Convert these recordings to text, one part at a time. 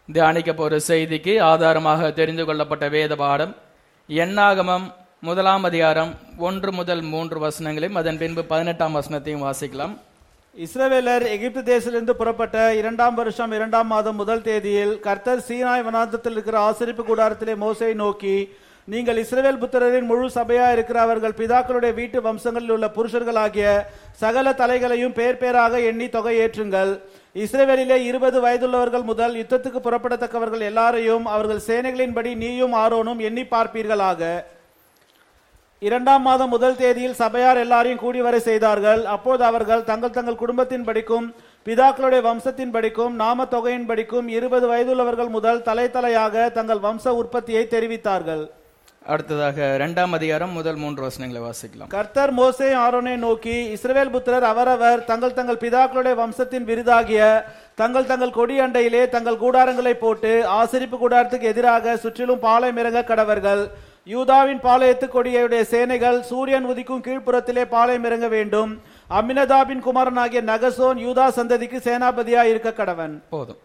தியானிக்க போற செய்திக்கு ஆதாரமாக தெரிந்து கொள்ளப்பட்ட வேத பாடம் எண்ணாகமம் முதலாம் அதிகாரம் ஒன்று முதல் மூன்று வசனங்களையும் அதன் பின்பு பதினெட்டாம் வசனத்தையும் வாசிக்கலாம் இஸ்ரவேலர் எகிப்து தேசத்திலிருந்து புறப்பட்ட இரண்டாம் வருஷம் இரண்டாம் மாதம் முதல் தேதியில் கர்த்தர் சீனாய் வனாந்தத்தில் இருக்கிற ஆசரிப்பு கூடாரத்திலே மோசையை நோக்கி நீங்கள் இஸ்ரவேல் புத்திரரின் முழு சபையா இருக்கிற அவர்கள் பிதாக்களுடைய வீட்டு வம்சங்களில் உள்ள புருஷர்களாகிய சகல தலைகளையும் பேர் பேராக எண்ணி தொகை ஏற்றுங்கள் இஸ்ரவேலிலே இருபது வயதுள்ளவர்கள் முதல் யுத்தத்துக்கு புறப்படத்தக்கவர்கள் எல்லாரையும் அவர்கள் சேனைகளின்படி நீயும் ஆரோனும் எண்ணி பார்ப்பீர்களாக இரண்டாம் மாதம் முதல் தேதியில் சபையார் எல்லாரையும் கூடி வரை செய்தார்கள் அப்போது அவர்கள் தங்கள் தங்கள் குடும்பத்தின் படிக்கும் பிதாக்களுடைய வம்சத்தின் படிக்கும் நாம தொகையின் படிக்கும் இருபது வயதுள்ளவர்கள் முதல் தலை தலையாக தங்கள் வம்ச உற்பத்தியை தெரிவித்தார்கள் அடுத்ததாக இரண்டாம் அதிகாரம் முதல் மூன்று வசனங்களை வாசிக்கலாம் கர்த்தர் மோசே ஆரோனை நோக்கி இஸ்ரவேல் புத்திரர் அவரவர் தங்கள் தங்கள் பிதாக்களுடைய வம்சத்தின் விருதாகிய தங்கள் தங்கள் கொடி அண்டையிலே தங்கள் கூடாரங்களை போட்டு ஆசரிப்பு கூடாரத்துக்கு எதிராக சுற்றிலும் பாளையம் இறங்க கடவர்கள் யூதாவின் பாளையத்து கொடியுடைய சேனைகள் சூரியன் உதிக்கும் கீழ்ப்புறத்திலே பாளையம் இறங்க வேண்டும் அமினதாபின் குமாரனாகிய நகசோன் யூதா சந்ததிக்கு சேனாபதியா இருக்க கடவன் போதும்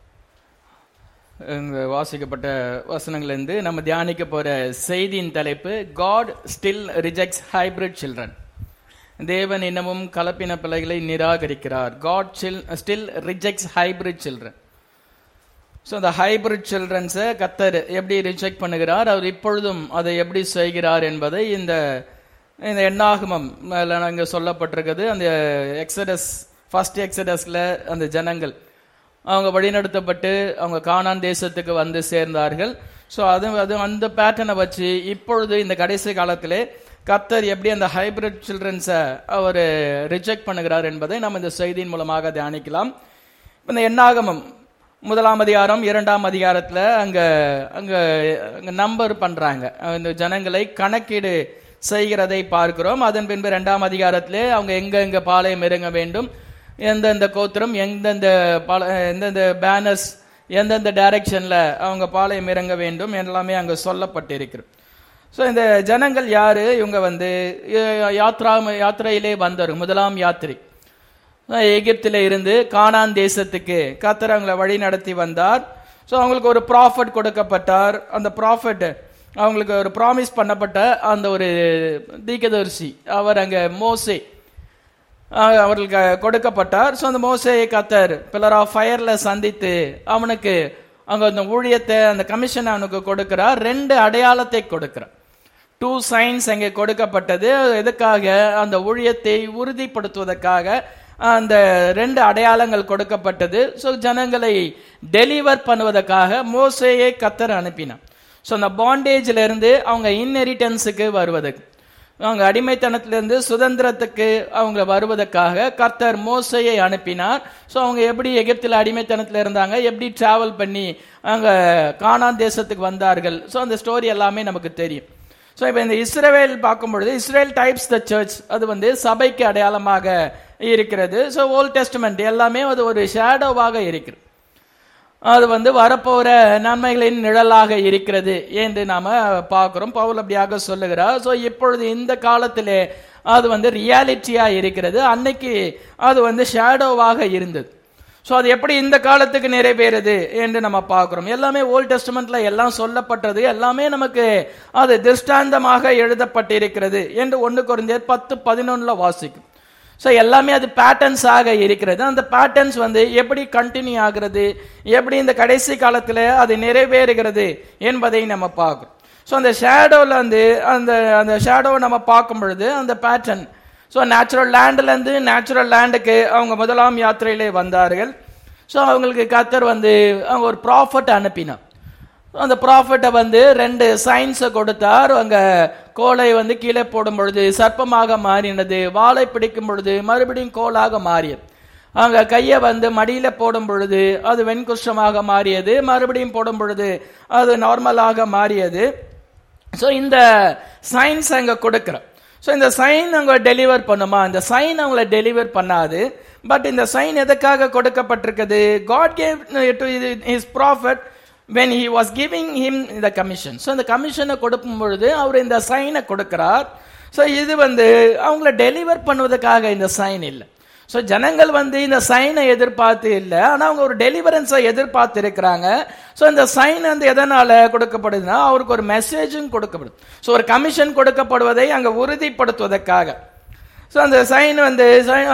இங்க வாசிக்கப்பட்ட வசனங்களிலிருந்து நம்ம தியானிக்க போற செய்தியின் தலைப்பு God still rejects hybrid children தேவன் இன்னமும் கலப்பின பிள்ளைகளை நிராகரிக்கிறார் God still rejects hybrid children so அந்த ஹைபிரிட் சில்ட்ரன்ஸை கத்தர் எப்படி ரிஜெக்ட் பண்ணுகிறார் அவர் இப்பொழுதும் அதை எப்படி செய்கிறார் என்பதை இந்த இந்த எண்ணாகமம் அங்கே சொல்லப்பட்டிருக்குது அந்த எக்ஸடஸ் ஃபர்ஸ்ட் எக்ஸடஸ்ல அந்த ஜனங்கள் அவங்க வழிநடத்தப்பட்டு அவங்க கானான் தேசத்துக்கு வந்து சேர்ந்தார்கள் ஸோ அது அது அந்த பேட்டர்னை வச்சு இப்பொழுது இந்த கடைசி காலத்திலே கத்தர் எப்படி அந்த ஹைபிரிட் சில்ட்ரன்ஸை அவர் ரிஜெக்ட் பண்ணுகிறார் என்பதை நம்ம இந்த செய்தியின் மூலமாக தியானிக்கலாம் இந்த எண்ணாகமம் முதலாம் அதிகாரம் இரண்டாம் அதிகாரத்துல அங்க அங்க அங்க நம்பர் பண்றாங்க இந்த ஜனங்களை கணக்கீடு செய்கிறதை பார்க்கிறோம் அதன் பின்பு இரண்டாம் அதிகாரத்திலே அவங்க எங்க எங்க பாளையம் இறங்க வேண்டும் எந்தெந்த கோத்திரம் எந்தெந்த பால எந்தெந்த பேனர்ஸ் எந்தெந்த டைரக்ஷன்ல அவங்க பாளையம் இறங்க வேண்டும் எல்லாமே அங்க சொல்லப்பட்டிருக்கிறது ஸோ இந்த ஜனங்கள் யாரு இவங்க வந்து யாத்ரா யாத்திரையிலே வந்தவர் முதலாம் யாத்திரை எகிப்தில இருந்து கானான் தேசத்துக்கு கத்தர் அவங்களை வழி நடத்தி வந்தார் ஸோ அவங்களுக்கு ஒரு ப்ராஃபட் கொடுக்கப்பட்டார் அந்த ப்ராஃபட் அவங்களுக்கு ஒரு ப்ராமிஸ் பண்ணப்பட்ட அந்த ஒரு தீக்கதரிசி அவர் அங்க மோசே அவர்களுக்கு கொடுக்கப்பட்டார் ஸோ அந்த மோசையை கத்தர் பில்லர் ஆஃப் ஃபயர்ல சந்தித்து அவனுக்கு அங்க அந்த ஊழியத்தை அந்த கமிஷன் அவனுக்கு கொடுக்கிறார் ரெண்டு அடையாளத்தை கொடுக்கிறார் டூ சயின்ஸ் அங்கே கொடுக்கப்பட்டது எதுக்காக அந்த ஊழியத்தை உறுதிப்படுத்துவதற்காக அந்த ரெண்டு அடையாளங்கள் கொடுக்கப்பட்டது ஸோ ஜனங்களை டெலிவர் பண்ணுவதற்காக மோசையை கத்தர் அனுப்பினான் ஸோ அந்த பாண்டேஜ்ல இருந்து அவங்க இன்ஹெரிட்டன்ஸுக்கு வருவதற்கு அவங்க அடிமைத்தனத்திலிருந்து சுதந்திரத்துக்கு அவங்க வருவதற்காக கர்த்தர் மோசையை அனுப்பினார் ஸோ அவங்க எப்படி எகிப்தில் அடிமைத்தனத்தில் இருந்தாங்க எப்படி டிராவல் பண்ணி அங்க கானான் தேசத்துக்கு வந்தார்கள் ஸோ அந்த ஸ்டோரி எல்லாமே நமக்கு தெரியும் ஸோ இப்போ இந்த இஸ்ரேல் பார்க்கும் பொழுது இஸ்ரேல் டைப்ஸ் த சர்ச் அது வந்து சபைக்கு அடையாளமாக இருக்கிறது ஸோ ஓல்ட் டெஸ்ட்மெண்ட் எல்லாமே அது ஒரு ஷேடோவாக இருக்கிறது அது வந்து வரப்போற நன்மைகளின் நிழலாக இருக்கிறது என்று நாம பார்க்கிறோம் பவுல் அப்படியாக சொல்லுகிறார் ஸோ இப்பொழுது இந்த காலத்திலே அது வந்து ரியாலிட்டியா இருக்கிறது அன்னைக்கு அது வந்து ஷேடோவாக இருந்தது ஸோ அது எப்படி இந்த காலத்துக்கு நிறைவேறுது என்று நம்ம பார்க்கிறோம் எல்லாமே ஓல்ட் டெஸ்டமெண்ட்ல எல்லாம் சொல்லப்பட்டது எல்லாமே நமக்கு அது திருஷ்டாந்தமாக எழுதப்பட்டிருக்கிறது என்று ஒன்று குறைஞ்சர் பத்து பதினொன்னுல வாசிக்கும் ஸோ எல்லாமே அது பேட்டர்ன்ஸ் ஆக இருக்கிறது அந்த பேட்டர்ன்ஸ் வந்து எப்படி கண்டினியூ ஆகிறது எப்படி இந்த கடைசி காலத்தில் அது நிறைவேறுகிறது என்பதை நம்ம பார்க்குறோம் ஸோ அந்த ஷேடோவில் வந்து அந்த அந்த ஷேடோவை நம்ம பார்க்கும் பொழுது அந்த பேட்டர்ன் ஸோ நேச்சுரல் லேண்ட்லேருந்து நேச்சுரல் லேண்டுக்கு அவங்க முதலாம் யாத்திரையிலே வந்தார்கள் ஸோ அவங்களுக்கு கத்தர் வந்து அவங்க ஒரு ப்ராஃபட் அனுப்பினார் அந்த ப்ராஃபிட்டை வந்து ரெண்டு சயின்ஸை கொடுத்தார் அங்க கோலை வந்து கீழே போடும் பொழுது சர்ப்பமாக மாறினது வாளை பிடிக்கும் பொழுது மறுபடியும் கோலாக மாறியது அங்க கையை வந்து மடியில போடும் பொழுது அது வெண்குஷ்டமாக மாறியது மறுபடியும் போடும் பொழுது அது நார்மலாக மாறியது ஸோ இந்த சயின்ஸ் அங்க கொடுக்குறோம் ஸோ இந்த சைன் அவங்க டெலிவர் பண்ணுமா இந்த சைன் அவங்கள டெலிவர் பண்ணாது பட் இந்த சைன் எதுக்காக கொடுக்கப்பட்டிருக்குது God gave to his prophet when he was giving him இந்த கமிஷன் ஸோ இந்த கமிஷனை கொடுக்கும் பொழுது அவர் இந்த சைனை கொடுக்கிறார் ஸோ இது வந்து அவங்கள டெலிவர் பண்ணுவதற்காக இந்த சைன் இல்லை ஸோ ஜனங்கள் வந்து இந்த சைனை எதிர்பார்த்து இல்லை ஆனால் அவங்க ஒரு டெலிவரன்ஸை எதிர்பார்த்து இருக்கிறாங்க ஸோ இந்த சைன் வந்து எதனால கொடுக்கப்படுதுன்னா அவருக்கு ஒரு மெசேஜும் கொடுக்கப்படுது ஸோ ஒரு கமிஷன் கொடுக்கப்படுவதை அங்கே உறுதிப்படுத்துவதற்காக ஸோ அந்த சைன் வந்து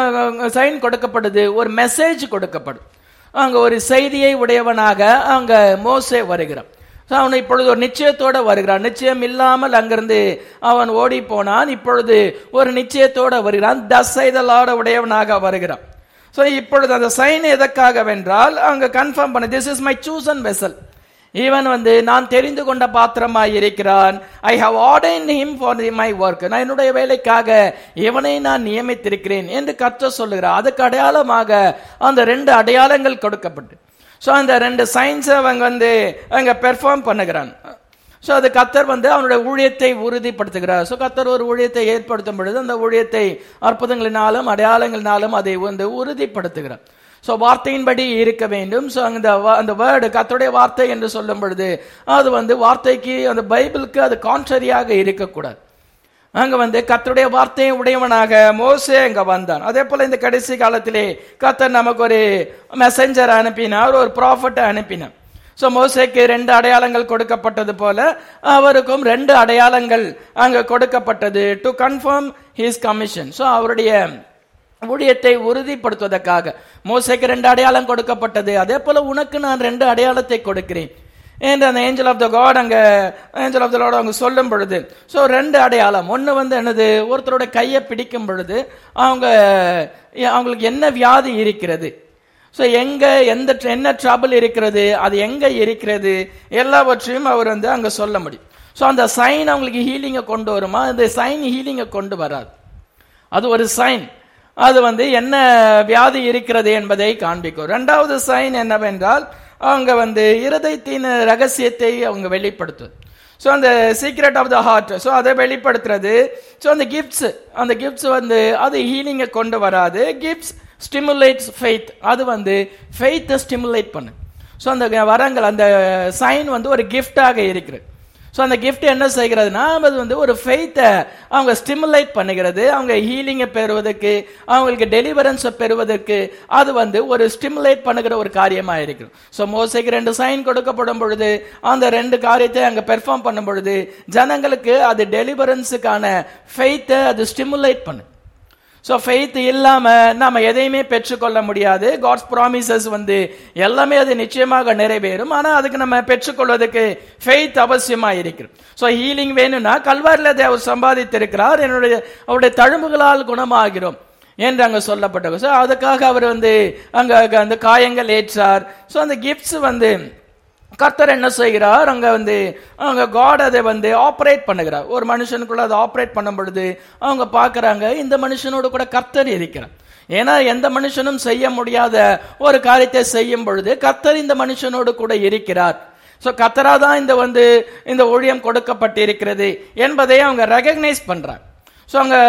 சைன் கொடுக்கப்படுது ஒரு மெசேஜ் கொடுக்கப்படும் அங்க ஒரு செய்தியை உடையவனாக அங்க மோசே வருகிறான் ஸோ அவன் இப்பொழுது ஒரு நிச்சயத்தோட வருகிறான் நிச்சயம் இல்லாமல் அங்கிருந்து அவன் ஓடி போனான் இப்பொழுது ஒரு நிச்சயத்தோட வருகிறான் தசைதலோட உடையவனாக வருகிறான் ஸோ இப்பொழுது அந்த சைன் எதற்காக வென்றால் அங்க கன்ஃபார்ம் பண்ண this is my chosen vessel இவன் வந்து நான் தெரிந்து கொண்ட பாத்திரமாய் இருக்கிறான் I have ordained him for my work நான் என்னுடைய வேலைக்காக இவனை நான் நியமித்திருக்கிறேன் என்று கற்ற சொல்லுகிறார் அதுக்கு அடையாளமாக அந்த ரெண்டு அடையாளங்கள் கொடுக்கப்பட்டு ஸோ அந்த ரெண்டு சயின்ஸை அவங்க வந்து அங்க பெர்ஃபார்ம் பண்ணுகிறான் ஸோ அது கத்தர் வந்து அவனுடைய ஊழியத்தை உறுதிப்படுத்துகிறார் ஸோ கத்தர் ஒரு ஊழியத்தை ஏற்படுத்தும் பொழுது அந்த ஊழியத்தை அற்புதங்களினாலும் அடையாளங்களினாலும் அதை வந்து உறுதிப்படுத்துகிறார் ஸோ வார்த்தையின்படி இருக்க வேண்டும் ஸோ அந்த வ- அந்த வேர்டு கத்தருடைய வார்த்தை என்று சொல்லும் பொழுது அது வந்து வார்த்தைக்கு அந்த பைபிளுக்கு அது கான்ட்ரரியாக இருக்கக்கூடாது அங்க வந்து கத்தருடைய வார்த்தையை உடையவனாக மோசே அங்க வந்தான் அதே போல இந்த கடைசி காலத்திலே கத்தர் நமக்கு ஒரு மெசஞ்சர் அனுப்பினார் ஒரு ப்ராஃபட்டை அனுப்பினார் ஸோ மோசேக்கு ரெண்டு அடையாளங்கள் கொடுக்கப்பட்டது போல அவருக்கும் ரெண்டு அடையாளங்கள் அங்க கொடுக்கப்பட்டது to confirm his commission so அவருடைய ஊழியத்தை உறுதிப்படுத்துவதற்காக மோசைக்கு ரெண்டு அடையாளம் கொடுக்கப்பட்டது அதே போல உனக்கு நான் ரெண்டு அடையாளத்தை கொடுக்கிறேன் என்று அந்த ஏஞ்சல் ஆஃப் த காட் அங்க ஏஞ்சல் ஆஃப் த லார்ட் அவங்க சொல்லும் பொழுது ஸோ ரெண்டு அடையாளம் ஒன்று வந்து என்னது ஒருத்தரோட கையை பிடிக்கும் பொழுது அவங்க அவங்களுக்கு என்ன வியாதி இருக்கிறது ஸோ எங்க எந்த என்ன ட்ரபிள் இருக்கிறது அது எங்க இருக்கிறது எல்லாவற்றையும் அவர் வந்து அங்க சொல்ல முடியும் ஸோ அந்த சைன் அவங்களுக்கு ஹீலிங்கை கொண்டு வருமா அந்த சைன் ஹீலிங்கை கொண்டு வராது அது ஒரு சைன் அது வந்து என்ன வியாதி இருக்கிறது என்பதை காண்பிக்கும் ரெண்டாவது சைன் என்னவென்றால் அவங்க வந்து இருதயத்தின் ரகசியத்தை அவங்க வெளிப்படுத்துவது ஸோ அந்த secret of the heart so அதை வெளிப்படுத்துறது ஸோ அந்த கிஃப்ட்ஸ் அந்த கிஃப்ட்ஸ் வந்து அது ஹீலிங்கை கொண்டு வராது கிஃப்ட்ஸ் ஸ்டிமுலேட்ஸ் ஃபெய்த் அது வந்து ஃபெய்த்தை ஸ்டிமுலேட் பண்ணு ஸோ அந்த வரங்கள் அந்த சைன் வந்து ஒரு கிஃப்டாக இருக்கிறது ஸோ அந்த gift என்ன செய்கிறதுனா அது வந்து ஒரு ஃபெய்த்தை அவங்க ஸ்டிமுலேட் பண்ணுகிறது அவங்க ஹீலிங்கை பெறுவதற்கு அவங்களுக்கு டெலிவரன்ஸை பெறுவதற்கு அது வந்து ஒரு ஸ்டிமுலேட் பண்ணுகிற ஒரு காரியமாக இருக்குது ஸோ மோசைக்கு ரெண்டு சைன் கொடுக்கப்படும் பொழுது அந்த ரெண்டு காரியத்தை அங்கே பெர்ஃபார்ம் பண்ணும் பொழுது ஜனங்களுக்கு அது டெலிவரன்ஸுக்கான ஃபெய்த்தை அது ஸ்டிமுலேட் பண்ணு ஸோ ஃபெய்த் இல்லாம நாம எதையுமே பெற்றுக்கொள்ள முடியாது காட்ஸ் ப்ராமிசஸ் வந்து எல்லாமே அது நிச்சயமாக நிறைவேறும் ஆனா அதுக்கு நம்ம பெற்றுக்கொள்வதற்கு ஃபெய்த் அவசியமா இருக்கிறது ஸோ ஹீலிங் வேணும்னா கல்வாரில் அதை அவர் சம்பாதித்திருக்கிறார் என்னுடைய அவருடைய தழும்புகளால் குணமாகிறோம் என்று அங்க சொல்லப்பட்டது ஸோ அதுக்காக அவர் வந்து அங்க அங்க அந்த காயங்கள் ஏற்றார் ஸோ அந்த கிஃப்ட்ஸ் வந்து கர்த்தர் என்ன செய்கிறார் அங்க வந்து அவங்க காட் அதை வந்து ஆப்ரேட் பண்ணுகிறார் ஒரு மனுஷனுக்குள்ள அதை ஆப்ரேட் பண்ணும் பொழுது அவங்க பார்க்கறாங்க இந்த மனுஷனோடு கூட கர்த்தர் இருக்கிறார் ஏன்னா எந்த மனுஷனும் செய்ய முடியாத ஒரு காரியத்தை செய்யும் பொழுது கர்த்தர் இந்த மனுஷனோடு கூட இருக்கிறார் ஸோ கத்தரா தான் இந்த வந்து இந்த ஊழியம் கொடுக்கப்பட்டிருக்கிறது என்பதை அவங்க ரெகக்னைஸ் பண்றாங்க ஸோ அங்கே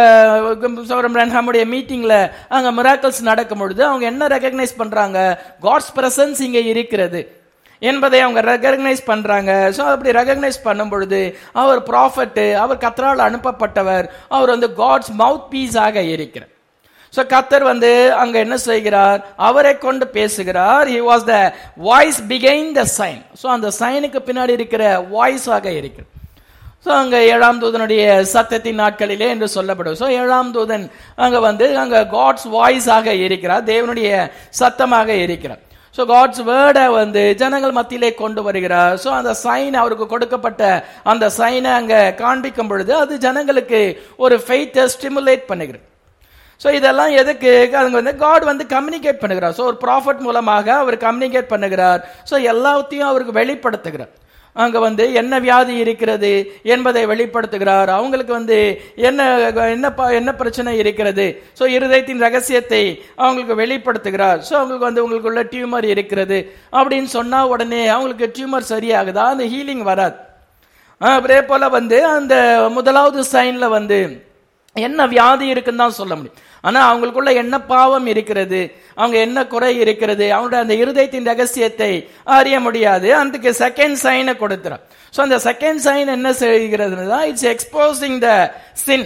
நம்முடைய மீட்டிங்கில் அங்கே மிராக்கல்ஸ் நடக்கும் பொழுது அவங்க என்ன ரெகக்னைஸ் பண்ணுறாங்க காட்ஸ் பிரசன்ஸ் இங்கே இருக்கிறது என்பதை அவங்க ரெகக்னைஸ் பண்றாங்க ஸோ அப்படி ரெகக்னைஸ் பண்ணும் பொழுது அவர் ப்ராஃபட்டு அவர் கத்தரால் அனுப்பப்பட்டவர் அவர் வந்து காட்ஸ் மவுத் பீஸாக இருக்கிறார் ஸோ கத்தர் வந்து அங்க என்ன செய்கிறார் அவரை கொண்டு பேசுகிறார் ஹி வாஸ் த வாய்ஸ் பிகைன் த சைன் ஸோ அந்த சைனுக்கு பின்னாடி இருக்கிற வாய்ஸாக இருக்கிறது ஸோ அங்க ஏழாம் தூதனுடைய சத்தத்தின் நாட்களிலே என்று சொல்லப்படும் ஸோ ஏழாம் தூதன் அங்க வந்து அங்க காட்ஸ் வாய்ஸாக இருக்கிறார் தேவனுடைய சத்தமாக இருக்கிறார் ஸோ காட்ஸ் வேர்டை வந்து ஜனங்கள் மத்தியிலே கொண்டு வருகிறார் ஸோ அந்த சைன் அவருக்கு கொடுக்கப்பட்ட அந்த சைனை அங்க காண்பிக்கும் பொழுது அது ஜனங்களுக்கு ஒரு ஃபெய்த்தை ஸ்டிமுலேட் பண்ணுகிறது ஸோ இதெல்லாம் எதுக்கு அவங்க வந்து காட் வந்து கம்யூனிகேட் பண்ணுகிறார் ஸோ ஒரு ப்ராஃபட் மூலமாக அவர் கம்யூனிகேட் பண்ணுகிறார் ஸோ எல்லாத்தையும் அவருக்கு வெளிப்படுத்துகிறார் அங்க வந்து என்ன வியாதி இருக்கிறது என்பதை வெளிப்படுத்துகிறார் அவங்களுக்கு வந்து என்ன என்ன ப- என்ன பிரச்சனை இருக்கிறது ஸோ இருதயத்தின் ரகசியத்தை அவங்களுக்கு வெளிப்படுத்துகிறார் ஸோ அவங்களுக்கு வந்து உங்களுக்குள்ள டியூமர் இருக்கிறது அப்படின்னு சொன்னா உடனே அவங்களுக்கு டியூமர் சரியாகுதா அந்த ஹீலிங் வராது அதே போல வந்து அந்த முதலாவது சைன்ல வந்து என்ன வியாதி இருக்குன்னு தான் சொல்ல முடியும் ஆனா அவங்களுக்குள்ள என்ன பாவம் இருக்கிறது அவங்க என்ன குறை இருக்கிறது அவங்களுடைய அந்த இருதயத்தின் ரகசியத்தை அறிய முடியாது அதுக்கு செகண்ட் சைனை கொடுத்துறான் ஸோ அந்த செகண்ட் சைன் என்ன செய்கிறதுனா இட்ஸ் எக்ஸ்போசிங் த சின்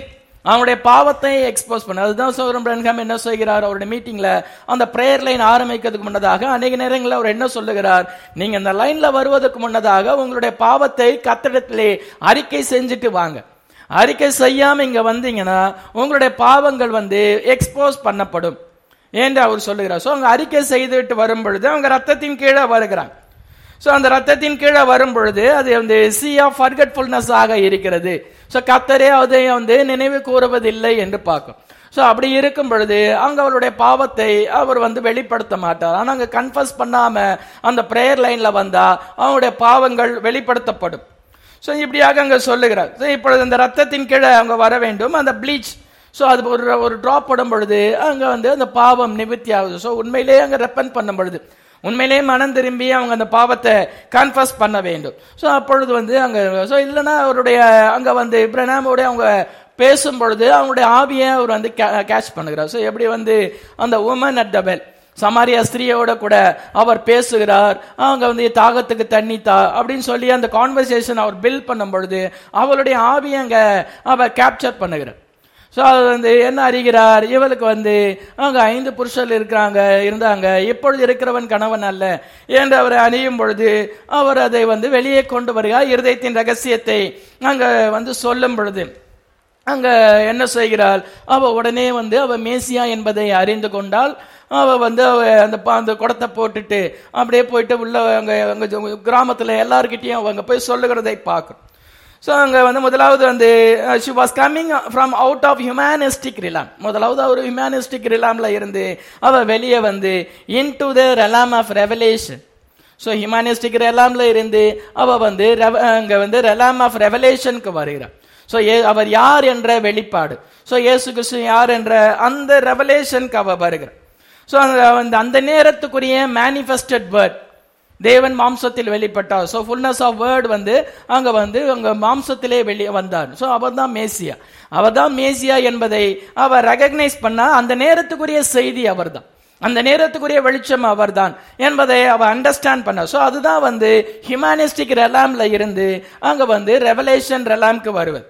அவனுடைய பாவத்தை எக்ஸ்போஸ் பண்ண அதுதான் சோதரம் பிரன்ஹாம் என்ன செய்கிறார் அவருடைய மீட்டிங்ல அந்த பிரேயர் லைன் ஆரம்பிக்கிறதுக்கு முன்னதாக அநேக நேரங்களில் அவர் என்ன சொல்லுகிறார் நீங்க இந்த லைன்ல வருவதற்கு முன்னதாக உங்களுடைய பாவத்தை கத்திடத்திலே அறிக்கை செஞ்சுட்டு வாங்க அறிக்கை செய்யாம இங்க வந்தீங்கன்னா உங்களுடைய பாவங்கள் வந்து எக்ஸ்போஸ் பண்ணப்படும் என்று அவர் சொல்லுகிறார் ஸோ அவங்க அறிக்கை செய்துவிட்டு வரும் பொழுது அவங்க ரத்தத்தின் கீழே வருகிறாங்க ஸோ அந்த ரத்தத்தின் கீழே வரும் பொழுது அது வந்து சி ஆஃப் ஃபர்கட்ஃபுல்னஸ் ஆக இருக்கிறது ஸோ கத்தரே அதை வந்து நினைவு கூறுவதில்லை என்று பார்க்கும் ஸோ அப்படி இருக்கும் பொழுது அங்க அவருடைய பாவத்தை அவர் வந்து வெளிப்படுத்த மாட்டார் ஆனால் அங்க கன்ஃபஸ் பண்ணாம அந்த பிரேயர் லைன்ல வந்தா அவருடைய பாவங்கள் வெளிப்படுத்தப்படும் ஸோ இப்படியாக அங்க சொல்லுகிறார் ஸோ இப்பொழுது அந்த ரத்தத்தின் கீழே அவங்க வர வேண்டும் அந்த ப்ளீச் ஸோ அது ஒரு ஒரு ட்ராப் படும் பொழுது அங்க வந்து அந்த பாவம் நிவர்த்தி ஆகுது ஸோ உண்மையிலேயே அங்க ரெப்பன் பண்ணும் பொழுது உண்மையிலேயே மனம் திரும்பி அவங்க அந்த பாவத்தை கன்ஃபஸ் பண்ண வேண்டும் ஸோ அப்பொழுது வந்து அங்க ஸோ இல்லைன்னா அவருடைய அங்க வந்து பிரணாமோட அவங்க பேசும் பொழுது அவங்களுடைய ஆவியை அவர் வந்து கேட்ச் பண்ணுகிறார் ஸோ எப்படி வந்து அந்த woman at the well Samaria ஸ்திரியோட கூட அவர் பேசுகிறார் அவங்க வந்து தாகத்துக்கு தண்ணி தா அப்படின்னு சொல்லி அந்த கான்வர்சேஷன் அவர் பில்ட் பண்ணும் பொழுது அவளுடைய ஆவியை அங்க அவர் கேப்சர் பண்ணுகிறார் ஸோ அது வந்து என்ன அறிகிறார் இவளுக்கு வந்து அங்க ஐந்து புருஷர்கள் இருக்கிறாங்க இருந்தாங்க இப்பொழுது இருக்கிறவன் கணவன் அல்ல என்று அவரை அணியும் பொழுது அவர் அதை வந்து வெளியே கொண்டு வருகிறார் இருதயத்தின் ரகசியத்தை அங்க வந்து சொல்லும் பொழுது அங்க என்ன செய்கிறாள் அவ உடனே வந்து அவ மேசியா என்பதை அறிந்து கொண்டால் அவ வந்து அவ அந்த பா- அந்த குடத்தை போட்டுட்டு அப்படியே போயிட்டு உள்ள அங்க அங்க கிராமத்துல எல்லார்கிட்டயும் அவங்க போய் சொல்லுகிறதை பார்க்கணும் ஸோ அங்க வந்து முதலாவது வந்து she was coming from out of humanistic realm முதலாவது அவர் ஹியூமனிஸ்டிக் ரிலாம்ல இருந்து அவ வெளியே வந்து into the realm of revelation so humanistic ரெலாம்ல இருந்து அவ வந்து rev- அங்க வந்து ரெலாம் ஆஃப் ரெவலேஷனுக்கு வருகிறார் ஸோ அவர் யார் என்ற வெளிப்பாடு ஸோ இயேசு கிறிஸ்து யார் என்ற அந்த ரெவலேஷனுக்கு அவ வருகிறார் ஸோ அந்த அந்த நேரத்துக்குரிய மேனிஃபெஸ்டட் வேர்ட் தேவன் மாம்சத்தில் வெளிப்பட்டார் ஸோ ஃபுல்னஸ் ஆஃப் வேர்ட் வந்து அங்க வந்து அங்க மாம்சத்திலே வெளியே வந்தார் ஸோ அவர் தான் மேசியா அவர் தான் மேசியா என்பதை அவர் ரெகக்னைஸ் பண்ணா அந்த நேரத்துக்குரிய செய்தி அவர்தான் அந்த நேரத்துக்குரிய வெளிச்சம் அவர்தான் என்பதை அவ அண்டர்ஸ்டாண்ட் பண்ண ஸோ அதுதான் வந்து ஹியூமனிஸ்டிக் ரெலாம்ல இருந்து அங்க வந்து ரெவலேஷன் ரெலாம்க்கு வருவது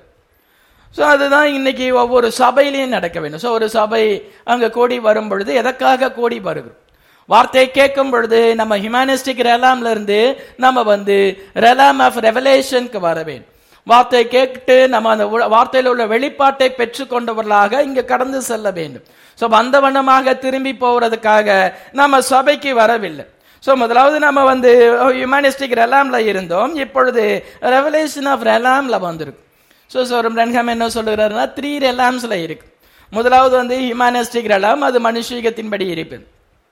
ஸோ அதுதான் இன்னைக்கு ஒவ்வொரு சபையிலையும் நடக்க வேண்டும் ஸோ ஒரு சபை அங்க கூடி வரும் பொழுது எதற்காக கூடி வருகிறோம் வார்த்தையை கேட்கும் பொழுது நம்ம ஹியூமனிஸ்டிக் ரெலாம்ல இருந்து நம்ம வந்து ரெலாம் ஆஃப் ரெவலேஷனுக்கு வர வேண்டும் வார்த்தையை கேட்டு நம்ம அந்த உ- வார்த்தையில் உள்ள வெளிப்பாட்டை பெற்றுக்கொண்டவர்களாக இங்க கடந்து செல்ல வேண்டும் ஸோ வந்த வண்ணமாக திரும்பி போவதற்காக நம்ம சபைக்கு வரவில்லை ஸோ முதலாவது நம்ம வந்து ஹியூமனிஸ்டிக் ரெலாம்ல இருந்தோம் இப்பொழுது ரெவலேஷன் ஆஃப் ரெலாம்ல வந்திருக்கும் ஸோ சோரம் ரன்ஹாம் என்ன சொல்லுகிறாருன்னா த்ரீ ரெலாம்ஸ்ல இருக்கு முதலாவது வந்து ஹியூமனிஸ்டிக் ரெலாம் அது மனுஷீகத்தின்படி இருப்பது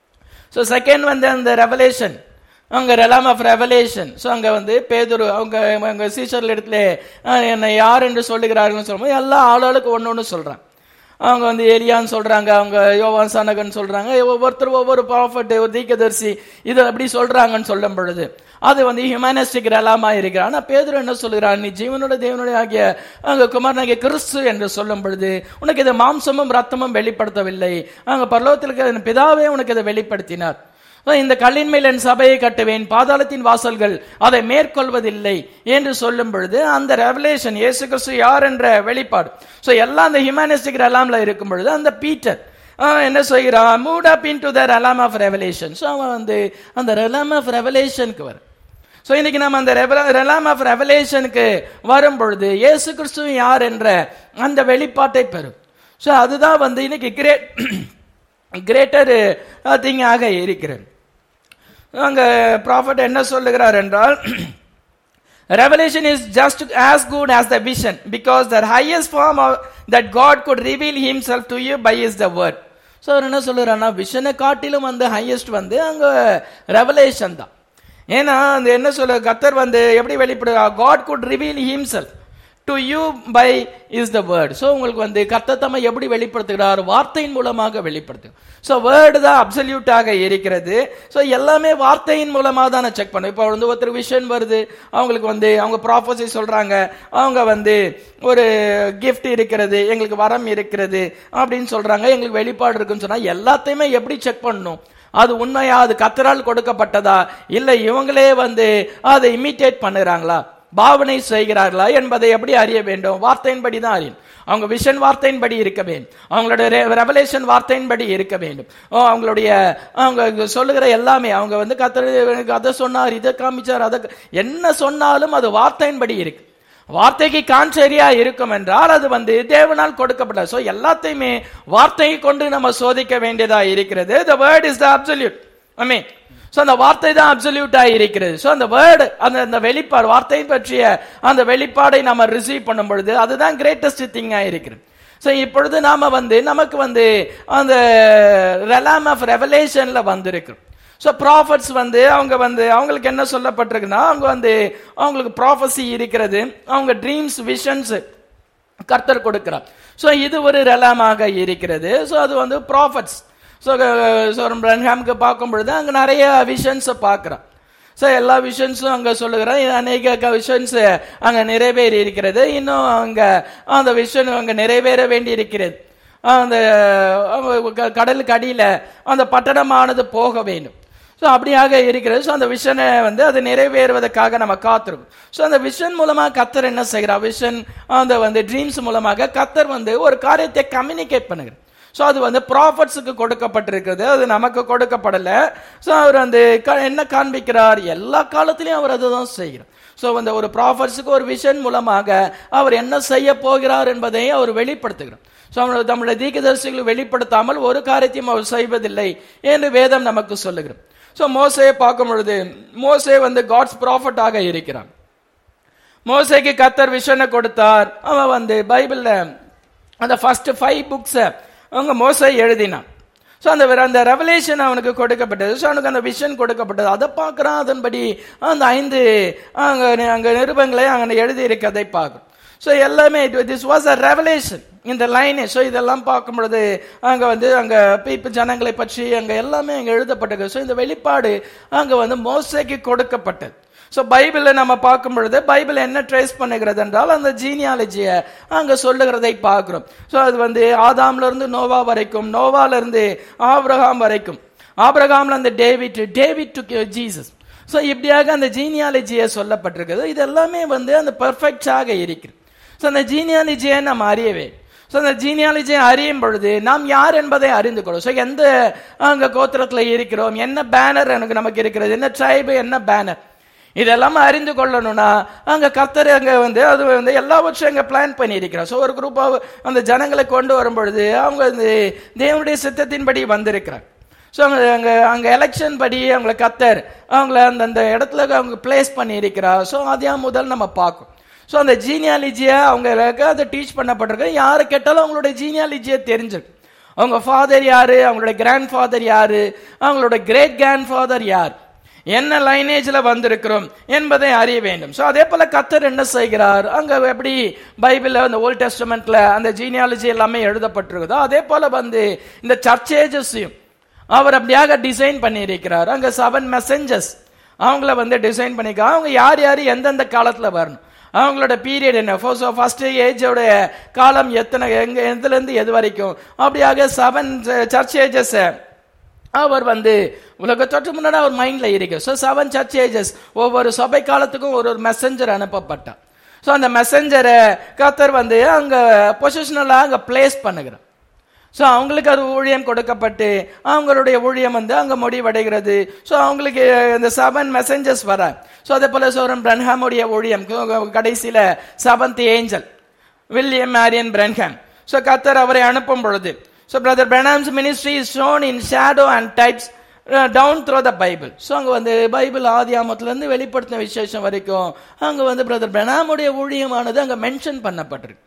ஸோ செகண்ட் வந்து அந்த ரெவலேஷன் அங்க ரெலாம் ஆஃப் ரெவலேஷன் ஸோ அங்க வந்து பேதுரு அவங்க அவங்க சீசர்ல இடத்துல அஹ், என்னை யார் என்று சொல்லுகிறார்கள்னு சொல்லும்போது எல்லா ஆளாளுக்கு ஒன்று ஒன்று சொல்றாங்க அவங்க வந்து ஏலியான்னு சொல்றாங்க அவங்க யோவான் சனகன் சொல்றாங்க ஒவ்வொருத்தர் ஒவ்வொரு ப்ராஃபட் ஒரு தீக்கதரிசி இது அப்படி சொல்றாங்கன்னு சொல்லும் பொழுது அது வந்து ஹியூமனிஸ்டிக் ரெலாமா இருக்கு ஆனா பேதுரு என்ன சொல்லுகிறான் நீ ஜீவனோட தேவனுடைய ஆகிய அங்க குமாரனாகிய கிறிஸ்து என்று சொல்லும் பொழுது உனக்கு இது மாம்சமும் ரத்தமும் வெளிப்படுத்தவில்லை அங்க பரலோகத்தில் இருக்கிற என் பிதாவே உனக்கு இதை வெளிப்படுத்தினார் So, இந்த கல்லின் மேல் என் சபையை கட்டுவேன் பாதாளத்தின் வாசல்கள் அதை மேற்கொள்வதில்லை என்று சொல்லும் பொழுது அந்த ரெவலேஷன் இயேசு கிறிஸ்து யார் என்ற வெளிப்பாடு சோ எல்லாம் அந்த ஹியூமனிஸ்டிக் ரெலாம்ல இருக்கும் பொழுது அந்த பீட்டர் அவன் என்ன செய்கிறான் moved up into the realm of revelation so அவன் வந்து அந்த ரெலாம் ஆஃப் ரெவலேஷனுக்கு வரும் ஸோ இன்னைக்கு நம்ம அந்த ரெலாம் ஆஃப் ரெவலேஷனுக்கு வரும் பொழுது இயேசு கிறிஸ்து யார் என்ற அந்த வெளிப்பாட்டை பெறும் ஸோ அதுதான் வந்து இன்னைக்கு கிரேட் கிரேட்டர் திங்காக இருக்கிறது அங்க ப்ராஃபட் என்ன சொல்லுகிறார் என்றால் revelation is just as good as the vision because the highest form of, that god could reveal himself to you by is the word so அவர் என்ன சொல்லுறாருன்னா விஷனை காட்டிலும் வந்து ஹையஸ்ட் வந்து அங்க ரெவலேஷன் தான் ஏன்னா அந்த என்ன சொல்ல கத்தர் வந்து எப்படி வெளிப்படுறா God could reveal himself to you by his the word so உங்களுக்கு வந்து கத்தத்தம்மை எப்படி வெளிப்படுத்துகிறார் வார்த்தையின் மூலமாக வெளிப்படுத்து ஸோ வேர்டு தான் அப்சல்யூட்டாக இருக்கிறது ஸோ எல்லாமே வார்த்தையின் மூலமாக தான் நான் செக் பண்ணேன் இப்போ வந்து ஒருத்தர் விஷன் வருது அவங்களுக்கு வந்து அவங்க ப்ராஃபஸி சொல்றாங்க அவங்க வந்து ஒரு gift இருக்கிறது எங்களுக்கு வரம் இருக்கிறது அப்படின்னு சொல்றாங்க எங்களுக்கு வெளிப்பாடு இருக்குன்னு சொன்னா எல்லாத்தையுமே எப்படி செக் பண்ணணும் அது உண்மையா அது கத்தரால் கொடுக்கப்பட்டதா இல்ல இவங்களே வந்து அதை இமிட்டேட் பண்ணுறாங்களா பாவனை செய்கிறார்களா என்பதை எப்படி அறிய வேண்டும் வார்த்தையின்படி தான் அறியும் அவங்க விஷன் வார்த்தையின்படி இருக்க வேண்டும் அவங்களோட ரெவலேஷன் வார்த்தையின்படி இருக்க வேண்டும் ஓ, அவங்களுடைய அவங்க சொல்லுகிற எல்லாமே அவங்க வந்து கத்தர் எனக்கு அதை சொன்னார் இதை காமிச்சார் அதை என்ன சொன்னாலும் அது வார்த்தையின்படி இருக்கு வார்த்தைக்கு கான்சரியா இருக்கும் என்றால் அது வந்து தேவனால் கொடுக்கப்பட்ட சோ எல்லாத்தையுமே வார்த்தையை கொண்டு நம்ம சோதிக்க வேண்டியதா இருக்கிறது the word is the absolute i mean so அந்த வார்த்தை தான் அப்சல்யூட்டா இருக்கிறது சோ அந்த வேர்டு அந்த அந்த வெளிப்பாடு வார்த்தையை பற்றிய அந்த வெளிப்பாடை நம்ம ரிசீவ் பண்ணும் பொழுது அதுதான் கிரேட்டஸ்ட் திங்கா இருக்கிறது சோ இப்பொழுது நாம வந்து நமக்கு வந்து அந்த ரெலாம் ஆஃப் ரெவலேஷன்ல வந்திருக்கிறோம் ஸோ ப்ராஃபட்ஸ் வந்து அவங்க வந்து அவங்களுக்கு என்ன சொல்லப்பட்டிருக்குன்னா அவங்க வந்து அவங்களுக்கு ப்ராஃபஸி இருக்கிறது அவங்க ட்ரீம்ஸ் விஷன்ஸ் கர்த்தர் கொடுக்கிறார் ஸோ இது ஒரு ரெலாமாக இருக்கிறது ஸோ அது வந்து ப்ராஃபட்ஸ் ஸோ ஸோ பிரன்ஹாமுக்கு பார்க்கும் பொழுது அங்கே நிறைய விஷன்ஸை பார்க்குறான் ஸோ எல்லா விஷன்ஸும் அங்கே சொல்லுகிறேன் அநேக விஷன்ஸ் அங்கே நிறைவேறி இருக்கிறது இன்னும் அங்கே அந்த விஷன் அங்கே நிறைவேற வேண்டி இருக்கிறது அந்த அவங்க க- கடலுக்கு அடியில் அந்த பட்டணமானது போக வேண்டும் ஸோ அப்படியாக இருக்கிறது ஸோ அந்த விஷனை வந்து அது நிறைவேறுவதற்காக நம்ம காத்திருக்கோம் ஸோ அந்த விஷன் மூலமா கத்தர் என்ன செய்கிறார் விஷன் அந்த வந்து ட்ரீம்ஸ் மூலமாக கத்தர் வந்து ஒரு காரியத்தை கம்யூனிகேட் பண்ணுகிறார் ஸோ அது வந்து ப்ராஃபட்ஸுக்கு கொடுக்கப்பட்டிருக்கிறது அது நமக்கு கொடுக்கப்படலை ஸோ அவர் வந்து க- என்ன காண்பிக்கிறார் எல்லா காலத்திலையும் அவர் அதுதான் செய்கிறார் ஸோ அந்த ஒரு ப்ராஃபட்ஸுக்கு ஒரு விஷன் மூலமாக அவர் என்ன செய்ய போகிறார் என்பதை அவர் வெளிப்படுத்துகிறார் ஸோ அவர் நம்முடைய தீர்க்கதரிசிகளை வெளிப்படுத்தாமல் ஒரு காரியத்தையும் அவர் செய்வதில்லை என்று வேதம் நமக்கு சொல்லுகிறது ஸோ மோசையை பார்க்கும் பொழுது மோசே வந்து காட்ஸ் ப்ராஃபட்டாக இருக்கிறான் மோசைக்கு கத்தர் விஷனை கொடுத்தார் அவன் வந்து பைபிள்ல அந்த ஃபர்ஸ்ட் ஃபைவ் புக்ஸை அவங்க மோசை எழுதினான் ஸோ அந்த அந்த ரெவலேஷன் அவனுக்கு கொடுக்கப்பட்டது ஸோ அவனுக்கு அந்த விஷன் கொடுக்கப்பட்டது அதை பார்க்குறான் அதன்படி அந்த ஐந்து அங்கே அங்கே நிருபங்களை அங்கே எழுதி இருக்கிறதை பார்க்குறோம் ஸோ எல்லாமே திஸ் வாஸ் அ ரெவலேஷன் இந்த லைனே ஸோ இதெல்லாம் பார்க்கும் பொழுது அங்கே வந்து அங்கே பீப்பு ஜனங்களை பற்றி அங்கே எல்லாமே அங்கே எழுதப்பட்டது ஸோ இந்த வெளிப்பாடு அங்கே வந்து மோசைக்கு கொடுக்கப்பட்டது ஸோ பைபிளை நம்ம பார்க்கும் பொழுது பைபிள் என்ன ட்ரேஸ் பண்ணுகிறது என்றால் அந்த ஜீனியாலஜியை அங்கே சொல்லுகிறதை பார்க்கிறோம் ஸோ அது வந்து ஆதாம்ல இருந்து நோவா வரைக்கும் நோவால இருந்து ஆபிரகாம் வரைக்கும் ஆபிரகாம்ல இருந்து David David to Jesus so இப்படியாக அந்த ஜீனியாலஜியை சொல்லப்பட்டிருக்குது இது எல்லாமே வந்து அந்த பெர்ஃபெக்டாக இருக்குது ஸோ அந்த ஜீனியாலஜியை நம்ம அறியவே ஸோ அந்த ஜீனியாலஜியை அறியும் பொழுது நாம் யார் என்பதை அறிந்து கொள்ளும் ஸோ எந்த அங்கே கோத்திரத்தில் இருக்கிறோம் என்ன பேனர் எனக்கு நமக்கு இருக்கிறது என்ன ட்ரைபு என்ன பேனர் இதெல்லாம் அறிந்து கொள்ளணும்னா அங்க கர்த்தர் அங்க வந்து அது வந்து எல்லாவற்றையும் அங்க பிளான் பண்ணி இருக்கிறார் ஸோ ஒரு குரூப் அந்த ஜனங்களை கொண்டு வரும் பொழுது அவங்க வந்து தேவனுடைய சித்தத்தின்படி வந்திருக்கிறார் ஸோ அங்க அங்க அங்க எலெக்ஷன் படி அவங்களை கத்தர் அவங்கள அந்த அந்த இடத்துல அவங்க பிளேஸ் பண்ணி இருக்கிறார் ஸோ அதையும் முதல் நம்ம பார்க்கும் ஸோ அந்த ஜீனியாலஜியை அவங்களுக்கு அதை டீச் பண்ணப்பட்டிருக்கு யாரை கேட்டாலும் அவங்களுடைய ஜீனியாலஜியை தெரிஞ்சிருக்கு அவங்க ஃபாதர் யாரு அவங்களுடைய கிராண்ட் ஃபாதர் யாரு அவங்களோட கிரேட் கிராண்ட் ஃபாதர் யார் என்ன லைனேஜ்ல வந்திருக்கிறோம் என்பதை அறிய வேண்டும் ஸோ அதே போல கத்தர் என்ன செய்கிறார் அங்க எப்படி பைபிள்ல அந்த ஓல்ட் டெஸ்டமெண்ட்ல அந்த ஜீனியாலஜி எல்லாமே எழுதப்பட்டிருக்குதோ அதே போல வந்து இந்த சர்ச்சேஜஸையும் அவர் அப்படியாக டிசைன் பண்ணியிருக்கிறார் அங்க செவன் மெசஞ்சர்ஸ் அவங்கள வந்து டிசைன் பண்ணிக்க அவங்க யார் யார் எந்தெந்த காலத்துல வரணும் அவங்களோட பீரியட் என்ன ஃபர்ஸ்ட் ஏஜோட காலம் எத்தனை எங்க எதுல இருந்து எது வரைக்கும் அப்படியாக செவன் சர்ச் ஏஜஸ் அவர் வந்து உலக தொற்று முன்னாடி அவர் மைண்ட்ல இருக்கு ஸோ செவன் சர்ச் ஏஜஸ் ஒவ்வொரு சபை காலத்துக்கும் ஒரு ஒரு மெசஞ்சர் அனுப்பப்பட்டார் ஸோ அந்த மெசஞ்சரை கத்தர் வந்து அங்க பொசிஷனலாக அங்க பிளேஸ் பண்ணுகிறார் ஸோ அவங்களுக்கு அது ஊழியம் கொடுக்கப்பட்டு அவங்களுடைய ஊழியம் வந்து அங்கே முடிவடைகிறது ஸோ அவங்களுக்கு இந்த செவன் மெசஞ்சர்ஸ் வர ஸோ அதே போல சோரன் பிரன்ஹாமுடைய ஊழியம் கடைசியில் seventh angel William Marrion Branham so கத்தர் அவரை அனுப்பும் பொழுது so brother Branham's ministry is shown in shadow and types down through the bible so அங்கே வந்து பைபிள் ஆதி ஆமத்துலேருந்து வெளிப்படுத்தின விசேஷம் வரைக்கும் அங்கே வந்து பிரதர் பிரணாமுடைய ஊழியமானது அங்கே மென்ஷன் பண்ணப்பட்டிருக்கு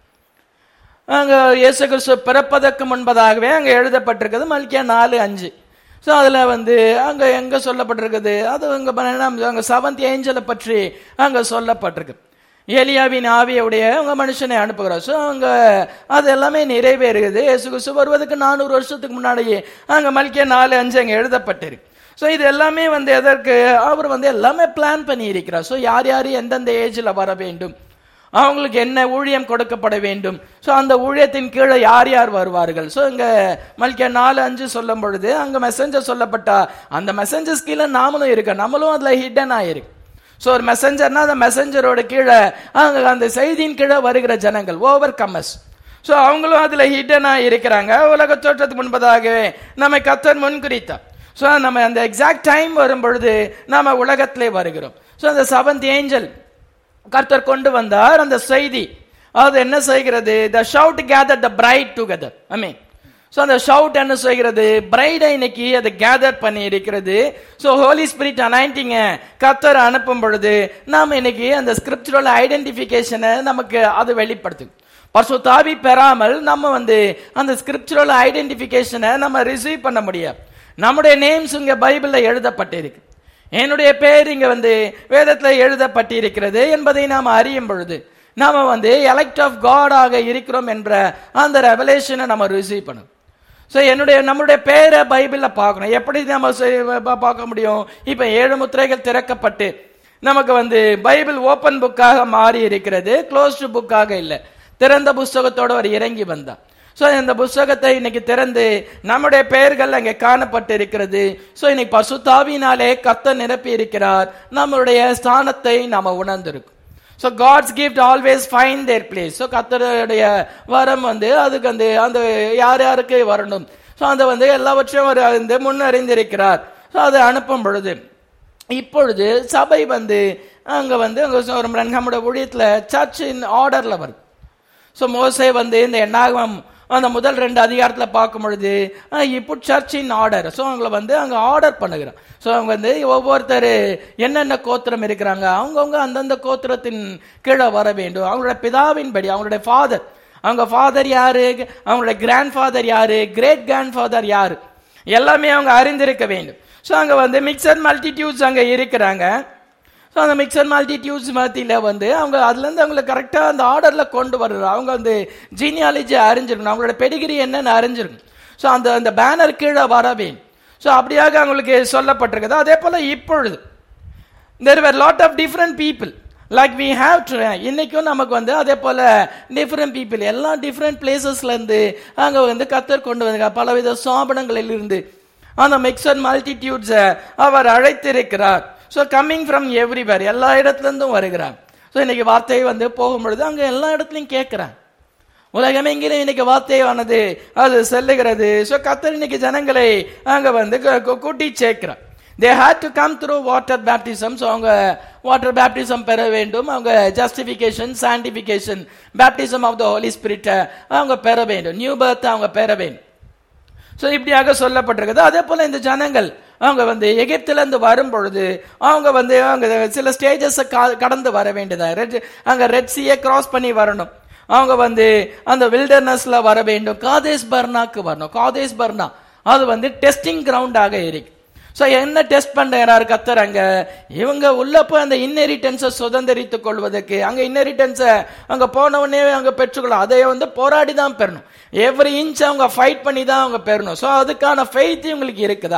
அங்க இயேசு கிறிஸ்து பிறப்பதற்கு முன்பதாகவே அங்க எழுதப்பட்டிருக்குது மல்கியா நாலு அஞ்சு ஸோ அதுல வந்து அங்க எங்க சொல்லப்பட்டிருக்குது அது அங்க பன்னெண்டாம் அங்க செவன்த் ஏஞ்சலை பற்றி அங்க சொல்லப்பட்டிருக்கு ஏலியாவின் ஆவியுடைய அவங்க மனுஷனை அனுப்புகிறார் ஸோ அங்க அது எல்லாமே நிறைவேறுகிறது இயேசு கிறிஸ்து வருவதற்கு நானூறு வருஷத்துக்கு முன்னாடியே அங்க மல்கியா நாலு அஞ்சு அங்க எழுதப்பட்டிருக்கு ஸோ இது எல்லாமே வந்து எதற்கு அவர் வந்து எல்லாமே பிளான் பண்ணி இருக்கிறார் ஸோ யார் யார் எந்தெந்த ஏஜில் வர வேண்டும் அவங்களுக்கு என்ன ஊழியம் கொடுக்கப்பட வேண்டும் ஸோ அந்த ஊழியத்தின் கீழே யார் யார் வருவார்கள் ஸோ இங்க மல்கியா நாலு அஞ்சு சொல்லும் பொழுது அங்க மெசஞ்சர் சொல்லப்பட்டா அந்த மெசஞ்சர்ஸ் கீழே நாமளும் இருக்க நம்மளும் அதுல ஹிடன் ஆயிருக்கு ஸோ ஒரு மெசஞ்சர்னா அந்த மெசஞ்சரோட கீழே அங்க அந்த செய்தியின் கீழே வருகிற ஜனங்கள் ஓவர் கம்மஸ் ஸோ அவங்களும் அதுல ஹிடனா இருக்கிறாங்க உலக தோற்றத்துக்கு முன்பதாகவே நம்மை கத்தர் முன்குறித்தார் ஸோ நம்ம அந்த எக்ஸாக்ட் டைம் வரும் பொழுது நாம உலகத்திலே வருகிறோம் ஸோ அந்த செவன்த் ஏஞ்சல் கர்த்தர் கொண்டு வந்தார் அந்த செய்தி அது என்ன செய்கிறது the shout gather the bride together I mean so அந்த ஷவுட் என்ன செய்கிறது பிரைடை இன்னைக்கு அதை கேதர் பண்ணி இருக்கிறது ஸோ ஹோலி ஸ்பிரிட் அனாயிண்டிங்க கத்தர் அனுப்பும் பொழுது நாம் இன்னைக்கு அந்த ஸ்கிரிப்சுரல் ஐடென்டிஃபிகேஷனை நமக்கு அது வெளிப்படுத்து பர்சுத்தாவி பெறாமல் நம்ம வந்து அந்த ஸ்கிரிப்சுரல் ஐடென்டிஃபிகேஷனை நம்ம ரிசீவ் பண்ண முடியாது நம்முடைய நேம்ஸ் இங்க பைபிள்ல எழுதப்பட்டிருக்கு என்னுடைய பேர் இங்க வந்து வேதத்துல எழுதப்பட்டிருக்கிறது என்பதை நாம் அறியும் பொழுது நாம வந்து எலக்ட் ஆஃப் காடாக இருக்கிறோம் என்ற அந்த ரெவலேஷனை நம்ம ரிசீவ் பண்ணணும் ஸோ என்னுடைய நம்மளுடைய பேரை பைபிளில் பார்க்கணும் எப்படி நம்ம செய்- பா- பார்க்க முடியும் இப்போ ஏழு முத்திரைகள் திறக்கப்பட்டு நமக்கு வந்து பைபிள் ஓப்பன் புக்காக மாறி இருக்கிறது க்ளோஸ்டு புக்காக இல்லை திறந்த புஸ்தகத்தோட அவர் இறங்கி வந்தார் ஸோ இந்த புஸ்தகத்தை இன்னைக்கு திறந்து நம்முடைய பெயர்கள் அங்கே காணப்பட்டு இருக்கிறது ஸோ இன்னைக்கு பசுத்தாவினாலே கத்த நிரப்பி இருக்கிறார் நம்மளுடைய ஸ்தானத்தை நாம உணர்ந்திருக்கோம் so God's gift always find their place so கத்தருடைய வரம் வந்து அதுக்கு வந்து அந்த யார் யாருக்கு வரணும் ஸோ அந்த வந்து எல்லாவற்றையும் அவர் வந்து முன்னறிந்திருக்கிறார் ஸோ அதை அனுப்பும் பொழுது இப்பொழுது சபை வந்து அங்க வந்து அங்க ஒரு நம்முடைய ஊழியத்தில் சர்ச் இன் ஆர்டர்ல வருது ஸோ மோசே வந்து இந்த எண்ணாகமம் அந்த முதல் ரெண்டு அதிகாரத்தில் பார்க்கும் பொழுது இப்போ சர்ச் இன் ஆர்டர் ஸோ அவங்கள வந்து அங்கே ஆர்டர் பண்ணுகிறான் ஸோ அவங்க வந்து ஒவ்வொருத்தர் என்னென்ன கோத்திரம் இருக்கிறாங்க அவங்கவுங்க அந்தந்த கோத்திரத்தின் கீழே வர வேண்டும் அவங்களோட பிதாவின்படி அவங்களுடைய ஃபாதர் அவங்க ஃபாதர் யாரு அவங்களுடைய கிராண்ட் ஃபாதர் யாரு கிரேட் கிராண்ட் ஃபாதர் யாரு எல்லாமே அவங்க அறிந்திருக்க வேண்டும் ஸோ அங்கே வந்து மிக்சர் மல்டிடியூட்ஸ் அங்கே இருக்கிறாங்க ஸோ அந்த மிக்சர் மல்டிடியூட்ஸ் மத்தியில் வந்து அவங்க அதுலேருந்து அவங்களை கரெக்டாக அந்த ஆர்டரில் கொண்டு வர்றாங்க அவங்க வந்து ஜீனியாலஜி அறிஞ்சிருக்கணும் அவங்களோட பெடிகிரி என்னன்னு அறிஞ்சிருக்கணும் ஸோ அந்த அந்த பேனர் கீழே வர வேண்டும் ஸோ அப்படியாக அவங்களுக்கு சொல்லப்பட்டிருக்குது அதே போல் இப்பொழுது there were lot of different people like we have to இன்னைக்கும் நமக்கு வந்து அதே போல டிஃப்ரெண்ட் பீப்புள் எல்லா டிஃப்ரெண்ட் பிளேசஸ்ல இருந்து அங்க வந்து கத்தர் கொண்டு வந்து பலவித ஸ்தாபனங்களில் இருந்து அந்த மிக்சர் மல்டிடியூட்ஸை அவர் அழைத்திருக்கிறார் ஸோ கம்மிங் ஃப்ரம் எவ்ரிவேர் எல்லா இடத்துல இருந்தும் வருகிறார் ஸோ இன்னைக்கு வார்த்தை வந்து போகும்பொழுது அங்க எல்லா இடத்துலையும் கேட்கிறான் உலகமெங்கிலும் இன்னைக்கு வார்த்தையானது அது செல்லுகிறது ஸோ கத்தர் இன்னைக்கு ஜனங்களை அங்க வந்து கு- கு- கூட்டி சேர்க்கிறார் they had to come through water baptism so அவங்க வாட்டர் பேப்டிசம் பெற வேண்டும் அவங்க justification sanctification baptism of the holy ஸ்பிரிட்டை அவங்க பெற வேண்டும் நியூ பர்த் அவங்க பெற வேண்டும் ஸோ இப்படியாக சொல்லப்பட்டிருக்குது அதே போல இந்த ஜனங்கள் அவங்க வந்து எகிப்துல இருந்து வரும் பொழுது அவங்க வந்து அவங்க சில ஸ்டேஜஸ் கடந்து வர வேண்டியதா ரெட் அங்க ரெட் சீயை கிராஸ் பண்ணி வரணும் அவங்க வந்து அந்த வில்டர்னஸ்ல வர வேண்டும் காதேஸ் பர்னாக்கு வரணும் காதேஸ் பர்னா அது வந்து டெஸ்டிங் கிரவுண்டாக இருக்கு ஸோ என்ன டெஸ்ட் பண்றாரு கத்தர் அங்க இவங்க உள்ள போய் அந்த இன்னெரிட்டன்ஸை சுதந்திரித்துக் கொள்வதற்கு அங்க இன்னெரிட்டன்ஸை அங்க போன உடனே அங்க பெற்றுக்கொள்ள அதை வந்து போராடி தான் பெறணும் எவ்ரி இன்ச் அவங்க ஃபைட் பண்ணி தான் அவங்க பெறணும் ஸோ அதுக்கான ஃபெய்த் இவங்களுக்கு இருக்குதா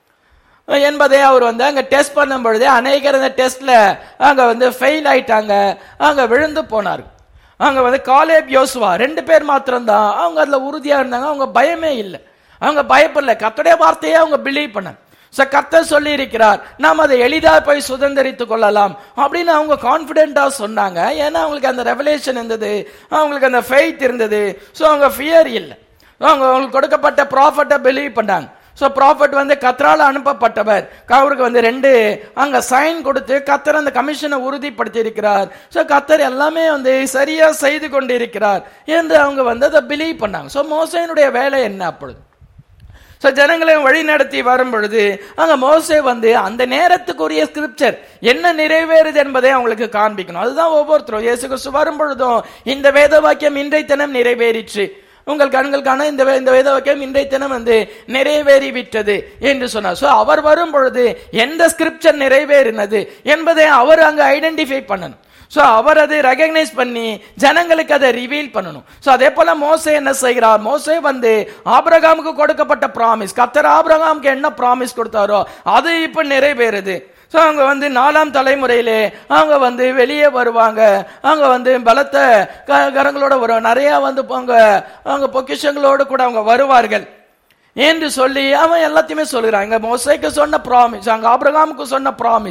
என்பதை அவர் வந்து அங்க டெஸ்ட் பண்ணும் பொழுதே அநேகர் அந்த டெஸ்ட்ல அங்க வந்து ஃபெயில் ஆயிட்டாங்க அங்க விழுந்து போனார் அங்க வந்து காலேப் யோசுவா ரெண்டு பேர் மாத்திரம்தான் அவங்க அதுல உறுதியா இருந்தாங்க அவங்க பயமே இல்லை அவங்க பயப்படல கத்துடைய வார்த்தையே அவங்க பிலீவ் பண்ணாங்க சோ கர்த்தர் சொல்லி இருக்கிறார் நாம் அதை எளிதா போய் சுதந்திரித்துக் கொள்ளலாம் அப்படின்னு அவங்க கான்பிடென்டா சொன்னாங்க ஏன்னா அவங்களுக்கு அந்த ரெவலேஷன் இருந்தது அவங்களுக்கு அந்த ஃபெய்த் இருந்தது சோ அவங்க ஃபியர் இல்லை அவங்க அவங்களுக்கு கொடுக்கப்பட்ட ப்ராஃபட்டை பிலீவ் பண்ணாங்க ஸோ ப்ராஃபட் வந்து கத்தரால் அனுப்பப்பட்டவர் அவருக்கு வந்து ரெண்டு அங்க சைன் கொடுத்து கத்தர் அந்த கமிஷனை உறுதிப்படுத்தி இருக்கிறார் ஸோ கத்தர் எல்லாமே வந்து சரியா செய்து கொண்டு இருக்கிறார் என்று அவங்க வந்து அதை பிலீவ் பண்ணாங்க ஸோ மோசையினுடைய வேலை என்ன அப்பொழுது ஸோ ஜனங்களை வழி நடத்தி வரும் பொழுது அங்க மோசே வந்து அந்த நேரத்துக்குரிய ஸ்கிரிப்சர் என்ன நிறைவேறுது என்பதை அவங்களுக்கு காண்பிக்கணும் அதுதான் ஒவ்வொருத்தரும் இயேசு கிறிஸ்து வரும் பொழுதும் இந்த வேத வாக்கியம் இன்றை தினம் நிறைவேறிற்று உங்கள் கண்களுக்கான இந்த வே- இந்த வேத வாக்கியம் இன்றைய தினம் வந்து நிறைவேறி விட்டது என்று சொன்னார் சோ அவர் வரும் பொழுது எந்த ஸ்கிரிப்சர் நிறைவேறினது என்பதை அவர் அங்க ஐடென்டிஃபை பண்ணணும் சோ அவர் அதை ரெகக்னைஸ் பண்ணி ஜனங்களுக்கு அதை ரிவீல் பண்ணணும் சோ அதே போல மோசே என்ன செய்கிறார் மோசே வந்து ஆபிரகாமுக்கு கொடுக்கப்பட்ட ப்ராமிஸ் கத்தர் ஆபிரகாமுக்கு என்ன ப்ராமிஸ் கொடுத்தாரோ அது இப்ப நிறைவேறுது சோ அவங்க வந்து நாலாம் தலைமுறையிலே அவங்க வந்து வெளியே வருவாங்க அவங்க வந்து பலத்த க- கரங்களோட வருவாங்க நிறைய வந்து அவங்க அவங்க பொக்கிஷங்களோடு கூட அவங்க வருவார்கள் என்று சொல்லி அவன் எல்லாத்தையுமே சொல்கிறான் இங்க மோசைக்கு சொன்ன ப்ராமிஸ் அங்க ஆபிரகாமுக்கு சொன்ன ப்ராமிஸ்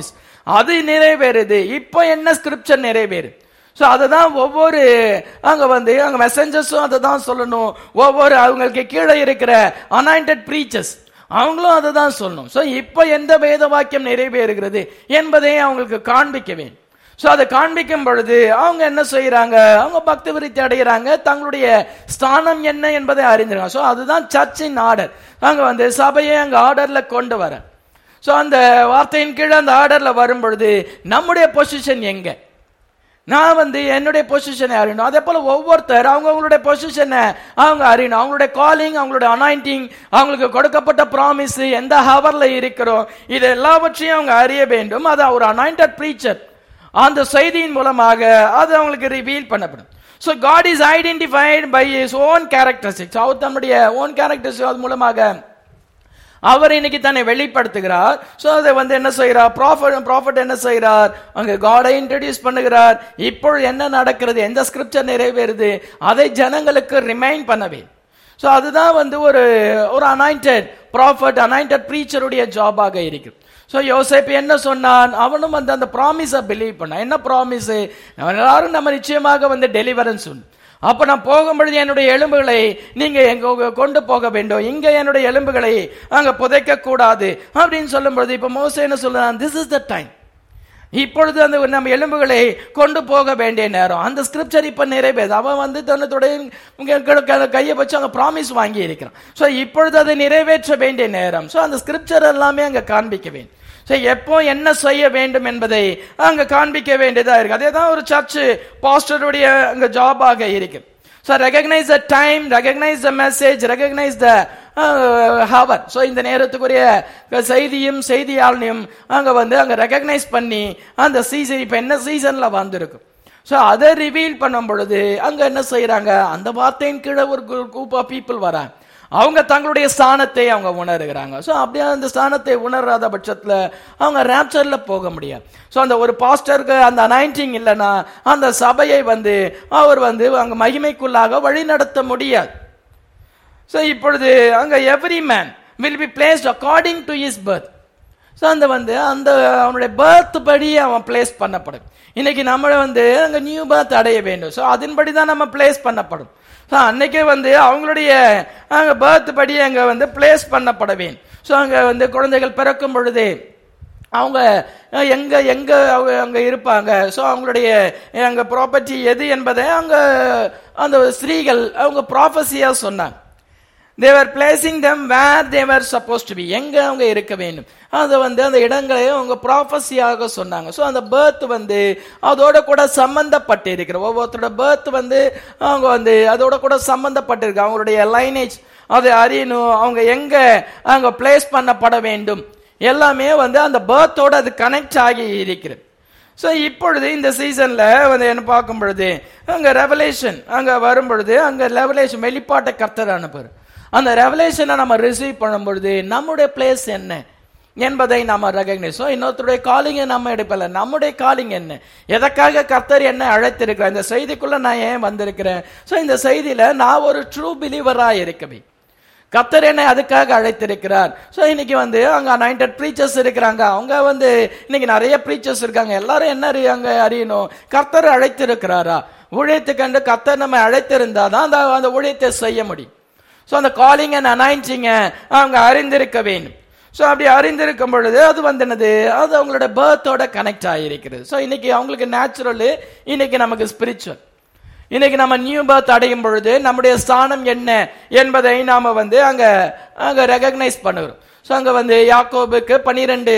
அது நிறைவேறுது இப்போ என்ன ஸ்கிரிப்சர் நிறைவேறு ஸோ அதுதான் ஒவ்வொரு அங்க வந்து அங்க மெசஞ்சர்ஸும் அதை தான் சொல்லணும் ஒவ்வொரு அவங்களுக்கு கீழே இருக்கிற அனாயிண்டட் ப்ரீச்சர்ஸ் அவங்களும் அதை தான் சொல்லணும் ஸோ இப்போ எந்த வேத வாக்கியம் நிறைவேறுகிறது என்பதை அவங்களுக்கு காண்பிக்க வேண்டும் ஸோ அதை காண்பிக்கும் பொழுது அவங்க என்ன செய்யறாங்க அவங்க பக்தி விருத்தி அடைகிறாங்க தங்களுடைய ஸ்தானம் என்ன என்பதை அறிஞ்சிருக்காங்க ஸோ அதுதான் சர்ச்சின் ஆர்டர் அங்க வந்து சபையை அங்க ஆர்டர்ல கொண்டு வர ஸோ அந்த வார்த்தையின் கீழே அந்த ஆர்டர்ல வரும் பொழுது நம்முடைய பொசிஷன் எங்க நான் வந்து என்னுடைய பொசிஷனை அறியணும் அதே போல ஒவ்வொருத்தர் அவங்க அவங்களுடைய பொசிஷனை அவங்க அறியணும் அவங்களுடைய காலிங் அவங்களுடைய அனாயிண்டிங் அவங்களுக்கு கொடுக்கப்பட்ட ப்ராமிஸ் எந்த ஹவர்ல இருக்கிறோம் இது எல்லாவற்றையும் அவங்க அறிய வேண்டும் அது ஒரு அனாயிண்டட் ப்ரீச்சர் அந்த செய்தியின் மூலமாக அது அவங்களுக்கு ரிவீல் பண்ணப்படும் so God is identified by his own characteristics அவர் தன்னுடைய ஓன் கேரக்டரிஸ்டிக்ஸ் அது மூலமாக அவர் இன்னைக்கு தன்னை வெளிப்படுத்துகிறார் சோ அதை வந்து என்ன செய்கிறார் ப்ராஃபட் ப்ராஃபட் என்ன செய்கிறார் அங்க காடை இன்ட்ரடியூஸ் பண்ணுகிறார் இப்பொழுது என்ன நடக்கிறது எந்த ஸ்கிரிப்சர் நிறைவேறுது அதை ஜனங்களுக்கு ரிமைண்ட் பண்ணவே சோ அதுதான் வந்து ஒரு ஒரு அனாயிண்டட் ப்ராஃபட் அனாயிண்டட் ப்ரீச்சருடைய ஜாபாக இருக்கு சோ யோசேப் என்ன சொன்னான் அவனும் வந்து அந்த ப்ராமிஸை பிலீவ் பண்ணான் என்ன ப்ராமிஸ் எல்லாரும் நம்ம நிச்சயமாக வந்து டெலிவரன்ஸ் உண்டு அப்ப நான் போகும்பொழுது என்னுடைய எலும்புகளை நீங்க எங்க கொண்டு போக வேண்டும் இங்க என்னுடைய எலும்புகளை அங்க புதைக்க கூடாது அப்படின்னு சொல்லும் பொழுது இப்ப மோச என்ன சொல்றான் திஸ் இஸ் த டைம் இப்பொழுது அந்த நம்ம எலும்புகளை கொண்டு போக வேண்டிய நேரம் அந்த ஸ்கிரிப்சர் இப்ப நிறைவேது அவன் வந்து தன்னுடைய கையை வச்சு அங்க ப்ராமிஸ் வாங்கி இருக்கிறான் சோ இப்பொழுது அதை நிறைவேற்ற வேண்டிய நேரம் சோ அந்த ஸ்கிரிப்சர் எல்லாமே அங்க காண்பிக்க வேண்டும் ஸோ எப்போ என்ன செய்ய வேண்டும் என்பதை அங்க காண்பிக்க வேண்டியதா இருக்கு அதே தான் ஒரு சர்ச் பாஸ்டருடைய அங்க ஜாபாக இருக்கு so recognise the time recognise the message recognise the hour so இந்த நேரத்துக்குரிய செய்தியும் செய்தியாளனையும் அங்க வந்து அங்க ரெகக்னைஸ் பண்ணி அந்த சீசன் இப்ப என்ன சீசன்ல வந்திருக்கும் ஸோ அதை ரிவீல் பண்ணும் பொழுது அங்க என்ன செய்யறாங்க அந்த வார்த்தையின் கீழே ஒரு குரூப் ஆஃப் பீப்புள் வராங்க அவங்க தங்களுடைய ஸ்தானத்தை அவங்க உணர்கிறாங்க ஸோ அப்படியே அந்த ஸ்தானத்தை உணராத பட்சத்தில் அவங்க ரேப்சர்ல போக முடியாது ஸோ அந்த ஒரு பாஸ்டருக்கு அந்த அனைண்டிங் இல்லைன்னா அந்த சபையை வந்து அவர் வந்து அங்க மகிமைக்குள்ளாக வழி நடத்த முடியாது ஸோ இப்பொழுது அங்க every man will be placed according to his birth so அந்த வந்து அந்த அவனுடைய பர்த் படி அவன் பிளேஸ் பண்ணப்படும் இன்னைக்கு நம்மளை வந்து அங்க நியூ பர்த் அடைய வேண்டும் ஸோ அதன்படி தான் நம்ம பிளேஸ் பண்ணப்படும் ஸோ அன்னைக்கே வந்து அவங்களுடைய அங்கே பர்த் படி அங்கே வந்து பிளேஸ் பண்ணப்பட வேண்டும் ஸோ அங்கே வந்து குழந்தைகள் பிறக்கும் பொழுது அவங்க எங்க எங்க அவங்க அங்க இருப்பாங்க ஸோ அவங்களுடைய அங்க ப்ராப்பர்ட்டி எது என்பதை அங்க அந்த ஸ்திரீகள் அவங்க ப்ராஃபஸியா சொன்னாங்க they were placing them where they were suppose to be எங்க அவங்க இருக்க வேண்டும் அதை வந்து அந்த இடங்களை அவங்க ப்ராஃபஸியாக சொன்னாங்க ஸோ அந்த பேர்த் வந்து அதோட கூட சம்பந்தப்பட்டு இருக்கிற ஒவ்வொருத்தரோட பேர்த் வந்து அவங்க வந்து அதோட கூட சம்பந்தப்பட்டிருக்கு அவங்களுடைய லைனேஜ் அதை அறியணும் அவங்க எங்க அவங்க பிளேஸ் பண்ணப்பட வேண்டும் எல்லாமே வந்து அந்த பேர்த்தோட அது கனெக்ட் ஆகி இருக்கிறது ஸோ இப்பொழுது இந்த சீசன்ல வந்து என்ன பார்க்கும் பொழுது அங்க ரெவலேஷன் அங்க வரும் பொழுது அங்க ரெவலேஷன் வெளிப்பாட்டை கர்த்தர் அனுப்புறாரு அந்த ரெவலேஷனை நம்ம ரிசீவ் பண்ணும் பொழுது நம்முடைய பிளேஸ் என்ன என்பதை நாம ரெகக்னைஸ் இன்னொருத்தருடைய காலிங்கை நம்ம எடுப்பல நம்முடைய காலிங் என்ன எதற்காக கர்த்தர் என்ன அழைத்திருக்கிறார் இந்த செய்திக்குள்ள நான் ஏன் வந்திருக்கிறேன் ஸோ இந்த செய்தியில நான் ஒரு ட்ரூ பிலீவரா இருக்கவே கத்தர் என்னை அதுக்காக அழைத்திருக்கிறார் ஸோ இன்னைக்கு வந்து அங்க அனாயிண்டட் ப்ரீச்சர்ஸ் இருக்கிறாங்க அவங்க வந்து இன்னைக்கு நிறைய ப்ரீச்சர்ஸ் இருக்காங்க எல்லாரும் என்ன அறியாங்க அறியணும் கர்த்தர் அழைத்திருக்கிறாரா ஊழியத்துக்கு கர்த்தர் நம்ம அழைத்திருந்தா தான் அந்த அந்த ஊழியத்தை செய்ய முடியும் ஸோ அந்த காலிங் அண்ட் அனாயின்சிங்க அவங்க அறிந்திருக்க வேண்டும் ஸோ அப்படி அறிந்திருக்கும் பொழுது அது வந்து என்னது அது அவங்களோட பேர்த்தோட கனெக்ட் ஆகியிருக்கிறது ஸோ இன்னைக்கு அவங்களுக்கு நேச்சுரல் இன்னைக்கு நமக்கு ஸ்பிரிச்சுவல் இன்னைக்கு நம்ம நியூ பர்த் அடையும் பொழுது நம்முடைய ஸ்தானம் என்ன என்பதை நாம வந்து அங்க அங்க ரெகக்னைஸ் பண்ணுகிறோம் ஸோ அங்க வந்து யாக்கோபுக்கு பனிரெண்டு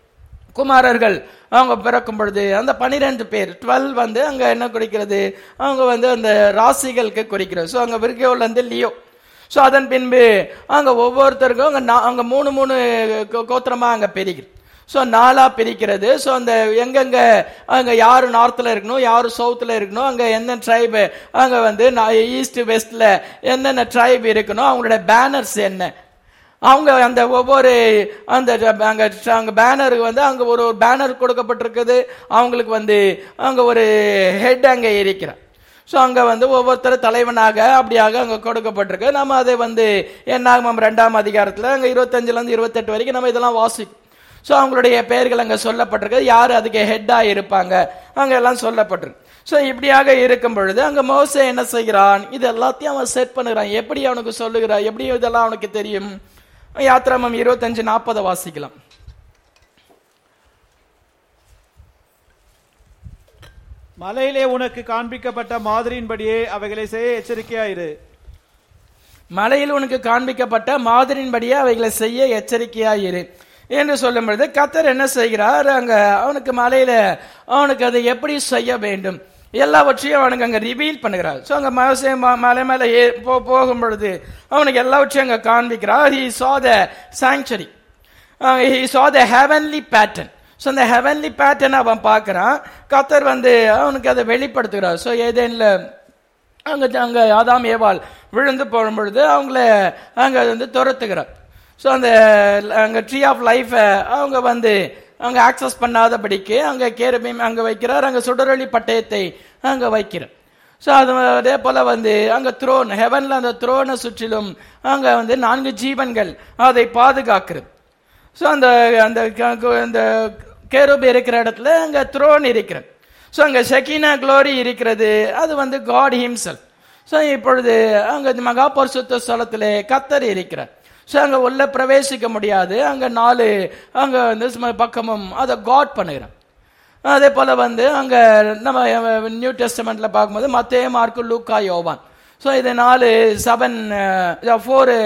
குமாரர்கள் அவங்க பிறக்கும் பொழுது அந்த பனிரெண்டு பேர் டுவெல் வந்து அங்க என்ன குறிக்கிறது அவங்க வந்து அந்த ராசிகளுக்கு குறிக்கிறது ஸோ அங்க விர்கோல இருந்து லியோ ஸோ அதன் பின்பு அங்க ஒவ்வொருத்தருக்கும் அங்க நா- அங்க மூணு மூணு கோ- கோத்திரமா அங்க பிரிக்கிறது ஸோ நாலா பிரிக்கிறது ஸோ அந்த எங்கெங்க அங்க யாரு நார்த்ல இருக்கணும் யாரு சவுத்துல இருக்கணும் அங்க எந்த ட்ரைபு அங்க வந்து ஈஸ்ட் வெஸ்ட்ல என்னென்ன ட்ரைப் இருக்கணும் அவங்களுடைய பேனர்ஸ் என்ன அவங்க அந்த ஒவ்வொரு அந்த அங்க அங்க பேனருக்கு வந்து அங்க ஒரு ஒரு பேனர் கொடுக்கப்பட்டிருக்குது அவங்களுக்கு வந்து அங்க ஒரு ஹெட் அங்க இருக்கிறார் ஸோ அங்க வந்து ஒவ்வொருத்தர் தலைவனாக அப்படியாக அங்க கொடுக்கப்பட்டிருக்கு நம்ம அதை வந்து என்னாகும் ரெண்டாம் அதிகாரத்துல அங்க இருபத்தஞ்சுல இருந்து இருபத்தெட்டு வரைக்கும் நம்ம இதெல்லாம் வாசிக்கும் ஸோ அவங்களுடைய பெயர்கள் அங்க சொல்லப்பட்டிருக்கு யார் அதுக்கு ஹெட்டா இருப்பாங்க அங்க எல்லாம் சொல்லப்பட்டிருக்கு ஸோ இப்படியாக இருக்கும் பொழுது அங்க மோசே என்ன செய்கிறான் இது எல்லாத்தையும் அவன் செட் பண்ணுகிறான் எப்படி அவனுக்கு சொல்லுகிறான் எப்படி இதெல்லாம் அவனுக்கு தெரியும் யாத்திராமம் இருபத்தஞ்சு நாற்பதை வாசிக்கலாம் மலையிலே உனக்கு காண்பிக்கப்பட்ட மாதிரியின்படியே அவைகளை செய்ய எச்சரிக்கையாயிரு மலையில் உனக்கு காண்பிக்கப்பட்ட மாதிரியின்படியே அவைகளை செய்ய எச்சரிக்கையாயிரு என்று சொல்லும் பொழுது கத்தர் என்ன செய்கிறார் அங்க அவனுக்கு மலையில அவனுக்கு அதை எப்படி செய்ய வேண்டும் எல்லாவற்றையும் அவனுக்கு அங்க ரிவீல் பண்ணுகிறார் ஸோ அங்க மோசே ம- மலை மேல ஏ போ- போகும் பொழுது அவனுக்கு எல்லாவற்றையும் அங்க காண்பிக்கிறார் he saw the sanctuary he saw the heavenly pattern so அந்த ஹெவன்லி பேட்டர்ன் அவன் பார்க்கறான் கத்தர் வந்து அவனுக்கு அதை வெளிப்படுத்துகிறார் ஸோ ஏதேனில் அங்க அங்க ஆதாம் ஏவாள் விழுந்து போகும் பொழுது அவங்கள அங்க வந்து துரத்துகிறார் ஸோ அந்த அங்க ட்ரீ ஆஃப் லைஃபை அவங்க வந்து அங்க ஆக்சஸ் பண்ணாதபடிக்கு அங்க கேரபீம் அங்க வைக்கிறார் அங்க சுடரொளி பட்டயத்தை அங்க வைக்கிறார் ஸோ அது அதே போல வந்து அங்க த்ரோன் ஹெவன்ல அந்த த்ரோனை சுற்றிலும் அங்க வந்து நான்கு ஜீவன்கள் அதை பாதுகாக்கிறது ஸோ அந்த அந்த க- க- அந்த கேரூப் இருக்கிற இடத்துல அங்க த்ரோன் இருக்கிறது ஸோ அங்க ஷெகினா க்ளோரி இருக்கிறது அது வந்து காட் ஹிம்செல் ஸோ இப்பொழுது அங்க மகா பரிசுத்த ஸ்தலத்திலே கத்தர் இருக்கிறார் ஸோ அங்க உள்ள பிரவேசிக்க முடியாது அங்க நாலு அங்க வந்து சும்மா பக்கமும் அதை காட் பண்ணுகிறார் அதே போல வந்து அங்க நம்ம நியூ டெஸ்டமெண்ட்ல பார்க்கும்போது மத்தேய மார்க்கு லூக்கா யோவான் ஸோ இது நாலு செவன் ஃபோர்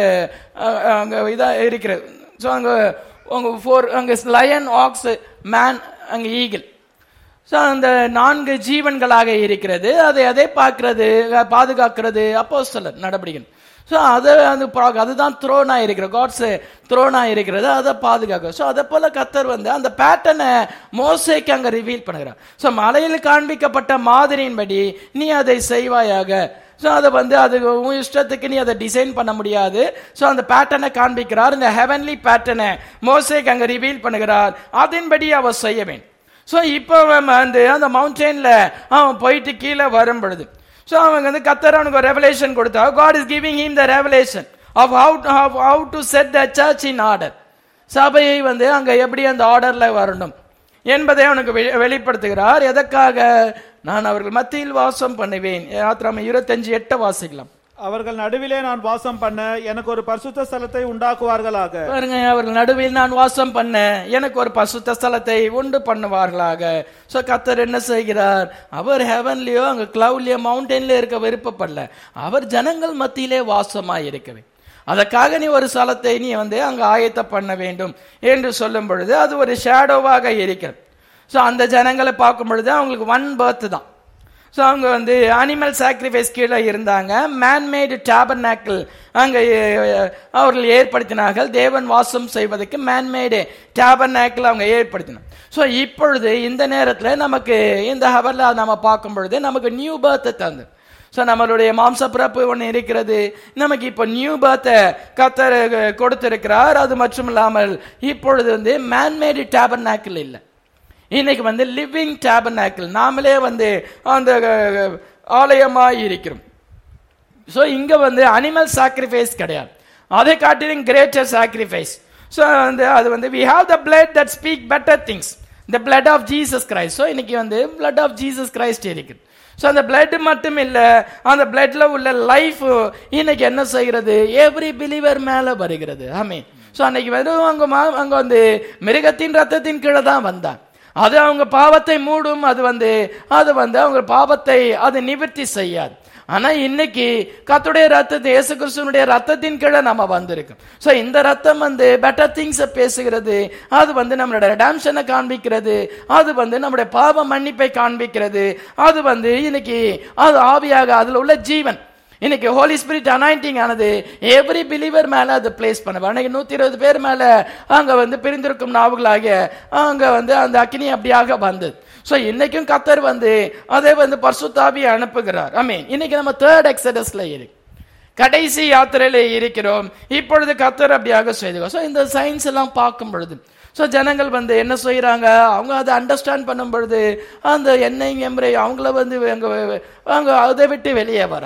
அங்க இதா இருக்கிறது ஸோ அங்க உங்க ஃபோர் அங்க லயன் ஆக்ஸ் மேன் அங்க ஈகிள் ஸோ அந்த நான்கு ஜீவன்களாக இருக்கிறது அதை அதை பார்க்கிறது அஹ், பாதுகாக்கிறது அப்போ நடவடிக்கை ஸோ அதை அது பா- அதுதான் த்ரோனா இருக்கிற காட்ஸ் த்ரோனா இருக்கிறது அதை பாதுகாக்கும் ஸோ அதை போல கத்தர் வந்து அந்த பேட்டர்னை மோசைக்கு அங்க ரிவீல் பண்ணுகிறார் ஸோ மலையில் காண்பிக்கப்பட்ட மாதிரியின்படி நீ அதை செய்வாயாக ஸோ அதை வந்து அது உன் இஷ்டத்துக்கு நீ அதை டிசைன் பண்ண முடியாது ஸோ அந்த பேட்டர்னை காண்பிக்கிறார் இந்த ஹெவன்லி பேட்டர்னை மோசைக்கு அங்க ரிவீல் பண்ணுகிறார் அதன்படி அவர் செய்ய வேண்டும் ஸோ இப்போ அவன் வந்து அந்த மவுண்டெயின்ல அவன் போயிட்டு கீழே வரும் பொழுது ஸோ அவன் வந்து கத்தர் அவனுக்கு ஒரு ரெவலேஷன் கொடுத்தா God is giving him the revelation of how how to set the church in order சபையை வந்து அங்க எப்படி அந்த ஆர்டர்ல வரணும் என்பதை அவனுக்கு வெளி- வெளிப்படுத்துகிறார் எதற்காக நான் அவர்கள் மத்தியில் வாசம் பண்ணுவேன் யாத்திராம இருபத்தஞ்சு எட்ட வாசிக்கலாம் அவர்கள் நடுவிலே நான் வாசம் பண்ண எனக்கு ஒரு பரிசுத்த ஸ்தலத்தை உண்டாக்குவார்களாக பாருங்க அவர்கள் நடுவில் நான் வாசம் பண்ண எனக்கு ஒரு பசுத்த ஸ்தலத்தை உண்டு பண்ணுவார்களாக சோ கத்தர் என்ன செய்கிறார் அவர் ஹெவன்லயோ அங்க கிளவுட்லயோ மவுண்டன்லயோ இருக்க விருப்பப்படல அவர் ஜனங்கள் மத்தியிலே வாசமாய் இருக்கவே அதற்காக நீ ஒரு ஸ்தலத்தை நீ வந்து அங்க ஆயத்த பண்ண வேண்டும் என்று சொல்லும் பொழுது அது ஒரு ஷேடோவாக இருக்கிறது சோ அந்த ஜனங்களை பார்க்கும் பொழுது அவங்களுக்கு ஒன் பர்த் தான் ஸோ அவங்க வந்து அனிமல் சாக்ரிஃபைஸ் கீழே இருந்தாங்க மேன்மேடு டேபர்நாக்கிள் அங்கே அவர்கள் ஏற்படுத்தினார்கள் தேவன் வாசம் செய்வதற்கு மேன்மேடு டேபர்நாக்கிள் அவங்க ஏற்படுத்தினாங்க ஸோ இப்பொழுது இந்த நேரத்தில் நமக்கு இந்த ஹவரில் நம்ம பார்க்கும் பொழுது நமக்கு நியூ பர்த் தந்து ஸோ நம்மளுடைய மாம்ச பிறப்பு ஒன்று இருக்கிறது நமக்கு இப்போ நியூ பர்த்தை கத்தர் கொடுத்திருக்கிறார் அது மட்டும் இல்லாமல் இப்பொழுது வந்து மேன்மேடு டேபர்நாக்கிள் இல்லை இன்னைக்கு வந்து லிவிங் டேபர்நாக்கிள் நாமளே வந்து அந்த அஹ், ஆலயமாய் இருக்கிறோம் ஸோ இங்க வந்து அனிமல் சாக்ரிஃபைஸ் கிடையாது அதை காட்டிலும் கிரேட்டர் சாக்ரிஃபைஸ் ஸோ வந்து அது வந்து we have the blood that speak better things the blood of Jesus Christ so இன்னைக்கு வந்து பிளட் ஆஃப் ஜீசஸ் கிரைஸ்ட் இருக்குது ஸோ அந்த பிளட் மட்டும் இல்லை அந்த பிளட்ல உள்ள லைஃப் இன்னைக்கு என்ன செய்கிறது எவ்ரி பிலீவர் மேல வருகிறது ஆமே ஸோ அன்னைக்கு வெறும் அங்க மா- அங்க வந்து மிருகத்தின் ரத்தத்தின் கீழே தான் வந்தான் அது அவங்க பாவத்தை மூடும் அது வந்து அது வந்து அவங்க பாவத்தை அது நிவர்த்தி செய்யாது ஆனா இன்னைக்கு கத்துடைய ரத்தத்தை இயேசு கிறிஸ்துவனுடைய ரத்தத்தின் கீழே நம்ம வந்திருக்கோம் சோ இந்த ரத்தம் வந்து பெட்டர் திங்ஸ் பேசுகிறது அது வந்து நம்மளோட ரெடாம்ஷனை காண்பிக்கிறது அது வந்து நம்முடைய பாவ மன்னிப்பை காண்பிக்கிறது அது வந்து இன்னைக்கு அது ஆவியாக அதுல உள்ள ஜீவன் இன்னைக்கு ஹோலி ஸ்பிரிட் அனாயிண்டிங் ஆனது எவ்ரி பிலீவர் மேல அது பிளேஸ் பண்ணுவார் அன்னைக்கு நூத்தி இருபது பேர் மேல அங்க வந்து பிரிந்திருக்கும் நாவுகளாகிய அங்க வந்து அந்த அக்னி அப்படியாக வந்தது சோ இன்னைக்கும் கத்தர் வந்து அதை வந்து பர்சுத்தாவி அனுப்புகிறார் ஐ மீன் இன்னைக்கு நம்ம தேர்ட் எக்ஸடஸ்ல இருக்கு கடைசி யாத்திரையில இருக்கிறோம் இப்பொழுது கத்தர் அப்படியாக செய்துக்கோ ஸோ இந்த சயின்ஸ் எல்லாம் பார்க்கும் பொழுது ஸோ ஜனங்கள் வந்து என்ன செய்றாங்க அவங்க அதை அண்டர்ஸ்டாண்ட் பண்ணும் பொழுது அந்த எண்ணெய் எம்ரை அவங்கள வந்து அங்க அவங்க அதை விட்டு வெளியே வராங்க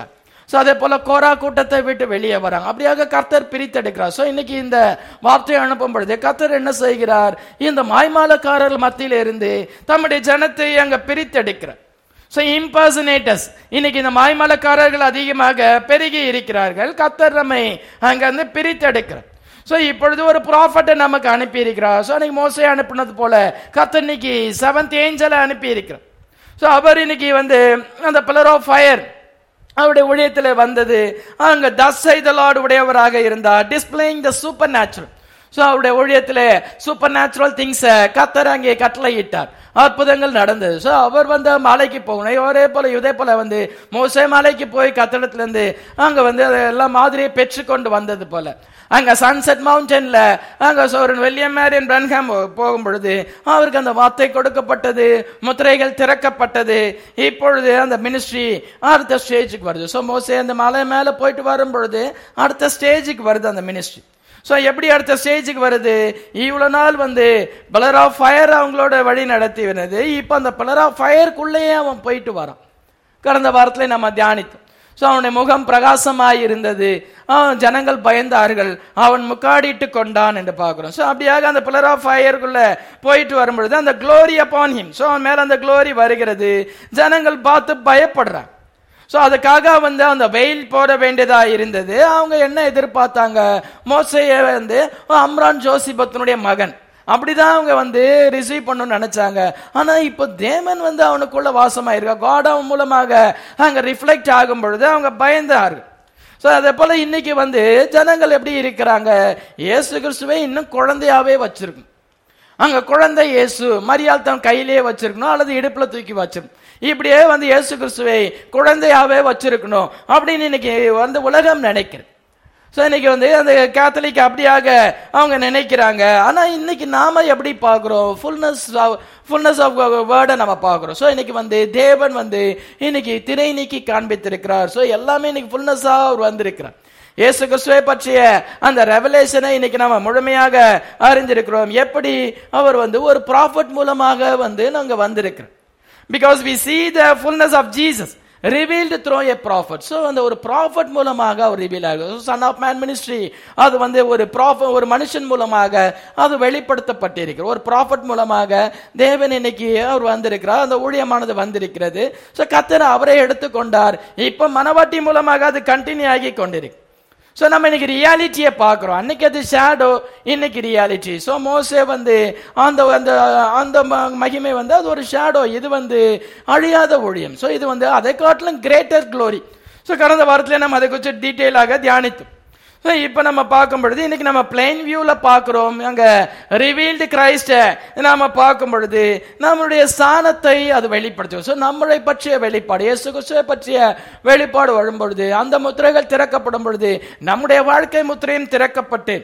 ஸோ அதே போல கோரா கூட்டத்தை விட்டு வெளியே வராங்க அப்படியாக கர்த்தர் பிரித்தெடுக்கிறார் ஸோ இன்னைக்கு இந்த வார்த்தையை அனுப்பும் பொழுது கர்த்தர் என்ன செய்கிறார் இந்த மாய்மாலக்காரர்கள் மத்தியில இருந்து தம்முடைய ஜனத்தை அங்க பிரித்தெடுக்கிறார் ஸோ இம்பர்சனேட்டர்ஸ் இன்னைக்கு இந்த மாய்மலக்காரர்கள் அதிகமாக பெருகி இருக்கிறார்கள் கத்தர் நம்மை அங்க வந்து பிரித்தெடுக்கிறார் ஸோ இப்பொழுது ஒரு ப்ராஃபட்டை நமக்கு அனுப்பி இருக்கிறார் ஸோ அன்னைக்கு மோசை அனுப்பினது போல கத்தர் இன்னைக்கு செவன்த் ஏஞ்சலை அனுப்பி இருக்கிறார் ஸோ அவர் இன்னைக்கு வந்து அந்த பில்லர் ஆஃப் ஃபயர் அவருடைய ஊழியத்தில் வந்தது அங்க தஸ் செய்தலாடு உடையவராக இருந்தார் displaying the supernatural so அவருடைய ஊழியத்தில் சூப்பர் நேச்சுரல் திங்ஸை கத்தர் அங்கே கட்டளையிட்டார் அற்புதங்கள் நடந்தது ஸோ அவர் வந்து மலைக்கு போகணும் ஒரே போல இதே போல வந்து மோசே மலைக்கு போய் கத்தடத்துல இருந்து அங்க வந்து அதை எல்லாம் மாதிரியை பெற்றுக்கொண்டு வந்தது போல அங்க சன்செட் மவுண்டன்ல அங்க சோரன் வெல்லியம் மேரியன் பிரன்ஹாம் போகும் பொழுது அவருக்கு அந்த வார்த்தை கொடுக்கப்பட்டது முத்திரைகள் திறக்கப்பட்டது இப்பொழுது அந்த மினிஸ்ட்ரி அடுத்த ஸ்டேஜுக்கு வருது ஸோ மோசே அந்த மலை மேல போயிட்டு வரும் பொழுது அடுத்த ஸ்டேஜுக்கு வருது அந்த மினிஸ்ட்ரி ஸோ எப்படி அடுத்த ஸ்டேஜுக்கு வருது இவ்வளவு நாள் வந்து பலர் ஆஃப் ஃபயர் அவங்களோட வழி நடத்தி வந்தது இப்போ அந்த பலர் ஆஃப் ஃபயருக்குள்ளேயே அவன் போயிட்டு வரான் கடந்த வாரத்துல நம்ம தியானித்தோம் ஸோ அவனுடைய முகம் பிரகாசமாய் இருந்தது அவன் ஜனங்கள் பயந்தார்கள் அவன் முக்காடிட்டு கொண்டான் என்று பார்க்கிறோம் ஸோ அப்படியாக அந்த பில்லர் ஆஃப் ஃபயருக்குள்ள போயிட்டு வரும்பொழுது அந்த க்ளோரி அப்பான் ஹிம் ஸோ அவன் மேல அந்த க்ளோரி வருகிறது ஜனங்கள் பார்த்து பயப்படுறாங்க ஸோ அதுக்காக வந்து அந்த வெயில் போட வேண்டியதா இருந்தது அவங்க என்ன எதிர்பார்த்தாங்க மோசைய வந்து அம்ரான் ஜோசிபத்தினுடைய மகன் அப்படிதான் அவங்க வந்து ரிசீவ் பண்ணணும்னு நினைச்சாங்க ஆனா இப்போ தேவன் வந்து அவனுக்குள்ள வாசமாயிருக்கா காட் அவன் மூலமாக அங்க ரிஃப்ளெக்ட் ஆகும் பொழுது அவங்க பயந்தார்கள் ஸோ அதே போல இன்னைக்கு வந்து ஜனங்கள் எப்படி இருக்கிறாங்க இயேசு கிறிஸ்துவை இன்னும் குழந்தையாவே வச்சிருக்கும் அங்க குழந்தை இயேசு மரியாள் தன் கையிலேயே வச்சிருக்கணும் அல்லது இடுப்புல தூக்கி வச்சிருக்கணும் இப்படியே வந்து இயேசு கிறிஸ்துவை குழந்தையாவே வச்சிருக்கணும் அப்படின்னு இன்னைக்கு வந்து உலகம் நினைக்கிறது ஸோ இன்னைக்கு வந்து அந்த கேத்தலிக் அப்படியாக அவங்க நினைக்கிறாங்க ஆனா இன்னைக்கு நாம எப்படி பார்க்குறோம் ஃபுல்னஸ் ஃபுல்னஸ் ஆஃப் வேர்டை நம்ம பார்க்குறோம் ஸோ இன்னைக்கு வந்து தேவன் வந்து இன்னைக்கு திரை நீக்கி காண்பித்திருக்கிறார் ஸோ எல்லாமே இன்னைக்கு ஃபுல்னஸாக அவர் வந்திருக்கிறார் இயேசு கிறிஸ்துவை பற்றிய அந்த ரெவலேஷனை இன்னைக்கு நம்ம முழுமையாக அறிஞ்சிருக்கிறோம் எப்படி அவர் வந்து ஒரு ப்ராஃபட் மூலமாக வந்து நாங்க வந்திருக்கிறோம் because we see the fullness of Jesus revealed through a prophet so அந்த ஒரு ப்ராஃபட் மூலமாக அவர் ரிவீல் ஆகுது சன் ஆஃப் மேன் மினிஸ்ட்ரி அது வந்து ஒரு ப்ராஃப ஒரு மனுஷன் மூலமாக அது வெளிப்படுத்தப்பட்டிருக்கிறது ஒரு ப்ராஃபட் மூலமாக தேவன் இன்னைக்கு அவர் வந்திருக்கிறார் அந்த ஊழியமானது வந்திருக்கிறது ஸோ கத்தர் அவரை எடுத்துக்கொண்டார் இப்போ மனவாட்டி மூலமாக அது கண்டினியூ ஆகி கொண்டிருக்கு ஸோ நம்ம இன்னைக்கு ரியாலிட்டியை பார்க்குறோம் அன்னைக்கு அது ஷேடோ இன்னைக்கு ரியாலிட்டி ஸோ மோசே வந்து அந்த அந்த அந்த ம- மகிமை வந்து அது ஒரு ஷேடோ இது வந்து அழியாத ஒழியம் ஸோ இது வந்து அதை காட்டிலும் கிரேட்டர் க்ளோரி ஸோ கடந்த வாரத்தில் நம்ம அதை கொஞ்சம் டீட்டெயிலாக தியானித்தோம் ஸோ இப்போ நம்ம பார்க்கும் பொழுது இன்னைக்கு நம்ம பிளைன் வியூவில் பார்க்குறோம் அங்கே ரிவீல்டு கிரைஸ்டை நாம பார்க்கும் பொழுது நம்மளுடைய ஸ்தானத்தை அது வெளிப்படுத்தும் ஸோ நம்மளை பற்றிய வெளிப்பாடு இயேசு கிறிஸ்துவை பற்றிய வெளிப்பாடு வரும் பொழுது அந்த முத்திரைகள் திறக்கப்படும் பொழுது நம்முடைய வாழ்க்கை முத்திரையும் திறக்கப்பட்டு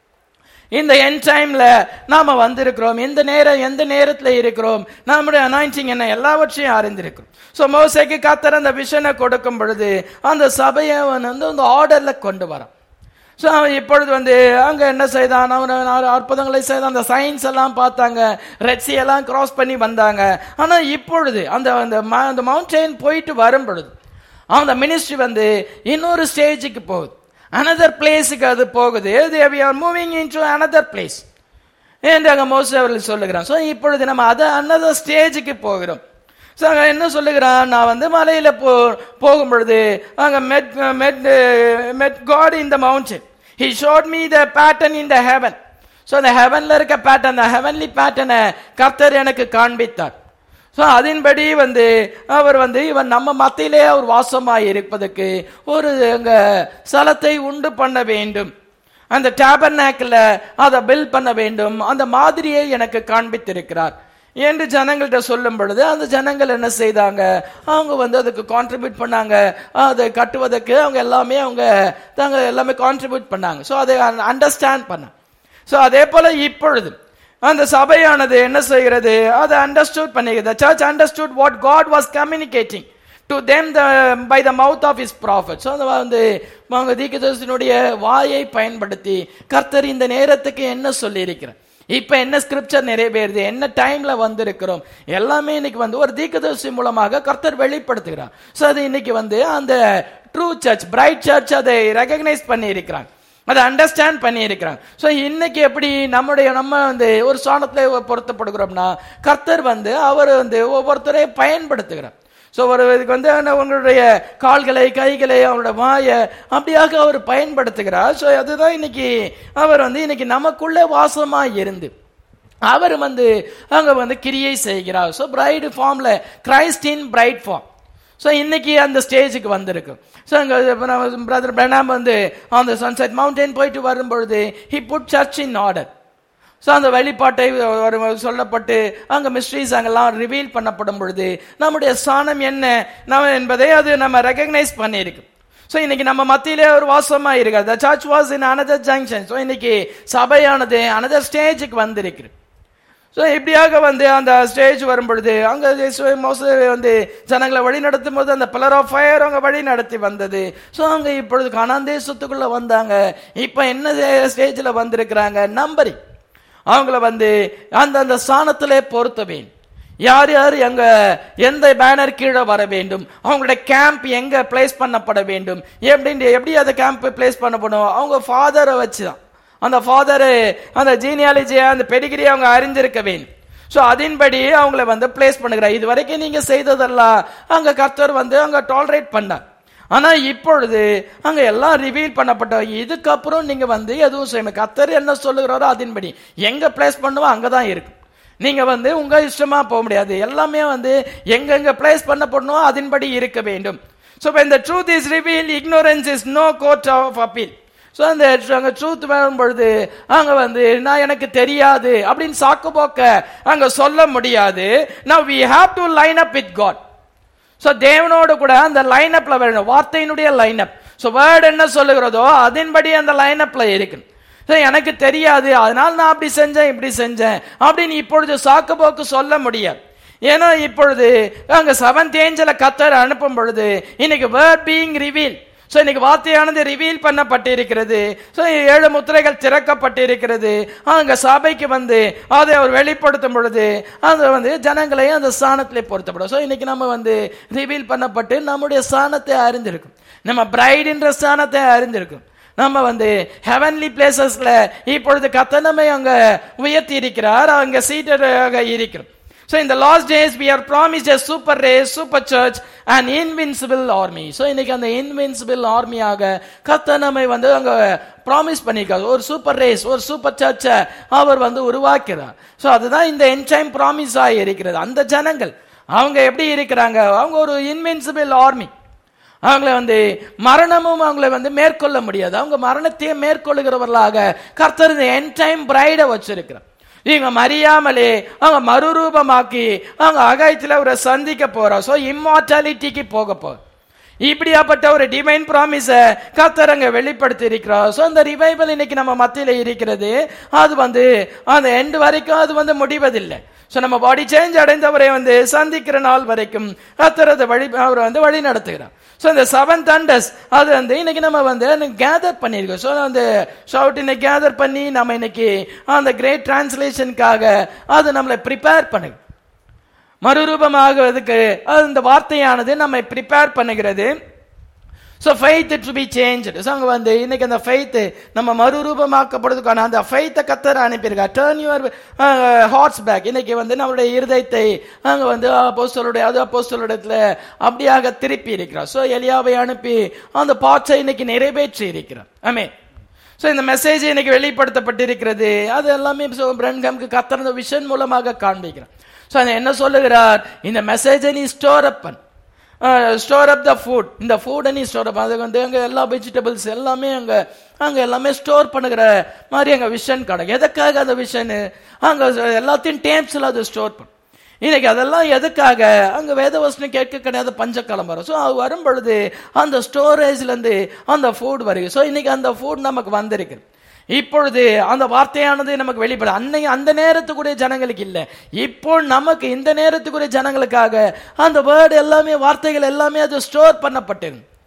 இந்த என் டைம்ல நாம வந்திருக்கிறோம் எந்த நேரம் எந்த நேரத்துல இருக்கிறோம் நம்முடைய அனாயிண்டிங் என்ன எல்லாவற்றையும் அறிந்திருக்கிறோம் ஸோ மோசைக்கு கத்தர் அந்த விஷனை கொடுக்கும் பொழுது அந்த சபையை அவன் வந்து அந்த ஆர்டர்ல கொண்டு வரான் ஸோ அவன் இப்பொழுது வந்து அங்க என்ன செய்தான் அவன் நாலு அற்புதங்களை செய்தான் அந்த சயின்ஸ் எல்லாம் பார்த்தாங்க ரெட்சி எல்லாம் கிராஸ் பண்ணி வந்தாங்க ஆனா இப்பொழுது அந்த அந்த ம- அந்த மவுண்டெயின் போயிட்டு வரும் பொழுது அந்த மினிஸ்ட்ரி வந்து இன்னொரு ஸ்டேஜுக்கு போகுது அனதர் பிளேஸுக்கு அது போகுது we are moving into another place என்று அங்கே மோசே அவர்கள் சொல்லுகிறான் ஸோ இப்பொழுது நம்ம அதை அனதர் ஸ்டேஜுக்கு போகிறோம் ஸோ அங்கே என்ன சொல்லுகிறான் நான் வந்து மலையில் போ போகும் பொழுது அங்கே met met met God in the mountain he showed me the pattern in the heaven so அந்த ஹெவன்ல இருக்க பேட்டர்ன் அந்த ஹெவன்லி பேட்டர்னை கர்த்தர் எனக்கு காண்பித்தார் ஸோ அதன்படி வந்து அவர் வந்து இவன் நம்ம மத்தியிலே அவர் வாசமாய் இருப்பதற்கு ஒரு அங்க ஸ்தலத்தை உண்டு பண்ண வேண்டும் அந்த டேபர்நாக்கில் அதை பில் பண்ண வேண்டும் அந்த மாதிரியை எனக்கு காண்பித்திருக்கிறார் என்று ஜனங்கள்கிட்ட சொல்லும் பொழுது அந்த ஜனங்கள் என்ன செய்தாங்க அவங்க வந்து அதுக்கு கான்ட்ரிபியூட் பண்ணாங்க அதை கட்டுவதற்கு அவங்க எல்லாமே அவங்க தாங்க எல்லாமே கான்ட்ரிபியூட் பண்ணாங்க ஸோ அதை அண்டர்ஸ்டாண்ட் பண்ணாங்க ஸோ அதே போல இப்பொழுது அந்த சபையானது என்ன செய்கிறது அதை அண்டர்ஸ்டூட் பண்ணிக்கிறது church understood what God was communicating to them the by the mouth of his prophet so அந்த வந்து அவங்க தீர்க்கதரிசனுடைய வாயை பயன்படுத்தி கர்த்தர் இந்த நேரத்துக்கு என்ன சொல்லியிருக்கிறார் இப்ப என்ன ஸ்கிரிப்சர் நிறைவேறுது என்ன டைம்ல வந்திருக்கிறோம் எல்லாமே இன்னைக்கு வந்து ஒரு தீர்க்கதரிசி மூலமாக கர்த்தர் வெளிப்படுத்துகிறார் சோ அது இன்னைக்கு வந்து அந்த ட்ரூ சர்ச் பிரைட் சர்ச் அதை ரெகக்னைஸ் பண்ணி இருக்கிறாங்க அதை அண்டர்ஸ்டாண்ட் பண்ணி இருக்கிறாங்க ஸோ இன்னைக்கு எப்படி நம்முடைய நம்ம வந்து ஒரு சாணத்துல பொருத்தப்படுகிறோம்னா கர்த்தர் வந்து அவர் வந்து ஒவ்வொருத்தரையும் பயன்படுத்துகிறார் ஸோ ஒரு இதுக்கு வந்து என்ன உங்களுடைய கால்களை கைகளை அவரோட வாயை அப்படியாக அவர் பயன்படுத்துகிறார் ஸோ அதுதான் இன்னைக்கு அவர் வந்து இன்னைக்கு நமக்குள்ளே வாசமா இருந்து அவர் வந்து அங்க வந்து கிரியை செய்கிறார் ஸோ பிரைடு ஃபார்ம்ல கிரைஸ்டின் பிரைட் ஃபார்ம் ஸோ இன்னைக்கு அந்த ஸ்டேஜுக்கு வந்திருக்கு ஸோ அங்கே பிரதர் பிரணாம் வந்து அந்த சன்செட் மவுண்டன் போயிட்டு வரும்பொழுது he put church in order so அந்த வெளிப்பாட்டை ஒரு சொல்லப்பட்டு அங்கே மிஸ்ட்ரீஸ் அங்கெல்லாம் ரிவீல் பண்ணப்படும் பொழுது நம்முடைய ஸ்தானம் என்ன நம்ம என்பதை அது நம்ம ரெகக்னைஸ் பண்ணியிருக்கு ஸோ இன்னைக்கு நம்ம மத்தியிலே ஒரு வாசமா இருக்கு the church was in another junction so இன்னைக்கு சபையானது அனதர் ஸ்டேஜுக்கு வந்திருக்கு ஸோ இப்படியாக வந்து அந்த ஸ்டேஜ் வரும் பொழுது அங்கே மோச வந்து ஜனங்களை வழி நடத்தும் போது அந்த பில்லர் ஆஃப் ஃபயர் அவங்க வழி நடத்தி வந்தது ஸோ அவங்க இப்பொழுது கனாந்தேசத்துக்குள்ள வந்தாங்க இப்போ என்ன ஸ்டேஜில் வந்திருக்கிறாங்க நம்பரி அவங்கள வந்து அந்த அந்த ஸ்தானத்திலே பொருத்தவேன் யார் யார் எங்க எந்த பேனர் கீழே வர வேண்டும் அவங்களுடைய கேம்ப் எங்க பிளேஸ் பண்ணப்பட வேண்டும் எப்படின்னு எப்படி அந்த கேம்ப் பிளேஸ் பண்ணப்படும் அவங்க ஃபாதரை வச்சுதான் அந்த ஃபாதரு அந்த ஜீனியாலஜியை அந்த பெடிகிரி அவங்க அறிஞ்சிருக்க வேண்டும் ஸோ அதன்படி அவங்கள வந்து பிளேஸ் பண்ணுகிறார் இது வரைக்கும் நீங்க செய்ததெல்லாம் அங்க கர்த்தர் வந்து அங்க டாலரேட் பண்ணார் ஆனா இப்பொழுது அங்க எல்லாம் ரிவீல் பண்ணப்பட்ட இதுக்கப்புறம் நீங்க வந்து எதுவும் செய்யணும் கர்த்தர் என்ன சொல்லுகிறாரோ அதன்படி எங்க பிளேஸ் பண்ணுவோ அங்கதான் இருக்கு நீங்க வந்து உங்க இஷ்டமா போக முடியாது எல்லாமே வந்து எங்கெங்க பிளேஸ் பண்ணப்படணும் அதன்படி இருக்க வேண்டும் ஸோ இந்த truth is reveal ignorance is no court of appeal so அந்த அங்க ட்ரூத் வரும் பொழுது அங்க வந்து நான் எனக்கு தெரியாது அப்படின்னு சாக்கு போக்க அங்க சொல்ல முடியாது now we have to line up with God so தேவனோடு கூட அந்த லைன் அப்ல வேணும் வார்த்தையினுடைய லைன் அப் ஸோ வேர்டு என்ன சொல்லுகிறதோ அதன்படி அந்த லைன் அப்ல இருக்கு ஸோ எனக்கு தெரியாது அதனால நான் அப்படி செஞ்சேன் இப்படி செஞ்சேன் அப்படின்னு இப்பொழுது சாக்கு போக்கு சொல்ல முடியாது ஏன்னா இப்பொழுது அங்க செவன்த் ஏஞ்சல கத்தர் அனுப்பும் பொழுது இன்னைக்கு வேர்ட் பீயிங் ரிவீல் ஸோ இன்னைக்கு வார்த்தையானது ரிவீல் பண்ணப்பட்டிருக்கிறது ஸோ ஏழு முத்திரைகள் திறக்கப்பட்டிருக்கிறது அங்க சபைக்கு வந்து அதை அவர் வெளிப்படுத்தும் பொழுது அது வந்து ஜனங்களை அந்த ஸ்தானத்திலே பொருத்தப்படும் ஸோ இன்னைக்கு நம்ம வந்து ரிவீல் பண்ணப்பட்டு நம்முடைய ஸ்தானத்தை அறிந்திருக்கும் நம்ம பிரைடுன்ற ஸ்தானத்தை அறிந்திருக்கும் நம்ம வந்து ஹெவன்லி பிளேசஸ்ல இப்பொழுது கத்தனமை அங்க உயர்த்தி இருக்கிறார் அங்க சீட்டராக இருக்கிறோம் So in the last days we are promised a super race, super church, an invincible army. So இன்னைக்கு அந்த invincible ஆர்மியாக கத்த நம்மை வந்து அங்க ப்ராமிஸ் பண்ணிருக்காரு ஒரு சூப்பர் ரேஸ் ஒரு சூப்பர் சர்ச்சை அவர் வந்து உருவாக்கிறார் ஸோ அதுதான் இந்த என்டைம் ப்ராமிஸ் ஆகி இருக்கிறது அந்த ஜனங்கள் அவங்க எப்படி இருக்கிறாங்க அவங்க ஒரு இன்வின்சிபிள் ஆர்மி அவங்கள வந்து மரணமும் அவங்கள வந்து மேற்கொள்ள முடியாது அவங்க மரணத்தையே மேற்கொள்ளுகிறவர்களாக கர்த்தர் இந்த என் டைம் பிரைடை வச்சிருக்கிறார் இவங்க மறியாமலே அவங்க மறுரூபமாக்கி அவங்க அகாயத்தில் அவரை சந்திக்க போறோம் ஸோ இம்மார்டாலிட்டிக்கு போக போ இப்படியாப்பட்ட ஒரு டிவைன் ப்ராமிஸ கத்தர் அங்க வெளிப்படுத்தி இருக்கிறோம் ஸோ அந்த ரிவைவல் இன்னைக்கு நம்ம மத்தியில இருக்கிறது அது வந்து அந்த எண்டு வரைக்கும் அது வந்து முடிவதில்லை ஸோ நம்ம பாடி சேஞ்ச் அடைந்தவரை வந்து சந்திக்கிற நாள் வரைக்கும் கத்தர் அதை வழி அவர் வந்து வழி நடத்துகிறார் ஸோ இந்த செவன் தண்டர்ஸ் அது வந்து இன்னைக்கு நம்ம வந்து கேதர் பண்ணியிருக்கோம் ஸோ அந்த ஷவுட் இன்னைக்கு கேதர் பண்ணி நம்ம இன்னைக்கு அந்த கிரேட் டிரான்ஸ்லேஷனுக்காக அது நம்மளை ப்ரிப்பேர் பண்ணுது மறுரூபமாகுவதற்கு அந்த வார்த்தையானது நம்மை ப்ரிப்பேர் பண்ணுகிறது so faith to be change so அங்கே வந்து இன்னைக்கு அந்த ஃபெய்த் நம்ம மறுரூபமாக்கப்படுறதுக்கான அந்த ஃபெய்த்தை கத்தர் அனுப்பியிருக்கா டேர்ன் யுவர் ஹார்ட்ஸ் பேக் இன்னைக்கு வந்து நம்மளுடைய இருதயத்தை அங்கே வந்து அப்போஸ்தலருடைய அது அப்போஸ்தலோடத்துல அப்படியாக திருப்பி இருக்கிறார் ஸோ எலியாவை அனுப்பி அந்த பாட்சை இன்னைக்கு நிறைவேற்றி இருக்கிறார் ஆமே ஸோ இந்த மெசேஜ் இன்னைக்கு வெளிப்படுத்தப்பட்டிருக்கிறது அது எல்லாமே பிரன்கம்க்கு கத்தர் விஷன் மூலமாக காண்பிக்கிறார் ஸோ என்ன சொல்லுகிறார் இந்த மெசேஜை நீ ஸ்டோர் அப் பண்ணு ஸ்டோர் அப் த ஃபுட் இந்த ஃபுட்டை நீ ஸ்டோர் அப் அது வந்து அங்கே எல்லா வெஜிடபிள்ஸ் எல்லாமே அங்கே அங்கே எல்லாமே ஸ்டோர் பண்ணுகிற மாதிரி அங்கே விஷன் கிடைக்கும் எதுக்காக அந்த விஷன் அங்கே எல்லாத்தையும் டேப்ஸில் அது ஸ்டோர் பண்ணும் இன்னைக்கு அதெல்லாம் எதுக்காக அங்க வேதவசனம் கேட்க கிடையாது பஞ்சக்காலம் வரும் ஸோ அது வரும் பொழுது அந்த ஸ்டோரேஜ்லேருந்து அந்த ஃபுட் வருது ஸோ இன்னைக்கு அந்த ஃபுட் நமக்கு வந்திருக்கு இப்பொழுது அந்த வார்த்தையானது நமக்கு வெளிப்பட அன்னை அந்த நேரத்துக்குரிய ஜனங்களுக்கு இல்லை இப்போ நமக்கு இந்த நேரத்துக்குரிய ஜனங்களுக்காக அந்த வேர்டு எல்லாமே வார்த்தைகள் எல்லாமே அது ஸ்டோர் பண்ணப்பட்டிருக்கு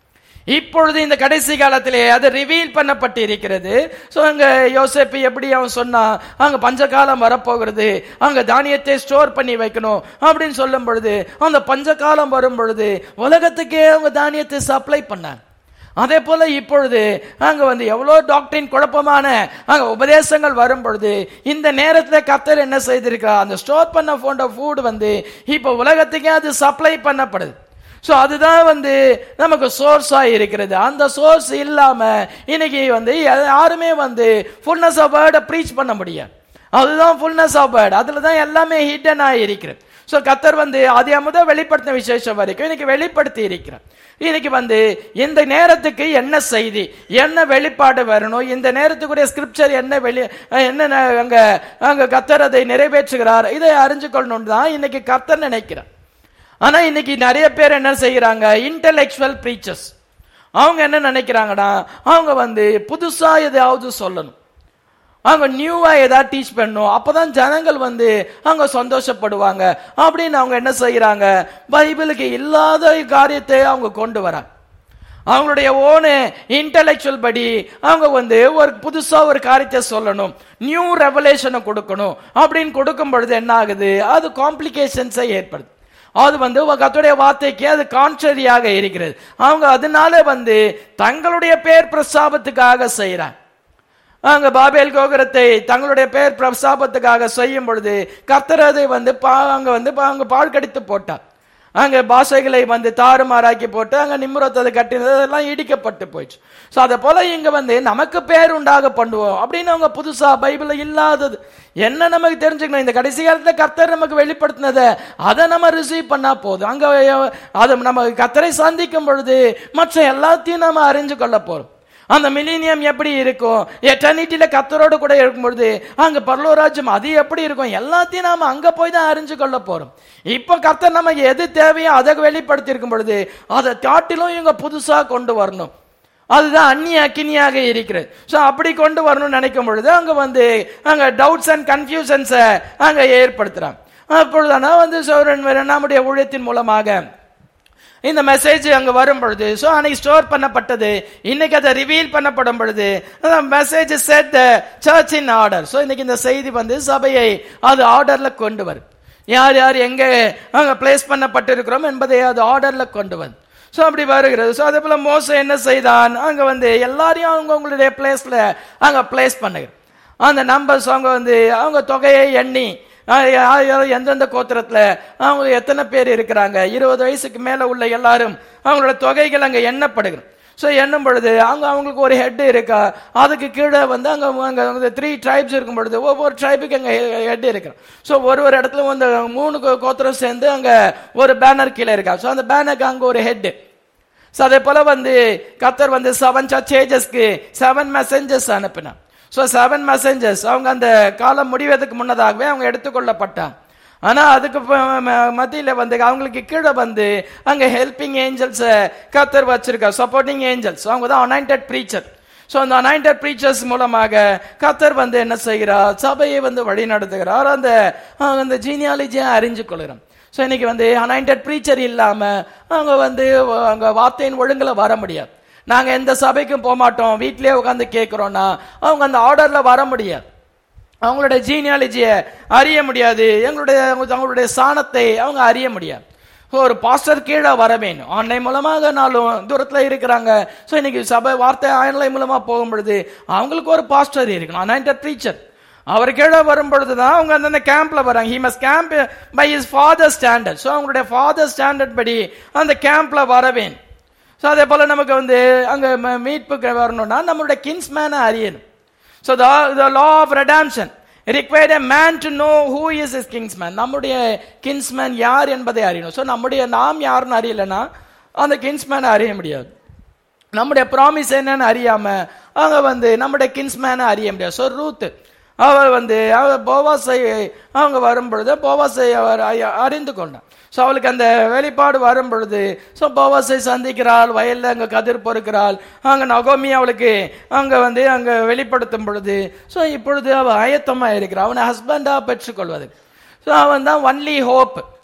இப்பொழுது இந்த கடைசி காலத்திலே அது ரிவீல் பண்ணப்பட்டு இருக்கிறது சோ அங்க யோசேப்பு எப்படி அவன் சொன்னா அங்க பஞ்சகாலம் வரப்போகிறது அங்க தானியத்தை ஸ்டோர் பண்ணி வைக்கணும் அப்படின்னு சொல்லும் பொழுது அந்த பஞ்சகாலம் வரும் பொழுது உலகத்துக்கே அவங்க தானியத்தை சப்ளை பண்ணாங்க அதே போல இப்பொழுது அங்க வந்து எவ்வளவு டாக்டரின் குழப்பமான அங்க உபதேசங்கள் வரும் பொழுது இந்த நேரத்துல கத்தர் என்ன செய்திருக்கிறார் அந்த ஸ்டோர் பண்ண போன்ற ஃபுட் வந்து இப்ப உலகத்துக்கே அது சப்ளை பண்ணப்படுது சோ அதுதான் வந்து நமக்கு சோர்ஸா இருக்கிறது அந்த சோர்ஸ் இல்லாம இன்னைக்கு வந்து யாருமே வந்து ஃபுல்னஸ் ஆஃப் வேர்டை ப்ரீச் பண்ண முடியாது அதுதான் ஃபுல்னஸ் ஆஃப் வேர்ட் அதுல தான் எல்லாமே ஹிடன் ஆகி இருக்கிறது சோ கத்தர் வந்து அதே முதல் வெளிப்படுத்தின விசேஷம் வரைக்கும் இன்னைக்கு வெளிப்படுத்தி இருக்கிறார் இன்னைக்கு வந்து இந்த நேரத்துக்கு என்ன செய்தி என்ன வெளிப்பாடு வரணும் இந்த நேரத்துக்குரிய ஸ்கிரிப்சர் என்ன வெளி என்ன அங்க அங்க கத்தர் அதை நிறைவேற்றுகிறார் இதை அறிஞ்சு கொள்ளணும் தான் இன்னைக்கு கத்தர் நினைக்கிறார் ஆனா இன்னைக்கு நிறைய பேர் என்ன செய்யறாங்க இன்டெலெக்சுவல் ப்ரீச்சர்ஸ் அவங்க என்ன நினைக்கிறாங்கன்னா அவங்க வந்து புதுசா எதையாவது சொல்லணும் அவங்க நியூவா ஏதாவது டீச் பண்ணணும் அப்பதான் ஜனங்கள் வந்து அவங்க சந்தோஷப்படுவாங்க அப்படின்னு அவங்க என்ன செய்யறாங்க பைபிளுக்கு இல்லாத காரியத்தை அவங்க கொண்டு வராங்க அவங்களுடைய ஓனு இன்டலெக்சுவல் படி அவங்க வந்து ஒரு புதுசா ஒரு காரியத்தை சொல்லணும் நியூ ரெவலேஷனை கொடுக்கணும் அப்படின்னு கொடுக்கும் பொழுது என்ன ஆகுது அது காம்ப்ளிகேஷன்ஸை ஏற்படுது அது வந்து கத்துடைய வார்த்தைக்கு அது கான்ட்ரரியாக இருக்கிறது அவங்க அதனால வந்து தங்களுடைய பேர் பிரஸ்தாபத்துக்காக செய்யறாங்க அங்க பாபேல் கோபுரத்தை தங்களுடைய பேர் பிரசாபத்துக்காக செய்யும் பொழுது கர்த்தர் அதை வந்து பா- அங்க வந்து பா- அங்க பால் கடித்து போட்டார் அங்க பாஷைகளை வந்து தாறுமாறாக்கி போட்டு அங்க நிம்ரத் அதை கட்டினது அதெல்லாம் இடிக்கப்பட்டு போயிடுச்சு சோ அதை போல இங்க வந்து நமக்கு பேர் உண்டாக பண்ணுவோம் அப்படின்னு அவங்க புதுசா பைபிள்ல இல்லாதது என்ன நமக்கு தெரிஞ்சுக்கணும் இந்த கடைசி காலத்துல கர்த்தர் நமக்கு வெளிப்படுத்தினதை அதை நம்ம ரிசீவ் பண்ணா போதும் அங்க அதை நம்ம கர்த்தரை சந்திக்கும் பொழுது மற்ற எல்லாத்தையும் நம்ம அறிஞ்சு கொள்ள போறோம் அந்த மில்லினியம் எப்படி இருக்கும் எட்டர்னிட்டியில கத்தரோடு கூட இருக்கும் பொழுது அங்க பரலோராஜ்யம் அது எப்படி இருக்கும் எல்லாத்தையும் நாம அங்க போய் தான் அறிஞ்சு கொள்ள போறோம் இப்போ கர்த்தர் நமக்கு எது தேவையோ அதை வெளிப்படுத்தி இருக்கும் பொழுது அதை காட்டிலும் இவங்க புதுசா கொண்டு வரணும் அதுதான் அந்நிய அக்கினியாக இருக்கிறது ஸோ அப்படி கொண்டு வரணும்னு நினைக்கும் பொழுது அங்க வந்து அங்க டவுட்ஸ் அண்ட் கன்ஃபியூஷன்ஸை அங்க ஏற்படுத்துறாங்க அப்பொழுதானா வந்து சௌரன் நம்முடைய ஊழியத்தின் மூலமாக இந்த மெசேஜ் அங்க வரும் பொழுது ஸோ அன்னைக்கு ஸ்டோர் பண்ணப்பட்டது இன்னைக்கு அதை ரிவீல் பண்ணப்படும் பொழுது message set church in order so இன்னைக்கு இந்த செய்தி வந்து சபையை அது ஆர்டர்ல கொண்டு வரும் யார் யார் எங்க அங்க பிளேஸ் பண்ணப்பட்டிருக்கிறோம் என்பதை அது ஆர்டர்ல கொண்டு வந்து ஸோ அப்படி வருகிறது ஸோ அதே போல மோச என்ன செய்தான் அங்க வந்து எல்லாரையும் அவங்க அவங்களுடைய பிளேஸ்ல அங்க பிளேஸ் பண்ணுங்க அந்த நம்பர்ஸ் அவங்க வந்து அவங்க தொகையை எண்ணி ஆஹ் யா- யா- எந்தெந்த கோத்திரத்துல அவங்க எத்தனை பேர் இருக்கிறாங்க இருபது வயசுக்கு மேல உள்ள எல்லாரும் அவங்களோட தொகைகள் அங்க எண்ணப்படுகிறது ஸோ எண்ணும் பொழுது அங்க அவங்களுக்கு ஒரு ஹெட் இருக்கா அதுக்கு கீழே வந்து அங்க அங்க த்ரீ ட்ரைப்ஸ் இருக்கும் பொழுது ஒவ்வொரு ட்ரைபுக்கு அங்க ஹெட் இருக்கு ஸோ ஒரு ஒரு இடத்துல வந்து மூணு கோ- கோத்திரம் சேர்ந்து அங்க ஒரு பேனர் கீழே இருக்கா ஸோ அந்த பேனருக்கு அங்க ஒரு ஹெட் ஸோ அதே போல வந்து கத்தர் வந்து செவன் சர்ச்சேஜஸ்க்கு செவன் மெசஞ்சர்ஸ் அனுப்பினார் ஸோ செவன் மெசஞ்சர்ஸ் அவங்க அந்த காலம் முடிவதற்கு முன்னதாகவே அவங்க எடுத்துக்கொள்ளப்பட்டாங்க ஆனா அதுக்கு ப- ம- மத்தியில வந்து அவங்களுக்கு கீழே வந்து அங்க ஹெல்பிங் ஏஞ்சல்ஸ் கத்தர் வச்சிருக்கா சப்போர்ட்டிங் ஏஞ்சல்ஸ் அவங்க தான் அனாயிண்டட் ப்ரீச்சர் ஸோ அந்த அனாயிண்டட் ப்ரீச்சர்ஸ் மூலமாக கத்தர் வந்து என்ன செய்கிறார் சபையை வந்து வழி நடத்துகிறார் அந்த அவங்க அந்த ஜீனியாலஜியை அறிஞ்சு கொள்கிறோம் ஸோ இன்னைக்கு வந்து அனாயிண்டட் ப்ரீச்சர் இல்லாம அவங்க வந்து அங்க வார்த்தையின் ஒழுங்குல வர முடியாது நாங்க எந்த சபைக்கும் போக மாட்டோம் வீட்லயே உட்காந்து கேட்கிறோம்னா அவங்க அந்த ஆர்டர்ல வர முடியாது அவங்களுடைய ஜீனியாலஜியை அறிய முடியாது எங்களுடைய அவங்களுடைய சாணத்தை அவங்க அறிய முடியாது ஒரு பாஸ்டர் கீழே வர வேணும் ஆன்லைன் மூலமாக நாளும் தூரத்துல இருக்கிறாங்க ஸோ இன்னைக்கு சபை வார்த்தை ஆன்லைன் மூலமா போகும் பொழுது அவங்களுக்கு ஒரு பாஸ்டர் இருக்கணும் அனாயிண்டட் ப்ரீச்சர் அவர் கீழே வரும் பொழுது தான் அவங்க அந்தந்த கேம்ப்ல வராங்க he must camp by his father standard so அவங்களுடைய ஃபாதர் ஸ்டாண்டர்ட் படி அந்த கேம்ப்ல வர வேணும் ஸோ அதே போல நமக்கு வந்து அங்க ம- மீட்புக்கு வரணும்னா நம்மளுடைய கின்ஸ்மேனை அறியணும் so the law of redemption required a man to know who is his kinsman நம்முடைய கின்ஸ்மேன் யார் என்பதை அறியணும் ஸோ நம்முடைய நாம் யாருன்னு அறியலைன்னா அந்த கின்ஸ்மேனை அறிய முடியாது நம்முடைய ப்ராமிஸ் என்னன்னு அறியாம அவங்க வந்து நம்முடைய கின்ஸ்மேனை அறிய முடியாது ஸோ ரூத் அவர் வந்து அவர் போவாசை அவங்க வரும் பொழுது போவாசை அவர் அறி- அறிந்து கொண்டான் ஸோ அவளுக்கு அந்த வெளிப்பாடு வரும் பொழுது ஸோ போவாசை சந்திக்கிறாள் வயல்ல அங்க கதிர் பொறுக்கிறாள் அங்க நகோமி அவளுக்கு அங்க வந்து அங்க வெளிப்படுத்தும் பொழுது ஸோ இப்பொழுது அவ ஆயத்தமா இருக்கிறாள் அவனை ஹஸ்பண்டா பெற்றுக்கொள்வது ஸோ அவன் தான் ஒன்லி ஹோப்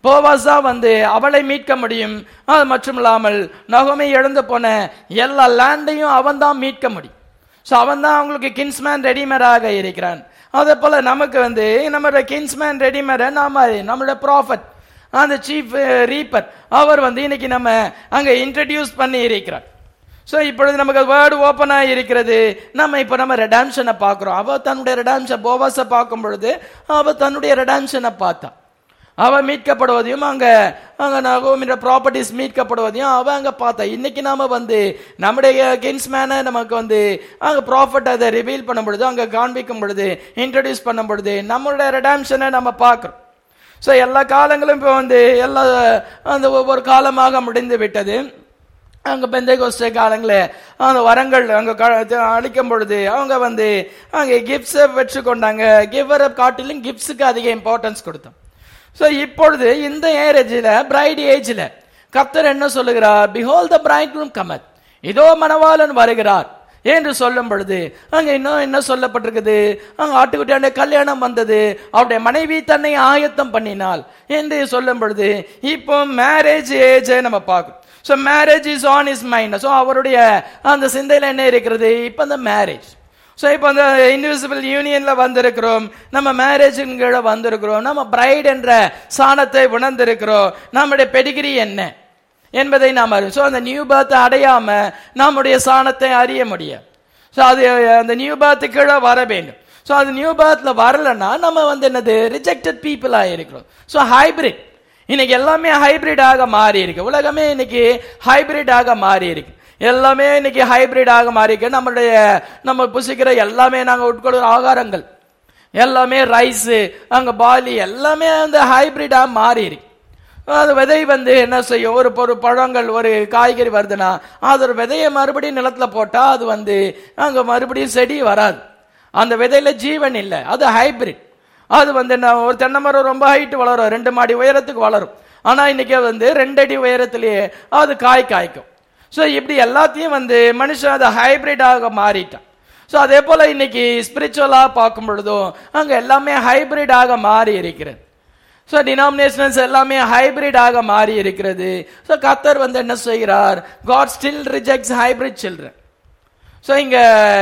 போவாசா வந்து அவளை மீட்க முடியும் அது மட்டும் இல்லாமல் நகமை இழந்து போன எல்லா லேண்டையும் அவன் தான் மீட்க முடியும் ஸோ அவன் தான் அவங்களுக்கு கின்ஸ்மேன் ரெடிமேடாக இருக்கிறான் அதே போல நமக்கு வந்து நம்மளோட கின்ஸ்மேன் ரெடிமேட நாம நம்மளோட ப்ராஃபட் அந்த சீஃப் ரீப்பர் அவர் வந்து இன்னைக்கு நம்ம அங்க இன்ட்ரடியூஸ் பண்ணி இருக்கிறார் ஸோ இப்பொழுது நமக்கு வேர்டு ஓப்பனாக இருக்கிறது நம்ம இப்போ நம்ம ரெடாம்ஷனை பார்க்குறோம் அவ தன்னுடைய ரெடாம்ஷன் போவாஸை பார்க்கும் பொழுது அவ தன்னுடைய ரெடாம்ஷனை பார்த்தா அவ மீட்கப்படுவதையும் அங்க அங்க நகோமின்ற ப்ராப்பர்ட்டிஸ் மீட்கப்படுவதையும் அவ அங்க பார்த்தா இன்னைக்கு நாம வந்து நம்முடைய கின்ஸ்மேனை நமக்கு வந்து அங்க ப்ராஃபட் அதை ரிவீல் பண்ணும் பொழுது அங்க காண்பிக்கும் பொழுது இன்ட்ரடியூஸ் பண்ணும் பொழுது நம்மளுடைய ரெடாம்ஷனை நம்ம பார்க்கிறோம் ஸோ எல்லா காலங்களும் இப்போ வந்து எல்லா அந்த ஒவ்வொரு காலமாக முடிந்து விட்டது அங்க பெந்தை கோஸ்ட காலங்களே அந்த வரங்கள் அங்க க- அளிக்கும் பொழுது அவங்க வந்து அங்க கிஃப்ட்ஸை பெற்றுக்கொண்டாங்க கிவரை காட்டிலும் கிஃப்ட்ஸுக்கு அதிக இம்பார்ட்டன்ஸ் கொடுத்தோம் ஸோ இப்பொழுது இந்த ஏரேஜில் பிரைட் ஏஜ்ல கர்த்தர் என்ன சொல்லுகிறார் behold the bridegroom cometh இதோ மணவாளன் வருகிறார் என்று சொல்லும் பொழுது அங்க இன்னும் என்ன சொல்லப்பட்டிருக்குது அங்க ஆட்டுக்குட்டியாண்ட கல்யாணம் வந்தது அவருடைய மனைவி தன்னை ஆயத்தம் பண்ணினாள் என்று சொல்லும் பொழுது இப்போ மேரேஜ் ஏஜை நம்ம பார்க்கணும் so marriage is on his mind so அவருடைய அந்த சிந்தையில் என்ன இருக்கிறது இப்போ அந்த மேரேஜ் ஸோ இப்போ அந்த இன்விசிபிள் யூனியன்ல வந்திருக்கிறோம் நம்ம மேரேஜின் கீழே வந்திருக்கிறோம் நம்ம பிரைட் என்ற சாணத்தை உணர்ந்திருக்கிறோம் நம்முடைய பெடிகிரி என்ன என்பதை நாம் அறியும் ஸோ அந்த நியூ பர்த்தை அடையாம நம்முடைய சாணத்தை அறிய முடியும் ஸோ அது அந்த நியூ பர்த்து கீழே வர வேண்டும் ஸோ அது நியூ பர்த்ல வரலன்னா நம்ம வந்து என்னது ரிஜெக்டட் பீப்புளாக இருக்கிறோம் ஸோ ஹைபிரிட் இன்னைக்கு எல்லாமே ஹைபிரிடாக மாறி இருக்கு உலகமே இன்னைக்கு ஹைபிரிடாக மாறி இருக்கு எல்லாமே இன்னைக்கு ஹைபிரிடாக மாறி இருக்கு நம்மளுடைய நம்ம புசிக்கிற எல்லாமே நாங்கள் உட்கொள்கிற ஆகாரங்கள் எல்லாமே ரைஸ் அங்க பாலி எல்லாமே அந்த ஹைபிரிடா மாறி இருக்கு அது விதை வந்து என்ன செய்யும் ஒரு ஒரு பழங்கள் ஒரு காய்கறி வருதுன்னா அது ஒரு விதையை மறுபடியும் நிலத்துல போட்டா அது வந்து அங்க மறுபடியும் செடி வராது அந்த விதையில ஜீவன் இல்லை அது ஹைபிரிட் அது வந்து என்ன ஒரு தென்னை மரம் ரொம்ப ஹைட் வளரும் ரெண்டு மாடி உயரத்துக்கு வளரும் ஆனா இன்னைக்கு வந்து ரெண்டு அடி உயரத்திலேயே அது காய் காய்க்கும் ஸோ இப்படி எல்லாத்தையும் வந்து மனுஷன் அதை ஹைபிரிடாக மாறிட்டான் ஸோ அதே போல இன்னைக்கு ஸ்பிரிச்சுவலாக பார்க்கும் பொழுதும் அங்க எல்லாமே ஹைபிரிடாக மாறி இருக்கிறது ஸோ டினாமினேஷன்ஸ் எல்லாமே ஹைபிரிடாக மாறி இருக்கிறது ஸோ கத்தர் வந்து என்ன செய்கிறார் God still rejects hybrid children so இங்க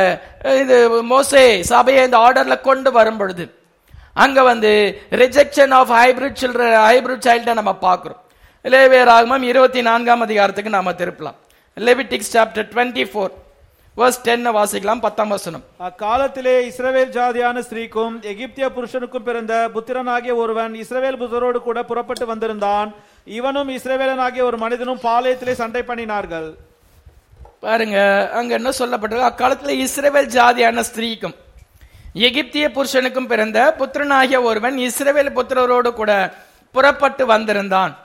இது மோசே சபையை இந்த ஆர்டர்ல கொண்டு வரும் பொழுது அங்க வந்து rejection of hybrid children hybrid சைல்டை நம்ம பார்க்கிறோம் லேவியராகமம் இருபத்தி நான்காம் அதிகாரத்துக்கு நாம திருப்பலாம் Leviticus chapter twenty four verse டென்னை வாசிக்கலாம் பத்தாம் வசனம் அக்காலத்திலே இஸ்ரவேல் ஜாதியான ஸ்திரீக்கும் எகிப்திய புருஷனுக்கும் பிறந்த புத்திரனாகிய ஒருவன் இஸ்ரவேல் புத்தரோடு கூட புறப்பட்டு வந்திருந்தான் இவனும் இஸ்ரவேலனாகிய ஒரு மனிதனும் பாளையத்திலே சண்டை பண்ணினார்கள் பாருங்க அங்க என்ன சொல்லப்பட்டிருக்கு அக்காலத்துல இஸ்ரவேல் ஜாதியான ஸ்திரீக்கும் எகிப்திய புருஷனுக்கும் பிறந்த புத்திரனாகிய ஒருவன் இஸ்ரவேல் புத்திரரோடு கூட புறப்பட்டு வந்திருந்தான்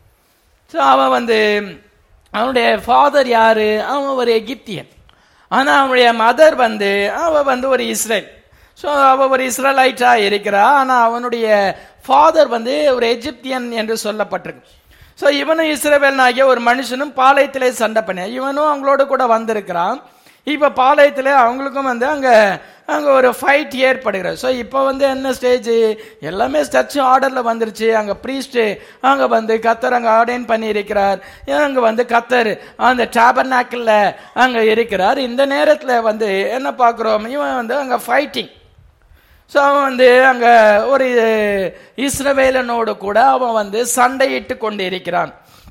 ஸோ அவன் வந்து அவனுடைய ஃபாதர் யாரு அவன் ஒரு எகிப்தியன் ஆனா அவனுடைய மதர் வந்து அவ வந்து ஒரு இஸ்ரேல் ஸோ அவ ஒரு இஸ்ரேலைட்டா இருக்கிறா ஆனா அவனுடைய ஃபாதர் வந்து ஒரு எகிப்தியன் என்று சொல்லப்பட்டிருக்கு ஸோ இவனும் இஸ்ரேவேல்னாகிய ஒரு மனுஷனும் பாளையத்திலே சண்டை பண்ண இவனும் அவங்களோட கூட வந்திருக்கிறான் இப்ப பாளையத்துல அவங்களுக்கும் வந்து அங்க அங்க ஒரு ஃபைட் ஏற்படுகிறது ஸோ இப்போ வந்து என்ன ஸ்டேஜ் எல்லாமே சர்ச் ஆர்டர்ல வந்துருச்சு அங்க ப்ரீஸ்ட் அங்க வந்து கத்தர் அங்க ஆர்டைன் பண்ணி இருக்கிறார் அங்க வந்து கத்தர் அந்த டேபர்நாக்கில் அங்க இருக்கிறார் இந்த நேரத்துல வந்து என்ன பார்க்குறோம் இவன் வந்து அங்க ஃபைட்டிங் ஸோ அவன் வந்து அங்க ஒரு இஸ்ரவேலனோடு கூட அவன் வந்து சண்டையிட்டு கொண்டு இருக்கிறான்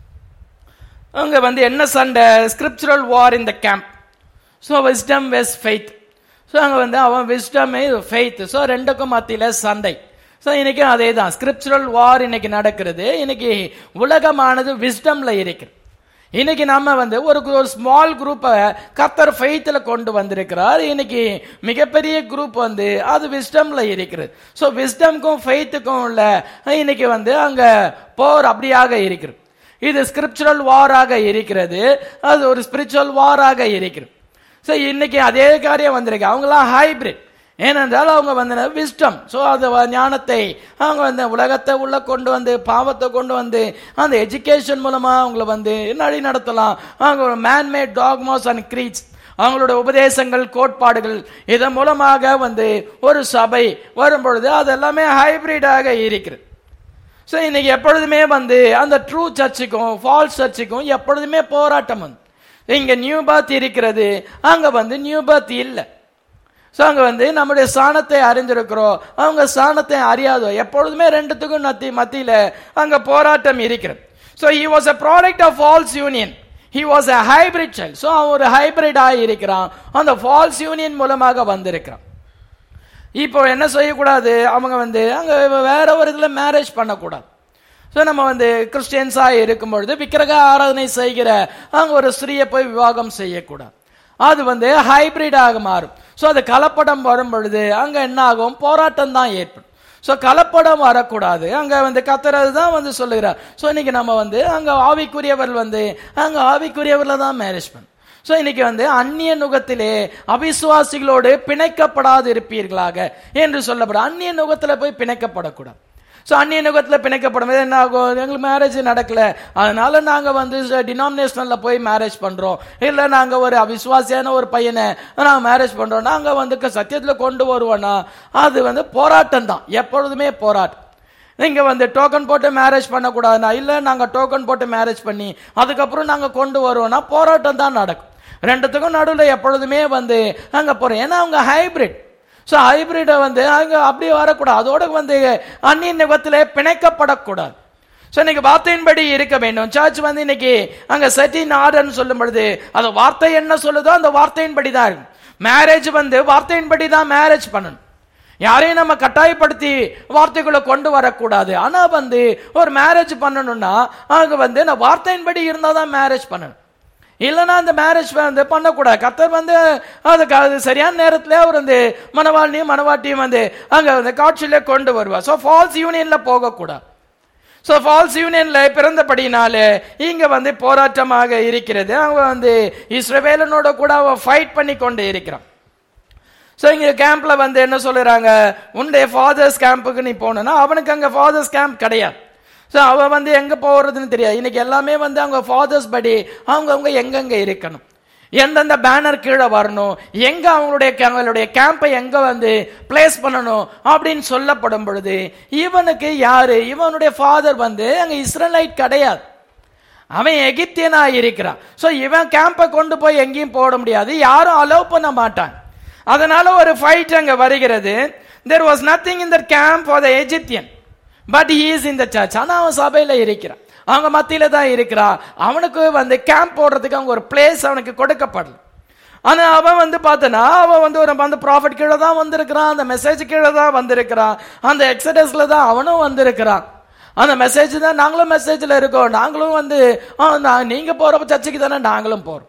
அங்க வந்து என்ன சண்டை scriptural war in the camp so wisdom versus faith so அங்கே வந்து அவன் விஸ்டம் ஃபெய்த் ஸோ ரெண்டுக்கும் மத்தியில் சண்டை ஸோ இன்னைக்கும் அதே தான் ஸ்கிரிப்சுரல் வார் இன்னைக்கு நடக்கிறது இன்னைக்கு உலகமானது விஸ்டம்ல இருக்குது இன்னைக்கு நம்ம வந்து ஒரு ஒரு ஸ்மால் குரூப்பை கத்தர் ஃபெய்த்தில் கொண்டு வந்திருக்கிறார் இன்னைக்கு மிகப்பெரிய குரூப் வந்து அது விஸ்டம்ல இருக்கிறது ஸோ விஸ்டம்க்கும் ஃபெய்த்துக்கும் உள்ள இன்னைக்கு வந்து அங்க போர் அப்படியாக இருக்கிறது இது ஸ்கிரிப்சுரல் வாராக இருக்கிறது அது ஒரு ஸ்பிரிச்சுவல் வாராக இருக்கிறது ஸோ இன்னைக்கு அதே காரியம் வந்திருக்கு அவங்களாம் ஹைபிரிட் ஏனென்றால் அவங்க வந்து விஸ்டம் ஸோ அது வ- ஞானத்தை அவங்க வந்து உலகத்தை உள்ள கொண்டு வந்து பாவத்தை கொண்டு வந்து அந்த எஜுகேஷன் மூலமா அவங்கள வந்து வழி நடத்தலாம் அவங்க ஒரு மேன்மேட் டாக்மாஸ் அண்ட் கிரீட்ஸ் அவங்களோட உபதேசங்கள் கோட்பாடுகள் இதன் மூலமாக வந்து ஒரு சபை வரும் பொழுது அது எல்லாமே ஹைபிரிடாக இருக்கிறது ஸோ இன்னைக்கு எப்பொழுதுமே வந்து அந்த ட்ரூ சர்ச்சுக்கும் ஃபால்ஸ் சர்ச்சுக்கும் எப்பொழுதுமே போராட்டம் வந்து இங்க நியூ பர்த் இருக்கிறது அங்க வந்து நியூ பர்த் இல்லை ஸோ அங்க வந்து நம்முடைய சாணத்தை அறிந்திருக்கிறோம் அவங்க சாணத்தை அறியாதோ எப்பொழுதுமே ரெண்டுத்துக்கும் நத்தி மத்தியில அங்க போராட்டம் இருக்கிறது so he was a product of false union he was a hybrid child so அவன் ஒரு ஹைபிரிடாக இருக்கிறான் அந்த ஃபால்ஸ் யூனியன் மூலமாக வந்திருக்கிறான் இப்போ என்ன செய்யக்கூடாது அவங்க வந்து அங்க வேற ஒரு இதுல மேரேஜ் பண்ணக்கூடாது ஸோ நம்ம வந்து கிறிஸ்டியன்ஸாக இருக்கும் பொழுது விக்கிரக ஆராதனை செய்கிற அங்க ஒரு ஸ்திரீயை போய் விவாகம் செய்யக்கூடாது அது வந்து ஹைபிரிடாக மாறும் ஸோ அது கலப்படம் வரும் பொழுது அங்க என்ன ஆகும் போராட்டம் தான் ஏற்படும் ஸோ கலப்படம் வரக்கூடாது அங்க வந்து கத்துறது தான் வந்து சொல்லுகிறார் ஸோ இன்னைக்கு நம்ம வந்து அங்க ஆவிக்குரியவர்கள் வந்து அங்க ஆவிக்குரியவர்ல தான் மேரேஜ் பண்ணும் ஸோ இன்னைக்கு வந்து அந்நிய நுகத்திலே அவிசுவாசிகளோடு பிணைக்கப்படாது இருப்பீர்களாக என்று சொல்லப்படும் அந்நிய நுகத்துல போய் பிணைக்கப்படக்கூடாது ஸோ அந்நிய நுகத்தில் பிணைக்கப்படும் போது என்ன ஆகும் எங்களுக்கு மேரேஜ் நடக்கல அதனால நாங்க வந்து டினாமினேஷனல்ல போய் மேரேஜ் பண்றோம் இல்ல நாங்க ஒரு அவிசுவாசியான ஒரு பையனை நாங்க மேரேஜ் பண்றோம் நாங்க வந்து க- சத்தியத்துல கொண்டு வருவோம்னா அது வந்து போராட்டம் தான் எப்பொழுதுமே போராட்டம் நீங்க வந்து டோக்கன் போட்டு மேரேஜ் பண்ணக்கூடாதுன்னா இல்ல நாங்க டோக்கன் போட்டு மேரேஜ் பண்ணி அதுக்கப்புறம் நாங்க கொண்டு வருவோம்னா போராட்டம் தான் நடக்கும் ரெண்டுத்துக்கும் நடுவில் எப்பொழுதுமே வந்து அங்க போறோம் ஏன்னா அவங்க ஹைபிரிட் ஸோ ஹைபிரிட்டை வந்து அங்க அப்படியே வரக்கூடாது அதோட வந்து அந்நிய நிபத்திலே பிணைக்கப்படக்கூடாது ஸோ இன்னைக்கு வார்த்தையின்படி இருக்க வேண்டும் சர்ச் வந்து இன்னைக்கு அங்க செட்டின் ஆர்டர்னு சொல்லும் பொழுது அது வார்த்தை என்ன சொல்லுதோ அந்த வார்த்தையின்படி தான் இருக்கும் மேரேஜ் வந்து வார்த்தையின்படி தான் மேரேஜ் பண்ணணும் யாரையும் நம்ம கட்டாயப்படுத்தி வார்த்தைக்குள்ள கொண்டு வரக்கூடாது ஆனா வந்து ஒரு மேரேஜ் பண்ணணும்னா அங்க வந்து நான் வார்த்தையின்படி இருந்தா தான் மேரேஜ் பண்ணணும் இல்லைன்னா அந்த மேரேஜ் வந்து பண்ணக்கூடாது கத்தர் வந்து அதுக்கு அது சரியான நேரத்துல அவர் வந்து மனவாளியும் மனவாட்டியும் வந்து அங்க வந்து காட்சியில கொண்டு வருவார் ஸோ ஃபால்ஸ் யூனியன்ல போகக்கூடாது ஸோ ஃபால்ஸ் யூனியன்ல பிறந்தபடினாலே இங்க வந்து போராட்டமாக இருக்கிறது அவன் வந்து இஸ்ரவேலனோட கூட அவன் ஃபைட் பண்ணி கொண்டு இருக்கிறான் ஸோ இங்க கேம்ப்ல வந்து என்ன சொல்லுறாங்க உன்னுடைய ஃபாதர்ஸ் கேம்புக்கு நீ போகணும்னா அவனுக்கு அங்க ஃபாதர்ஸ் கேம்ப் கிடையாது ஸோ அவன் வந்து எங்க போறதுன்னு தெரியாது இன்னைக்கு எல்லாமே வந்து அவங்க ஃபாதர்ஸ் படி அவங்க அவங்க எங்கெங்க இருக்கணும் எந்தெந்த பேனர் கீழே வரணும் எங்க அவங்களுடைய அவங்களுடைய கேம்பை எங்க வந்து பிளேஸ் பண்ணணும் அப்படின்னு சொல்லப்படும் பொழுது இவனுக்கு யாரு இவனுடைய ஃபாதர் வந்து அங்க இஸ்ரேலைட் கிடையாது அவன் எகிப்தியனா இருக்கிறான் சோ இவன் கேம்பை கொண்டு போய் எங்கேயும் போட முடியாது யாரும் அலோவ் பண்ண மாட்டான் அதனால ஒரு ஃபைட் அங்க வருகிறது there was nothing in that camp for the Egyptian but he is in the church ஆனா அவன் சபையில இருக்கிறான் அவங்க மத்தியில தான் இருக்கிறான் அவனுக்கு வந்து கேம்ப் போடுறதுக்கு அவங்க ஒரு பிளேஸ் அவனுக்கு கொடுக்கப்படல ஆனா அவன் வந்து பார்த்தனா அவன் வந்து ஒரு அந்த ப்ராஃபிட் கீழே தான் வந்திருக்கிறான் அந்த மெசேஜ் கீழே தான் வந்திருக்கிறான் அந்த எக்ஸடஸ்ல தான் அவனும் வந்திருக்கிறான் அந்த மெசேஜ் தான் நாங்களும் மெசேஜ்ல இருக்கோம் நாங்களும் வந்து ஆ, நான் நீங்க போற சர்ச்சுக்கு தானே நாங்களும் போறோம்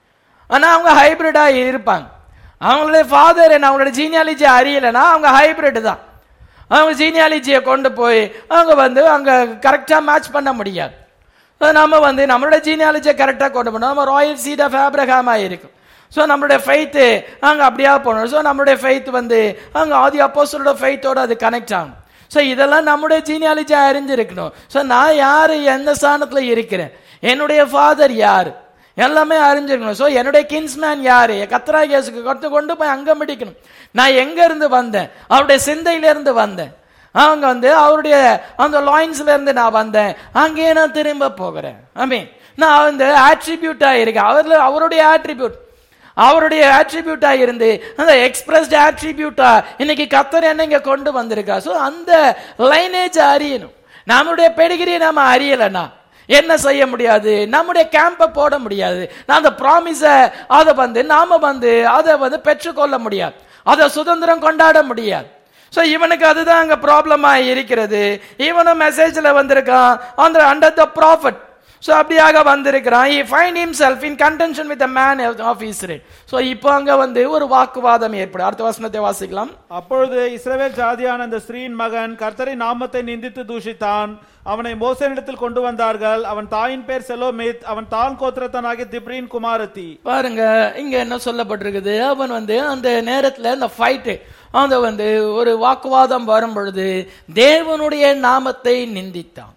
ஆனா அவங்க ஹைபிரிடா இருப்பாங்க அவங்களுடைய ஃபாதர் என்ன அவங்களுடைய ஜீனியாலஜி அறியலைன்னா அவங்க ஹைபிரிட் தான் அவங்க ஜீனியாலஜியை கொண்டு போய் அவங்க வந்து அங்க கரெக்டா மேட்ச் பண்ண முடியாது So, நம்ம வந்து நம்மளுடைய ஜீனியாலஜியை கரெக்டாக கொண்டு போனோம் நம்ம ராயல் சீட் ஆஃப் ஆப்ரஹாமாக இருக்கும் ஸோ நம்மளுடைய ஃபெய்த்து அங்கே அப்படியா போகணும் ஸோ நம்மளுடைய ஃபெய்த் வந்து அங்கே ஆதி அப்போஸ்தலரோட ஃபெய்த்தோட அது கனெக்ட் ஆகும் ஸோ இதெல்லாம் நம்முடைய ஜீனியாலஜி அறிஞ்சிருக்கணும் ஸோ நான் யார் எந்த ஸ்தானத்தில் இருக்கிறேன் என்னுடைய ஃபாதர் யார் எல்லாமே அறிஞ்சிருக்கணும் ஸோ என்னுடைய கின்ஸ்மேன் யாரு கத்ராகேசுக்கு கொண்டு கொண்டு போய் அங்க முடிக்கணும் நான் எங்க இருந்து வந்தேன் அவருடைய சிந்தையில இருந்து வந்தேன் அவங்க வந்து அவருடைய அந்த லாயின்ஸ்ல இருந்து நான் வந்தேன் அங்கேயே நான் திரும்ப போகிறேன் ஐ மீன் நான் அந்த ஆட்ரிபியூட்டா இருக்கேன் அவர்ல அவருடைய ஆட்ரிபியூட் அவருடைய ஆட்ரிபியூட்டா இருந்து அந்த எக்ஸ்பிரஸ்ட் ஆட்ரிபியூட்டா இன்னைக்கு கத்தர் என்ன இங்க கொண்டு வந்திருக்கா ஸோ அந்த லைனேஜ் அறியணும் நம்மளுடைய பெடிகிரியை நாம அறியலைன்னா என்ன செய்ய முடியாது நம்முடைய கேம்பை போட முடியாது நான் அந்த ப்ராமிஸ அதை வந்து நாம வந்து அதை வந்து பெற்றுக்கொள்ள முடியாது அதை சுதந்திரம் கொண்டாட முடியாது சோ இவனுக்கு அதுதான் அங்க ப்ராப்ளமா இருக்கிறது இவனும் மெசேஜ்ல வந்திருக்கான் அந்த அண்டர் த ப்ராஃபட் சோ அப்படியாக வந்திருக்கிறான் he find himself in contention with the man of Israel so இப்போ அங்க வந்து ஒரு வாக்குவாதம் ஏற்படும் அடுத்த வசனத்தை வாசிக்கலாம் அப்பொழுது இஸ்ரவேல் ஜாதியான அந்த ஸ்திரீயின் மகன் கர்த்தரின் நாமத்தை நிந்தித்து தூஷித்தான் அவனை மோசனிடத்தில் கொண்டு வந்தார்கள் அவன் தாயின் பேர் செலோமித் அவன் தான் கோத்திரத்தனாகிய திப்ரின் குமாரத்தி பாருங்க இங்க என்ன சொல்லப்பட்டிருக்குது அவன் வந்து அந்த நேரத்துல அந்த ஃபைட்டு அந்த வந்து ஒரு வாக்குவாதம் வரும் பொழுது தேவனுடைய நாமத்தை நிந்தித்தான்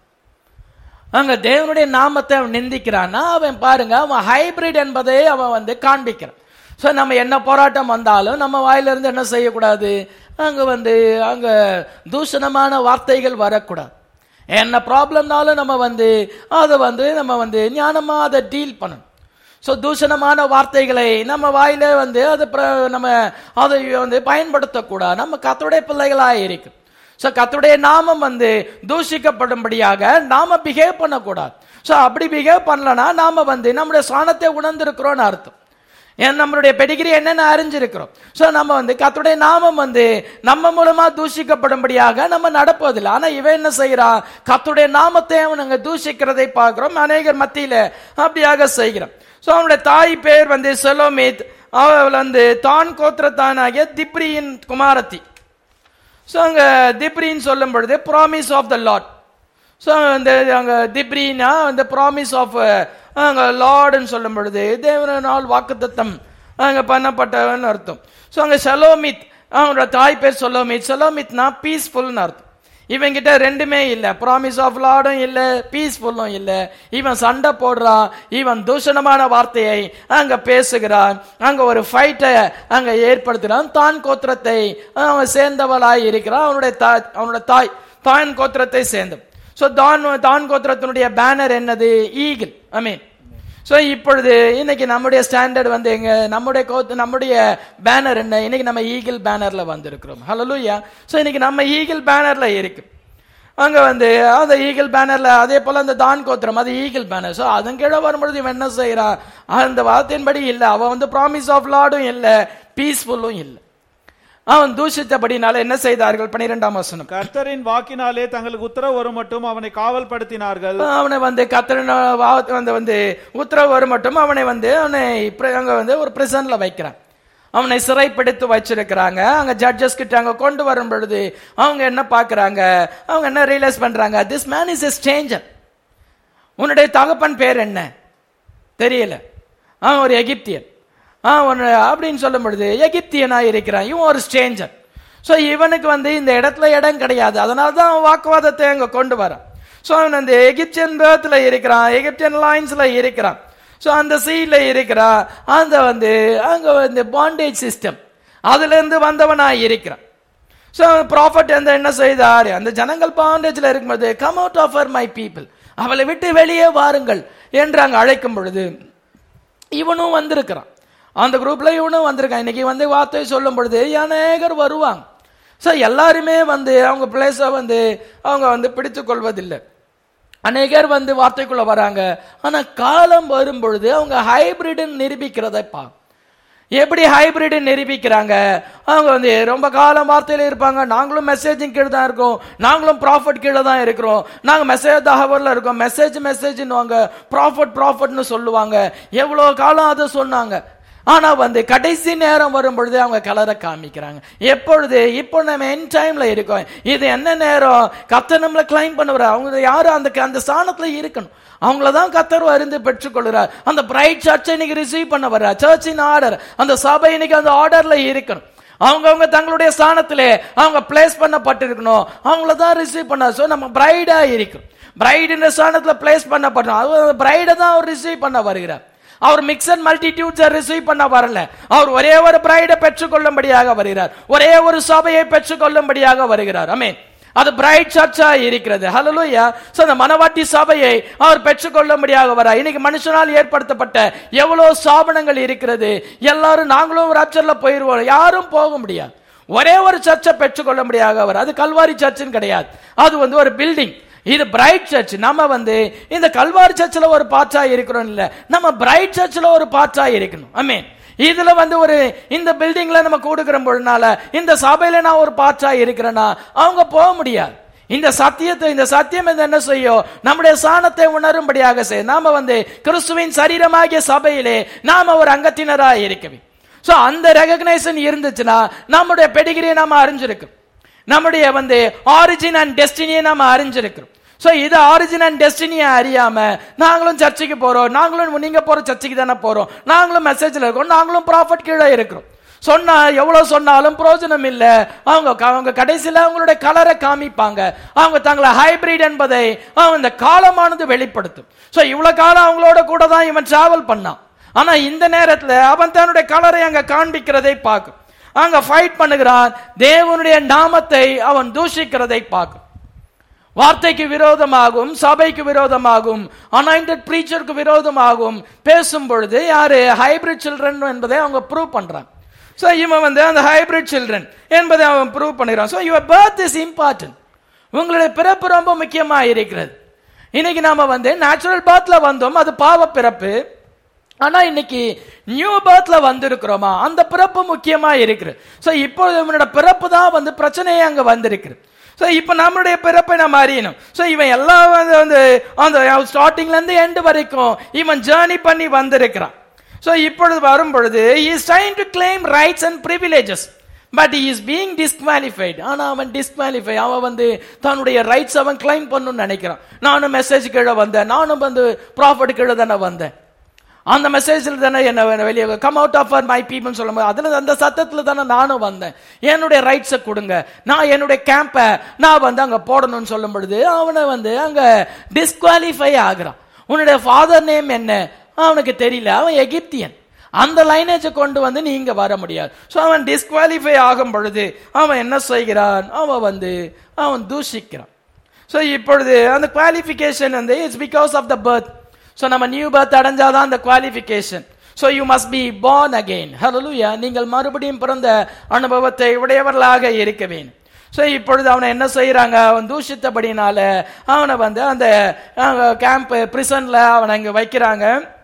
அங்க தேவனுடைய நாமத்தை அவன் நிந்திக்கிறான்னா அவன் பாருங்க அவன் ஹைபிரிட் என்பதை அவன் வந்து காண்பிக்கிறான் ஸோ நம்ம என்ன போராட்டம் வந்தாலும் நம்ம வாயிலிருந்து என்ன செய்யக்கூடாது அங்க வந்து அங்க தூஷணமான வார்த்தைகள் வரக்கூடாது என்ன ப்ராப்ளம்னாலும் நம்ம வந்து அதை வந்து நம்ம வந்து ஞானமா அதை டீல் பண்ணணும் ஸோ தூஷணமான வார்த்தைகளை நம்ம வாயில வந்து அதை பிர- நம்ம அதை வந்து பயன்படுத்தக்கூடாது நம்ம கத்தருடைய பிள்ளைகளாக இருக்கு ஸோ கத்தருடைய நாமம் வந்து தூஷிக்கப்படும்படியாக நாம பிஹேவ் பண்ணக்கூடாது ஸோ அப்படி பிஹேவ் பண்ணலனா நாம வந்து நம்முடைய சாணத்தை உணர்ந்திருக்கிறோம்னு அர்த்தம் ஏன் நம்மளுடைய பெடிகிரி என்னன்னு அறிஞ்சிருக்கிறோம் ஸோ நம்ம வந்து கத்துடைய நாமம் வந்து நம்ம மூலமா தூஷிக்கப்படும்படியாக நம்ம நடப்பதில்லை ஆனா இவன் என்ன செய்யறான் கத்துடைய நாமத்தை அவனுங்க தூஷிக்கிறதை பார்க்கிறோம் அநேகர் மத்தியில அப்படியாக செய்கிறான் ஸோ அவனுடைய தாய் பேர் வந்து செலோமித் அவள் வந்து தான் கோத்திரத்தானாகிய திப்ரியின் குமாரத்தி ஸோ அங்க திப்ரின்னு சொல்லும் பொழுது promise of the Lord so இந்த அங்க திப்ரினா அந்த ப்ராமிஸ் ஆஃப் அங்க லார்டுன்னு சொல்லும் பொழுது தேவனால் வாக்குத்தத்தம் அங்க பண்ணப்பட்டவன் அர்த்தம் ஸோ அங்க சலோமித் அவனோட தாய் பேர் சலோமித் சலோமித்னா பீஸ்ஃபுல்னு அர்த்தம் இவங்கிட்ட ரெண்டுமே இல்ல ப்ராமிஸ் ஆஃப் லார்டும் இல்ல பீஸ்ஃபுல்லும் இல்ல இவன் சண்டை போடுறான் இவன் தூஷணமான வார்த்தையை அங்க பேசுகிறான் அங்க ஒரு ஃபைட்டை அங்க ஏற்படுத்துறான் தான் கோத்திரத்தை அவன் சேர்ந்தவளாய் இருக்கிறான் அவனுடைய தாய் அவனோட தாய் தான் கோத்திரத்தை சேர்ந்தவன் சோ தான் தான் கோத்திரத்தினுடைய பேனர் என்னது ஈகிள் ஐ மீன் சோ இப்பொழுது இன்னைக்கு நம்முடைய ஸ்டாண்டர்ட் வந்து எங்க நம்முடைய கோத்து நம்முடைய பேனர் என்ன இன்னைக்கு நம்ம ஈகிள் பேனர்ல வந்திருக்கிறோம் ஹalleluya சோ இன்னைக்கு நம்ம ஈகிள் பேனர்ல இருக்கு அங்க வந்து அந்த ஈகிள் பேனர்ல அதே போல அந்த தான் கோத்திரம் அது ஈகிள் பேனர் சோ அதன் கீழே வரும்பொழுது இவன் என்ன செய்யறான் அந்த வார்த்தையின்படி இல்ல அவன் வந்து ப்ராமிஸ் ஆஃப் லார்டும் இல்ல பீஸ்ஃபுல்லும் இல்ல அவன் தூஷித்தபடினால என்ன செய்தார்கள் பனிரெண்டாம் வசனம் கர்த்தரின் வாக்கினாலே தங்களுக்கு உத்தரவு வரும் மட்டும் அவனை காவல்படுத்தினார்கள் அவனை வந்து கத்திரன வந்து வந்து உத்தரவு வரும் மட்டும் அவனை வந்து அவனை pri- அங்க வந்து ஒரு பிரிசன்ல வைக்கிறான் அவனை சிறைப்பிடித்து வச்சிருக்கிறாங்க அங்க ஜட்ஜஸ் கிட்ட அங்க கொண்டு வரும் பொழுது அவங்க என்ன பாக்குறாங்க அவங்க என்ன ரியலைஸ் பண்றாங்க this man is a stranger உன்னுடைய தகப்பன் பேர் என்ன தெரியல அவன் ஒரு எகிப்தியன் ஆ ஒன்னு அப்படின்னு சொல்லும் பொழுது எகிப்தியனா இருக்கிறான் இவன் ஒரு ஸ்ட்ரேஞ்சர் ஸோ இவனுக்கு வந்து இந்த இடத்துல இடம் கிடையாது அதனால தான் அவன் வாக்குவாதத்தை அங்க கொண்டு வரான் ஸோ அவன் அந்த எகிப்தியன் பேர்த்ல இருக்கிறான் எகிப்தியன் லைன்ஸ்ல இருக்கிறான் ஸோ அந்த சீல இருக்கிறான் அந்த வந்து அங்க வந்து பாண்டேஜ் சிஸ்டம் அதுல இருந்து வந்தவனா இருக்கிறான் ஸோ ப்ராஃபட் அந்த என்ன செய்தார் அந்த ஜனங்கள் பாண்டேஜ்ல இருக்கும்போது come out of my people அவளை விட்டு வெளியே வாருங்கள் என்று அங்க அழைக்கும் பொழுது இவனும் வந்திருக்கிறான் அந்த குரூப்ல இவனும் வந்திருக்கான் இன்னைக்கு வந்து வார்த்தை சொல்லும் பொழுது அநேகர் வருவாங்க ஸோ எல்லாருமே வந்து அவங்க பிளேஸை வந்து அவங்க வந்து பிடித்து கொள்வதில்லை அநேகர் வந்து வார்த்தைக்குள்ள வராங்க ஆனா காலம் வரும் பொழுது அவங்க ஹைபிரிட்னு நிரூபிக்கிறதை பா எப்படி ஹைபிரிட் நிரூபிக்கிறாங்க அவங்க வந்து ரொம்ப காலம் வார்த்தையில இருப்பாங்க நாங்களும் மெசேஜிங் கீழே தான் இருக்கோம் நாங்களும் ப்ராஃபிட் கீழே தான் இருக்கிறோம் நாங்க மெசேஜ் தகவல்ல இருக்கோம் மெசேஜ் மெசேஜ்னுவாங்க ப்ராஃபிட் ப்ராஃபிட்னு சொல்லுவாங்க எவ்வளவு காலம் அதை சொன்னாங்க ஆனா வந்து கடைசி நேரம் வரும் பொழுது அவங்க கலரை காமிக்கிறாங்க எப்பொழுது இப்போ நம்ம என் டைம்ல இருக்கோம் இது என்ன நேரம் கத்த நம்மள கிளைம் பண்ணுவார் அவங்க யாரும் அந்த அந்த ஸ்தானத்துல இருக்கணும் அவங்கள தான் கத்தர் அருந்து பெற்றுக்கொள்கிறார் அந்த பிரைட் சர்ச்சை இன்னைக்கு ரிசீவ் பண்ண வர்றார் சர்ச்சின் ஆர்டர் அந்த சபை இன்னைக்கு அந்த ஆர்டர்ல இருக்கணும் அவங்க அவங்க தங்களுடைய ஸ்தானத்திலே அவங்க பிளேஸ் பண்ணப்பட்டிருக்கணும் அவங்கள தான் ரிசீவ் பண்ண சோ நம்ம பிரைடா இருக்கணும் பிரைடுன்ற ஸ்தானத்துல பிளேஸ் பண்ணப்பட்டோம் அது பிரைடை தான் அவர் ரிசீவ் பண்ண வருகிறார் அவர் மிக்சட் மல்டிடியூட்ஸ் ரிசீவ் பண்ண வரல அவர் ஒரே ஒரு பிரைடை பெற்றுக்கொள்ளும்படியாக வருகிறார் ஒரே ஒரு சபையை பெற்றுக்கொள்ளும்படியாக வருகிறார் அமேன் அது பிரைட் சர்ச்சா இருக்கிறது ஹalleluya சோ அந்த மனவாட்டி சபையை அவர் பெற்றுக்கொள்ளும்படியாக வர இன்னைக்கு மனுஷனால் ஏற்படுத்தப்பட்ட எவ்வளவு ஸ்தாபனங்கள் இருக்கிறது எல்லாரும் நாங்களும் ராப்சர்ல போயிருவோம் யாரும் போக முடியாது ஒரே ஒரு சர்ச்சை பெற்றுக்கொள்ளும்படியாக வர அது கல்வாரி சர்ச்சுன்னு கிடையாது அது வந்து ஒரு பில்டிங் இது பிரைட் சர்ச் நம்ம வந்து இந்த கல்வாரி சர்ச்சில் ஒரு பாச்சா இருக்கிறோம் இல்ல நம்ம பிரைட் சர்ச்சில் ஒரு பாச்சா இருக்கணும் ஐ மீன் இதுல வந்து ஒரு இந்த பில்டிங்ல நம்ம கூடுகிற பொழுதுனால இந்த சபையில நான் ஒரு பாச்சா இருக்கிறேன்னா அவங்க போக முடியாது இந்த சத்தியத்தை இந்த சத்தியம் இது என்ன செய்யும் நம்முடைய சாணத்தை உணரும்படியாக செய்யும் நாம வந்து கிறிஸ்துவின் சரீரமாகிய சபையிலே நாம ஒரு அங்கத்தினரா இருக்கவே சோ அந்த ரெகக்னைசன் இருந்துச்சுன்னா நம்முடைய பெடிகிரியை நாம அறிஞ்சிருக்கோம் நம்முடைய வந்து ஆரிஜின் அண்ட் டெஸ்டினியை நாம அறிஞ்சிருக்கிறோம் சோ இது ஆரிஜின் அண்ட் டெஸ்டினியை அறியாம நாங்களும் சர்ச்சுக்கு போறோம் நாங்களும் நீங்க போற சர்ச்சுக்கு தானே போறோம் நாங்களும் மெசேஜ்ல இருக்கோம் நாங்களும் ப்ராஃபிட் கீழே இருக்கிறோம் சொன்னா எவ்வளவு சொன்னாலும் பிரயோஜனம் இல்ல அவங்க அவங்க கடைசியில அவங்களுடைய கலரை காமிப்பாங்க அவங்க தங்களை ஹைபிரிட் என்பதை அவங்க இந்த காலமானது வெளிப்படுத்தும் சோ இவ்வளவு காலம் அவங்களோட கூட தான் இவன் டிராவல் பண்ணான் ஆனா இந்த நேரத்துல அவன் தன்னுடைய கலரை அங்க காண்பிக்கிறதை பார்க்கும் அங்க ஃபைட் பண்ணுகிறான் தேவனுடைய நாமத்தை அவன் தூஷிக்கிறதை பார்க்கும் வார்த்தைக்கு விரோதமாகும் சபைக்கு விரோதமாகும் அனாயிண்டட் பிரீச்சருக்கு விரோதமாகும் பேசும் பொழுது யாரு ஹைபிரிட் சில்ட்ரன் என்பதை அவங்க ப்ரூவ் பண்றாங்க ஸோ இவன் வந்து அந்த ஹைபிரிட் சில்ட்ரன் என்பதை அவன் ப்ரூவ் பண்ணிடுறான் so your birth is important உங்களுடைய பிறப்பு ரொம்ப முக்கியமா இருக்கிறது இன்னைக்கு நாம வந்து நேச்சுரல் பர்த்ல வந்தோம் அது பாவ பிறப்பு ஆனா இன்னைக்கு நியூ பர்த்ல வந்திருக்கிறோமா அந்த பிறப்பு முக்கியமா இருக்குது ஸோ இப்போ இவனோட பிறப்பு தான் வந்து பிரச்சனையே அங்க வந்திருக்கு ஸோ இப்போ நம்மளுடைய பிறப்பை நம்ம அறியணும் ஸோ இவன் எல்லாம் வந்து வந்து அந்த ஸ்டார்டிங்ல இருந்து எண்டு வரைக்கும் இவன் ஜேர்னி பண்ணி வந்திருக்கிறான் ஸோ இப்பொழுது வரும் பொழுது is trying to claim rights and privileges but is being disqualified ஆனா அவன் டிஸ்குவாலிஃபை அவன் வந்து தன்னுடைய ரைட்ஸ் அவன் கிளைம் பண்ணணும்னு நினைக்கிறான் நானும் மெசேஜ் கீழே வந்தேன் நானும் வந்து ப்ராஃபிட் கீழே தானே வந்தேன் அந்த மெசேஜில் தானே என்ன வெளியே come out of my people சொல்லும்போது அதில் அந்த சத்தத்தில் தானே நானும் வந்தேன் என்னுடைய ரைட்ஸை கொடுங்க நான் என்னுடைய கேம்பை நான் வந்து அங்கே போடணும்னு சொல்லும் பொழுது அவனை வந்து அங்கே டிஸ்குவாலிஃபை ஆகுறான் உன்னுடைய ஃபாதர் நேம் என்ன அவனுக்கு தெரியல அவன் எகிப்தியன் அந்த லைனேஜை கொண்டு வந்து நீங்க வர முடியாது ஸோ அவன் டிஸ்குவாலிஃபை ஆகும் பொழுது அவன் என்ன செய்கிறான் அவன் வந்து அவன் தூஷிக்கிறான் ஸோ இப்பொழுது அந்த குவாலிஃபிகேஷன் வந்து it's because of the birth so நம்ம நியூ பர்த் அடைஞ்சாதான் அந்த qualification so you must be born again hallelujah நீங்கள் மறுபடியும் பிறந்த அனுபவத்தை உடையவர்களாக இருக்க வேண்டும் ஸோ இப்பொழுது அவனை என்ன செய்யறாங்க அவன் தூஷித்தபடினால அவனை வந்து அந்த கேம்ப் பிரிசன்ல அவனை அங்கே வைக்கிறாங்க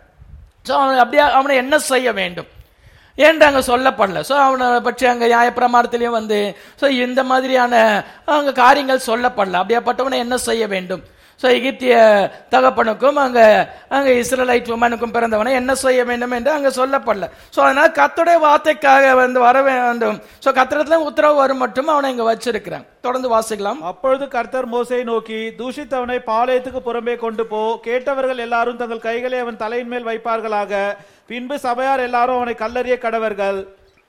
ஸோ அவனை அப்படியே அவனை என்ன செய்ய வேண்டும் என்று அங்கே சொல்லப்படல ஸோ அவனை பற்றி அங்கே நியாயப்பிரமாணத்திலையும் வந்து ஸோ இந்த மாதிரியான அங்கே காரியங்கள் சொல்லப்படல அப்படியாப்பட்டவனை என்ன செய்ய வேண்டும் ஸோ எகிப்திய தகப்பனுக்கும் அங்க அங்க இஸ்ரலைட் உமனுக்கும் பிறந்தவனை என்ன செய்ய வேண்டும் என்று அங்க சொல்லப்படல ஸோ அதனால கத்துடைய வார்த்தைக்காக வந்து வர வேண்டும் ஸோ கத்திரத்துல உத்தரவு வரும் மட்டும் அவனை இங்க வச்சிருக்கிறாங்க தொடர்ந்து வாசிக்கலாம் அப்பொழுது கர்த்தர் மோசை நோக்கி தூஷித்தவனை பாளையத்துக்கு புறம்பே கொண்டு போ கேட்டவர்கள் எல்லாரும் தங்கள் கைகளை அவன் தலையின் மேல் வைப்பார்களாக பின்பு சபையார் எல்லாரும் அவனை கல்லறிய கடவர்கள்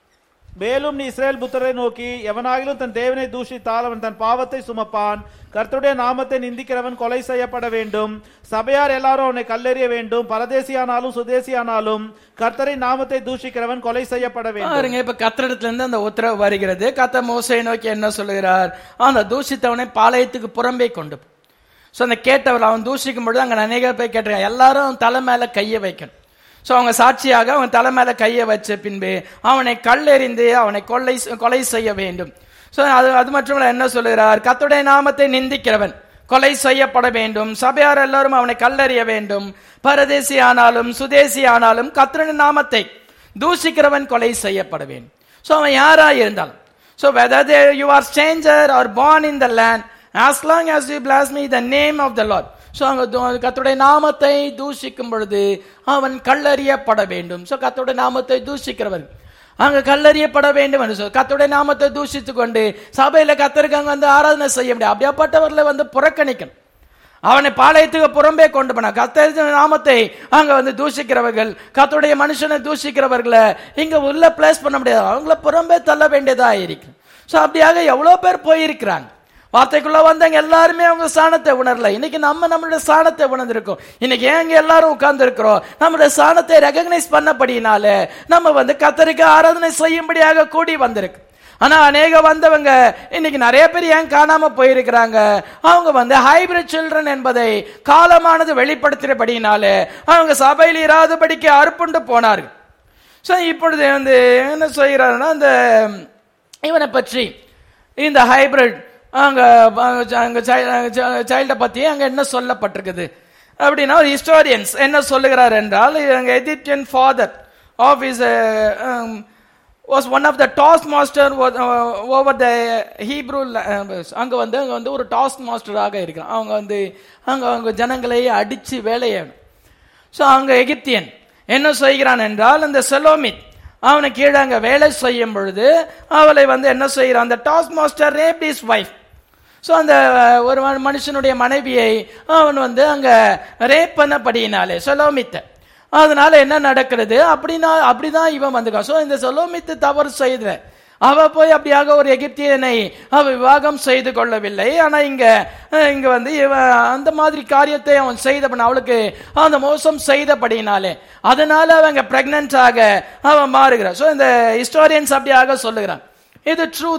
மேலும் நீ இஸ்ரேல் புத்தரை நோக்கி எவனாகிலும் தன் தேவனை தூஷித்தால் அவன் தன் பாவத்தை சுமப்பான் கர்த்தருடைய நாமத்தை நிந்திக்கிறவன் கொலை செய்யப்பட வேண்டும் சபையார் எல்லாரும் அவனை கல்லெறிய வேண்டும் பரதேசியானாலும் சுதேசியானாலும் கர்த்தரின் நாமத்தை தூஷிக்கிறவன் கொலை செய்யப்பட வேண்டும் பாருங்க இப்ப கத்திரத்துல இருந்து அந்த உத்தரவு வருகிறது கத்த மோசை நோக்கி என்ன சொல்லுகிறார் அந்த தூஷித்தவனை பாளையத்துக்கு புறம்பே கொண்டு ஸோ அந்த கேட்டவர் அவன் தூஷிக்கும் பொழுது அங்க அநேக பேர் கேட்டிருக்காங்க எல்லாரும் அவன் தலை மேல கையை வைக்கணும் ஸோ அவங்க சாட்சியாக அவன் தலை மேல கையை வச்ச பின்பு அவனை கல்லெறிந்து அவனை கொள்ளை கொலை செய்ய வேண்டும் ஸோ அது அது மட்டுமல்ல என்ன சொல்லுகிறார் கத்துடைய நாமத்தை நிந்திக்கிறவன் கொலை செய்யப்பட வேண்டும் சபையார் எல்லாரும் அவனை கல்லறிய வேண்டும் பரதேசி ஆனாலும் சுதேசி ஆனாலும் கத்திரனின் நாமத்தை தூஷிக்கிறவன் கொலை செய்யப்பட வேண்டும் ஸோ அவன் யாரா இருந்தாலும் so whether you are stranger or born in the land as long as you blaspheme the name of the Lord so அங்க து- கர்த்தருடைய நாமத்தை தூஷிக்கும் பொழுது அவன் கல்லறியப்பட வேண்டும் ஸோ கர்த்தருடைய நாமத்தை தூஷிக்கிறவன் அங்க கல்லறியப்பட வேண்டும் என்று சொல் கர்த்தருடைய நாமத்தை தூஷித்து கொண்டு சபையில கத்தருக்கு அங்க வந்து ஆராதனை செய்ய முடியாது அப்படியாப்பட்டவர்களை வந்து புறக்கணிக்கணும் அவனை பாளையத்துக்கு புறம்பே கொண்டு போன கத்தரின் நாமத்தை அங்க வந்து தூஷிக்கிறவர்கள் கத்தருடைய மனுஷனை தூஷிக்கிறவர்களை இங்க உள்ள பிளேஸ் பண்ண முடியாது அவங்கள புறம்பே தள்ள வேண்டியதா இருக்கு ஸோ அப்படியாக எவ்வளவு பேர் போயிருக்கிறாங்க வார்த்தைக்குள்ள வந்தவங்க எல்லாருமே அவங்க சாணத்தை உணரல இன்னைக்கு நம்ம நம்மளுடைய சாணத்தை உணர்ந்திருக்கோம் இன்னைக்கு ஏங்க எல்லாரும் உட்கார்ந்து இருக்கிறோம் நம்மளுடைய சாணத்தை ரெகக்னைஸ் பண்ணபடினால நம்ம வந்து கத்தருக்கு ஆராதனை செய்யும்படியாக கூடி வந்திருக்கு ஆனா அநேக வந்தவங்க இன்னைக்கு நிறைய பேர் ஏன் காணாம போயிருக்கிறாங்க அவங்க வந்து ஹைபிரிட் சில்ட்ரன் என்பதை காலமானது வெளிப்படுத்தினபடினால அவங்க சபையில் இராதபடிக்கு அறுப்புண்டு போனார்கள் ஸோ இப்பொழுது வந்து என்ன செய்கிறாருன்னா அந்த இவனை பற்றி இந்த ஹைபிரிட் அங்க அங்க சைல்டை பத்தி அங்க என்ன சொல்லப்பட்டிருக்குது அப்படின்னா ஒரு ஹிஸ்டோரியன்ஸ் என்ன சொல்லுகிறார் என்றால் அங்க Egyptian father of his was one of the task master over the Hebrew அங்க வந்து அங்க வந்து ஒரு டாஸ் மாஸ்டராக இருக்கிறான் அவங்க வந்து அங்க அவங்க ஜனங்களை அடிச்சு வேலையை ஸோ அங்க எகிப்தியன் என்ன செய்கிறான் என்றால் இந்த செலோமித் அவனை கீழே அங்க வேலை செய்யும் பொழுது அவளை வந்து என்ன செய்கிறான் அந்த task master rape his wife so அந்த அஹ், ஒரு மனு- மனுஷனுடைய மனைவியை அவன் வந்து அங்க ரேப் பண்ணபடியினாலே செலோமித்த அதனால என்ன நடக்கிறது அப்படின்னா அப்படிதான் இவன் வந்துக்கான் ஸோ இந்த செலோமித்து தவறு செய்த அவ போய் அப்படியாக ஒரு எகிப்தியனை அவ விவாகம் செய்து கொள்ளவில்லை ஆனா இங்க அஹ், இங்க வந்து இவன் அந்த மாதிரி காரியத்தை அவன் செய்தபடி அவளுக்கு அந்த மோசம் செய்தபடினாலே அதனால அவங்க பிரெக்னன்ட் ஆக அவன் மாறுகிறான் ஸோ இந்த ஹிஸ்டோரியன்ஸ் அப்படியாக சொல்லுகிறான் இது ட்ரூ தான்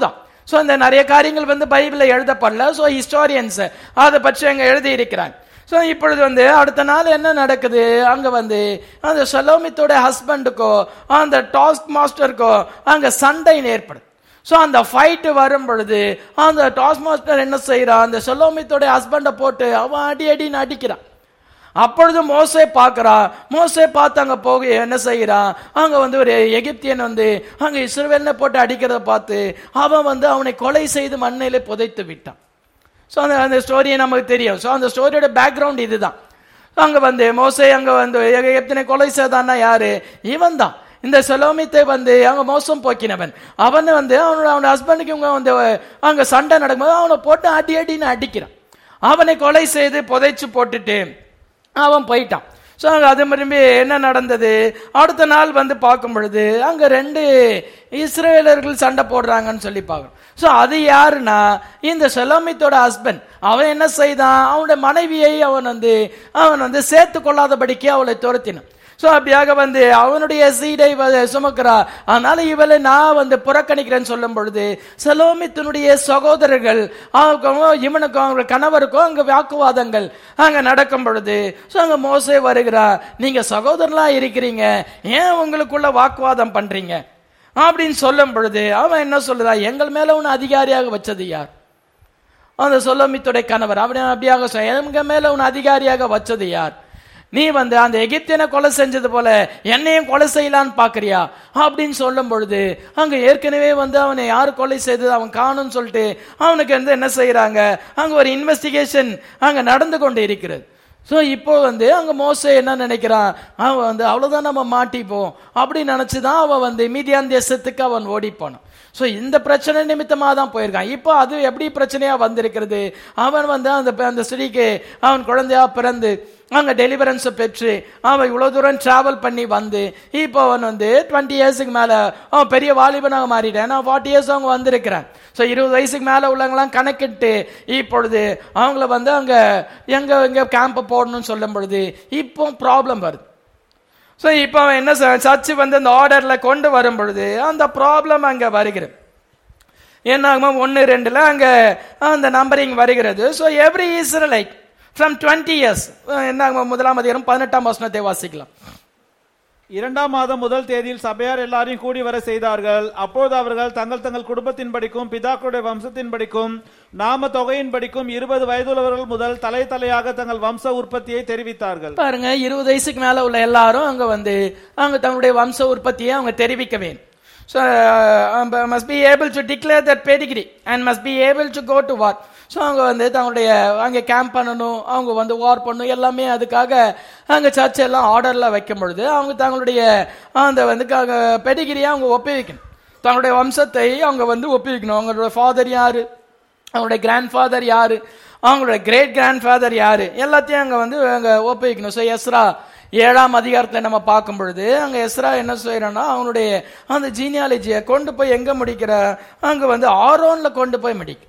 ஸோ இந்த நிறைய காரியங்கள் வந்து பைபிளில் எழுதப்படல ஸோ ஹிஸ்டாரியன்ஸ் அதை பற்றி அங்கே எழுதி இருக்கிறாங்க ஸோ இப்பொழுது வந்து அடுத்த நாள் என்ன நடக்குது அங்கே வந்து அந்த சலோமித்தோட ஹஸ்பண்டுக்கோ அந்த டாஸ்க் மாஸ்டருக்கோ அங்கே சண்டை ஏற்படுது ஸோ அந்த ஃபைட்டு வரும் பொழுது அந்த டாஸ் மாஸ்டர் என்ன செய்யறான் அந்த செலோமித்தோட ஹஸ்பண்டை போட்டு அவன் அடி அடின்னு அடிக்கிறான் அப்பொழுது மோசே பார்க்கறா மோசே பார்த்து அங்க போக என்ன செய்யறான் அங்க வந்து ஒரு எகிப்தியன் வந்து அங்க இஸ்ரவேல்னை போட்டு அடிக்கிறத பார்த்து அவன் வந்து அவனை கொலை செய்து மண்ணிலே புதைத்து விட்டான் ஸோ அந்த அந்த ஸ்டோரியை நமக்கு தெரியும் ஸோ அந்த ஸ்டோரியோட பேக்ரவுண்ட் இதுதான் அங்க வந்து மோசே அங்க வந்து எத்தனை கொலை செய்தான்னா யாரு இவன் தான் இந்த செலோமித்தை வந்து அங்க மோசம் போக்கினவன் அவன் வந்து அவனோட அவனோட ஹஸ்பண்டுக்கு இவங்க வந்து அங்க சண்டை நடக்கும்போது அவனை போட்டு அடி அடின்னு அடிக்கிறான் அவனை கொலை செய்து புதைச்சு போட்டுட்டு அவன் போயிட்டான் ஸோ அது திரும்பி என்ன நடந்தது அடுத்த நாள் வந்து பார்க்கும் பொழுது அங்க ரெண்டு இஸ்ரேலர்கள் சண்டை போடுறாங்கன்னு சொல்லி பார்க்கணும் ஸோ அது யாருன்னா இந்த செலோமித்தோட ஹஸ்பண்ட் அவன் என்ன செய்தான் அவனுடைய மனைவியை அவன் வந்து அவன் வந்து சேர்த்து கொள்ளாதபடிக்கு அவளை துரத்தினான் ஸோ அப்படியாக வந்து அவனுடைய சீடை வ- சுமக்கிறா அதனால இவளை நான் வந்து புறக்கணிக்கிறேன்னு சொல்லும் பொழுது செலோமித்தினுடைய சகோதரர்கள் அவங்களுக்கும் இவனுக்கும் அவங்க கணவருக்கும் அங்க வாக்குவாதங்கள் அங்க நடக்கும் பொழுது ஸோ அங்க மோசே வருகிறா நீங்க சகோதரலா இருக்கிறீங்க ஏன் உங்களுக்குள்ள வாக்குவாதம் பண்றீங்க அப்படின்னு சொல்லும் பொழுது அவன் என்ன சொல்லுறா எங்கள் மேல உன்னை அதிகாரியாக வச்சது யார் அந்த சொல்லமித்துடைய கணவர் அப்படி அப்படியாக சொ- எங்க மேல உன் அதிகாரியாக வச்சது யார் நீ வந்து அந்த எகிப்தியனை கொலை செஞ்சது போல என்னையும் கொலை செய்யலான்னு பாக்குறியா அப்படின்னு சொல்லும் பொழுது அங்க ஏற்கனவே வந்து அவனை யார் கொலை செய்தது அவன் காணும்னு சொல்லிட்டு அவனுக்கு வந்து என்ன செய்யறாங்க அங்க ஒரு இன்வெஸ்டிகேஷன் அங்க நடந்து கொண்டு இருக்கிறது ஸோ இப்போ வந்து அங்க மோசே என்ன நினைக்கிறான் அவன் வந்து அவ்வளவுதான் நம்ம மாட்டிப்போம் அப்படின்னு நினைச்சுதான் அவன் வந்து மீதியான் தேசத்துக்கு அவன் ஓடி போனான் ஸோ இந்த பிரச்சனை நிமித்தமாக தான் போயிருக்கான் இப்போ அது எப்படி பிரச்சனையா வந்திருக்கிறது அவன் வந்து அந்த அந்த ஸ்திரீக்கு அவன் குழந்தையா பிறந்து அங்க டெலிவரன்ஸை பெற்று அவன் இவ்வளவு தூரம் டிராவல் பண்ணி வந்து இப்போ அவன் வந்து டுவெண்ட்டி இயர்ஸுக்கு மேல அவன் பெரிய வாலிபனாக மாறிட்டான் நான் ஃபார்ட்டி இயர்ஸ் அவங்க வந்திருக்கிறேன் ஸோ இருபது வயசுக்கு மேல உள்ளவங்களாம் கணக்கிட்டு இப்பொழுது அவங்கள வந்து அங்க எங்க எங்க கேம்ப் போடணும்னு சொல்லும் பொழுது இப்போ ப்ராப்ளம் வருது ஸோ இப்போ அவன் என்ன சர்ச்சு வந்து அந்த ஆர்டர்ல கொண்டு வரும் பொழுது அந்த ப்ராப்ளம் அங்க வருகிறது என்ன ஆகுமா ஒன்று ரெண்டுல அங்க அந்த நம்பரிங் வருகிறது so every Israelite from twenty years என்ன ஆகுமா முதலாம் அதிகாரம் பதினெட்டாம் வசனத்தை வாசிக்கலாம் இரண்டாம் மாதம் முதல் தேதியில் சபையார் எல்லாரையும் கூடி வர செய்தார்கள் அப்போது அவர்கள் தங்கள் தங்கள் குடும்பத்தின் படிக்கும் பிதாக்களுடைய வம்சத்தின் படிக்கும் நாம தொகையின் படிக்கும் இருபது வயதுள்ளவர்கள் முதல் தலை தலையாக தங்கள் வம்ச உற்பத்தியை தெரிவித்தார்கள் பாருங்க இருபது வயசுக்கு மேல உள்ள எல்லாரும் அங்க வந்து அவங்க தங்களுடைய வம்ச உற்பத்தியை அவங்க தெரிவிக்க வேண்டும் so must be able to declare that pedigree and must be able to go to war so அவங்க வந்து தங்களுடைய அங்கே கேம்ப் பண்ணணும் அவங்க வந்து வார் பண்ணணும் எல்லாமே அதுக்காக அங்கே சர்ச் எல்லாம் ஆர்டர்லாம் வைக்கும் பொழுது அவங்க தங்களுடைய அந்த வந்து பெடிகிரியை அவங்க ஒப்புவிக்கணும் தங்களுடைய வம்சத்தை அவங்க வந்து ஒப்புவிக்கணும் அவங்களோட ஃபாதர் யாரு அவங்களுடைய கிராண்ட் ஃபாதர் யாரு அவங்களோட கிரேட் கிராண்ட் ஃபாதர் யாரு எல்லாத்தையும் அங்க வந்து அங்க ஒப்புவிக்கணும் ஸோ எஸ்ரா ஏழாம் அதிகாரத்துல நம்ம பார்க்கும் பொழுது அங்க எஸ்ரா என்ன செய்யறான்னா அவனுடைய அந்த ஜீனியாலஜியை கொண்டு போய் எங்க முடிக்கிற அங்க வந்து ஆரோன்ல கொண்டு போய் முடிக்கும்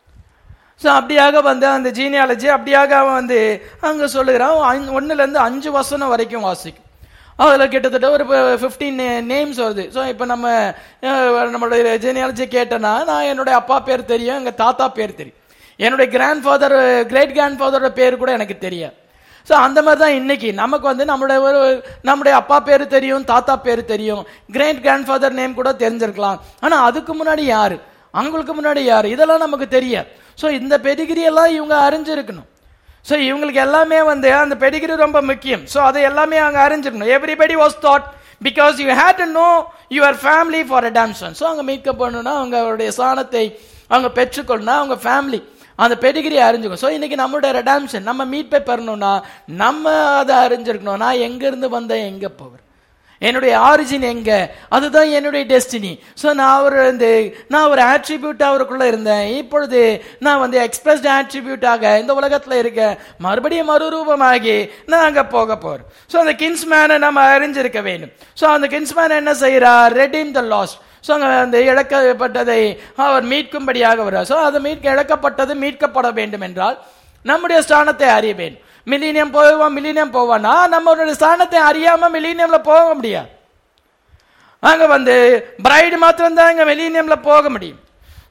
ஸோ அப்படியாக வந்து அந்த ஜீனியாலஜி அப்படியாக அவன் வந்து அங்க சொல்லுகிறான் ஐந்து- ஒண்ணுல இருந்து அஞ்சு வசனம் வரைக்கும் வாசிக்கும் அதில் கிட்டத்தட்ட ஒரு ஃபிஃப்டீன் நேம்ஸ் வருது ஸோ இப்போ நம்ம அஹ், நம்மளுடைய ஜெனியாலஜி கேட்டேன்னா நான் என்னுடைய அப்பா பேர் தெரியும் எங்கள் தாத்தா பேர் தெரியும் என்னுடைய கிராண்ட் ஃபாதர் கிரேட் கிராண்ட் ஃபாதரோட பேர் கூட எனக்கு தெரியாது ஸோ அந்த மாதிரி தான் இன்னைக்கு நமக்கு வந்து நம்மளுடைய ஒரு நம்முடைய அப்பா பேர் தெரியும் தாத்தா பேர் தெரியும் கிரேட் கிராண்ட் ஃபாதர் நேம் கூட தெரிஞ்சிருக்கலாம் ஆனால் அதுக்கு முன்னாடி யாரு அவங்களுக்கு முன்னாடி யாரு இதெல்லாம் நமக்கு தெரியாது ஸோ இந்த பெடிகிரி எல்லாம் இவங்க அறிஞ்சிருக்கணும் ஸோ இவங்களுக்கு எல்லாமே வந்து அந்த பெடிகிரி ரொம்ப முக்கியம் ஸோ அதை எல்லாமே அவங்க அறிஞ்சிருக்கணும் everybody was that because you had to know your family for adoption so அவங்க மீட்கப் பண்ணணும்னா அவங்க அவருடைய சாணத்தை அவங்க பெற்றுக்கொள்ளணும் அவங்க ஃபேமிலி அந்த பெடிகிரி அறிஞ்சுக்கணும் ஸோ இன்னைக்கு நம்மளுடைய ரெடாம்ஷன் நம்ம மீட்பை பெறணும்னா நம்ம அதை அறிஞ்சிருக்கணும் நான் எங்க இருந்து வந்தேன் எங்க போகிறேன் என்னுடைய ஆரிஜின் எங்க அதுதான் என்னுடைய டெஸ்டினி ஸோ நான் அவர் வந்து நான் ஒரு ஆட்ரிபியூட் அவருக்குள்ள இருந்தேன் இப்பொழுது நான் வந்து எக்ஸ்பிரஸ்ட் ஆட்ரிபியூட்டாக இந்த உலகத்துல இருக்க மறுபடியும் மறுரூபமாகி நான் அங்க போக போறேன் ஸோ அந்த கின்ஸ்மேனை நம்ம அறிஞ்சிருக்க வேண்டும் ஸோ அந்த கின்ஸ்மேன் என்ன செய்யறார் ரெடீம் த லாஸ்ட் ஸோ அங்கே அந்த இழக்கப்பட்டதை அவர் மீட்கும்படியாக வருவார் ஸோ அது மீட்க இழக்கப்பட்டது மீட்கப்பட வேண்டும் என்றால் நம்முடைய ஸ்தானத்தை அறிய வேண்டும் மில்லினியம் போவான் மில்லினியம் போவான்னா நம்மளுடைய ஸ்தானத்தை அறியாம மில்லினியம்ல போக முடியாது அங்க வந்து பிரைடு மாத்திரம் தான் இங்க மில்லினியம்ல போக முடியும்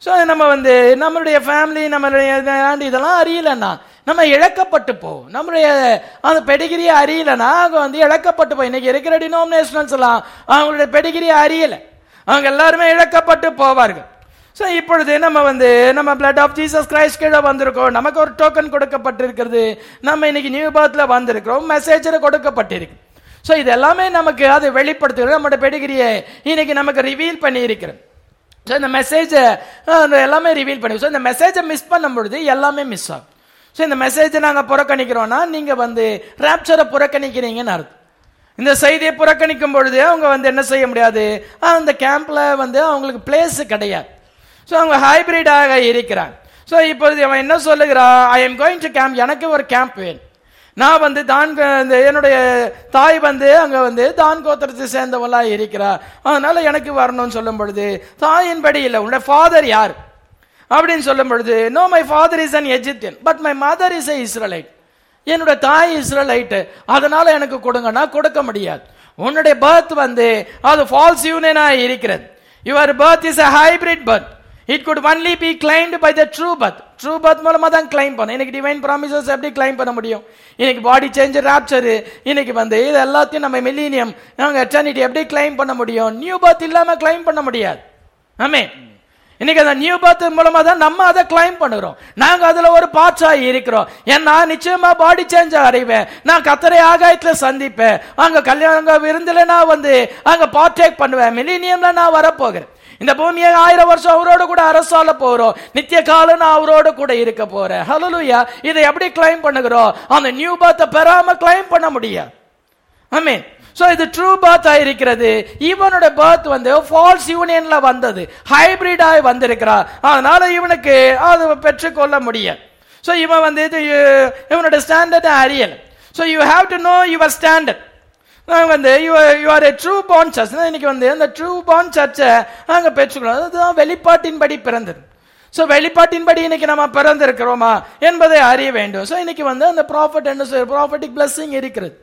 ஸோ நம்ம வந்து நம்மளுடைய ஃபேமிலி நம்மளுடைய இது- இதெல்லாம் அறியலன்னா நம்ம இழக்கப்பட்டு போவோம் நம்மளுடைய அந்த பெடிகிரியை அறியலன்னா அவங்க வந்து இழக்கப்பட்டு போய் இன்னைக்கு இருக்கிற டினோமினேஷனல்ஸ் எல்லாம் அவங்களுடைய பெடிகிரியை அறியல அவங்க எல்லாருமே இழக்கப்பட்டு போவார்கள் ஸோ இப்பொழுது நம்ம வந்து நம்ம பிளட் ஆஃப் ஜீசஸ் கிரைஸ்ட் கீழே வந்திருக்கோம் நமக்கு ஒரு டோக்கன் கொடுக்கப்பட்டிருக்கிறது நம்ம இன்னைக்கு நியூ பர்த்ல வந்திருக்கிறோம் மெசேஜர் கொடுக்கப்பட்டிருக்கு ஸோ இது எல்லாமே நமக்கு அதை வெளிப்படுத்துகிறது நம்மளோட பெடிகிரியை இன்னைக்கு நமக்கு ரிவீல் பண்ணி இருக்கிறது ஸோ இந்த மெசேஜை எல்லாமே ரிவீல் பண்ணி ஸோ இந்த மெசேஜை மிஸ் பண்ணும் பொழுது எல்லாமே மிஸ் ஆகும் ஸோ இந்த மெசேஜை நாங்கள் புறக்கணிக்கிறோம்னா நீங்கள் வந்து ரேப்சரை புறக்கணிக்கிறீங்கன்னு அர்த்தம் இந்த செய்தியை புறக்கணிக்கும் பொழுது அவங்க வந்து என்ன செய்ய முடியாது அந்த கேம்ப்ல வந்து அவங்களுக்கு பிளேஸ் கிடையாது ஸோ அவங்க ஹைபிரிடாக இருக்கிறாங்க ஸோ இப்பொழுது அவன் என்ன சொல்லுகிறான் I am going to camp எனக்கு ஒரு கேம்ப் வேணும் நான் வந்து தான் க- இந்த என்னுடைய தாய் வந்து அங்க வந்து தான் கோத்திரத்தை சேர்ந்தவளா இருக்கிறா அதனால எனக்கு வரணும்னு சொல்லும் பொழுது தாயின்படி இல்லை உன்னுடைய ஃபாதர் யார் அப்படின்னு சொல்லும் பொழுது no my father is an Egyptian but my mother is a Israelite என்னோட தாய் இஸ்ரலைட் அதனால எனக்கு கொடுங்கன்னா கொடுக்க முடியாது உன்னுடைய பர்த் வந்து அது ஃபால்ஸ் யூனியனா இருக்கிறது your birth is a hybrid birth it could only be claimed by the true birth true birth மூலமா தான் கிளைம் பண்ண இன்னைக்கு டிவைன் ப்ராமிசஸ் எப்படி கிளைம் பண்ண முடியும் இன்னைக்கு பாடி சேஞ்ச் ராப்சர் இன்னைக்கு வந்து இது எல்லாத்தையும் நம்ம மில்லினியம் நாங்க எட்டர்னிட்டி எப்படி கிளைம் பண்ண முடியும் நியூ பர்த் இல்லாம கிளைம் பண்ண முடியாது ஆமே இன்னைக்கு அந்த நியூ பர்த் மூலமா தான் நம்ம அதை கிளைம் பண்ணுறோம் நாங்க அதுல ஒரு பார்ட்ஸ் ஆகி இருக்கிறோம் ஏன்னா நிச்சயமா பாடி சேஞ்ச் அடைவேன் நான் கத்தரை ஆகாயத்துல சந்திப்பேன் அங்க கல்யாணம் அங்க விருந்துல நான் வந்து அங்க பார்ட்டேக் பண்ணுவேன் மில்லினியம்ல நான் வரப்போகிறேன் இந்த பூமியை ஆயிரம் வருஷம் அவரோட கூட அரசால போறோம் நித்திய காலம் நான் அவரோட கூட இருக்க போறேன் ஹalleluya இதை எப்படி கிளைம் பண்ணுகிறோம் அந்த நியூ பர்த்தை பெறாம கிளைம் பண்ண முடியாது ஆமென் சோ இது ட்ரூ பர்த் இருக்கிறது இவனோட பர்த் வந்து ஃபால்ஸ் யூனியன்ல வந்தது ஹைபிரிட் ஆகி வந்திருக்கிறா அதனால இவனுக்கு அது பெற்றுக்கொள்ள முடியாது சோ இவன் வந்து இது அஹ், இவனோட ஸ்டாண்டர்ட் அறியல so you have to know your standard நாங்க வந்து you you are a true born church இன்னைக்கு வந்து அந்த ட்ரூ பார்ன் சர்ச்சை நாங்க பெற்றுக்கணும் அதுதான் வெளிப்பாட்டின்படி பிறந்தது ஸோ வெளிப்பாட்டின்படி இன்னைக்கு நம்ம பிறந்திருக்கிறோமா என்பதை அறிய வேண்டும் ஸோ இன்னைக்கு வந்து அந்த ப்ராஃபிட் என்ன சொல்ற ப்ராஃபிட்டிக் பிளஸ்ஸிங் இருக்கிறது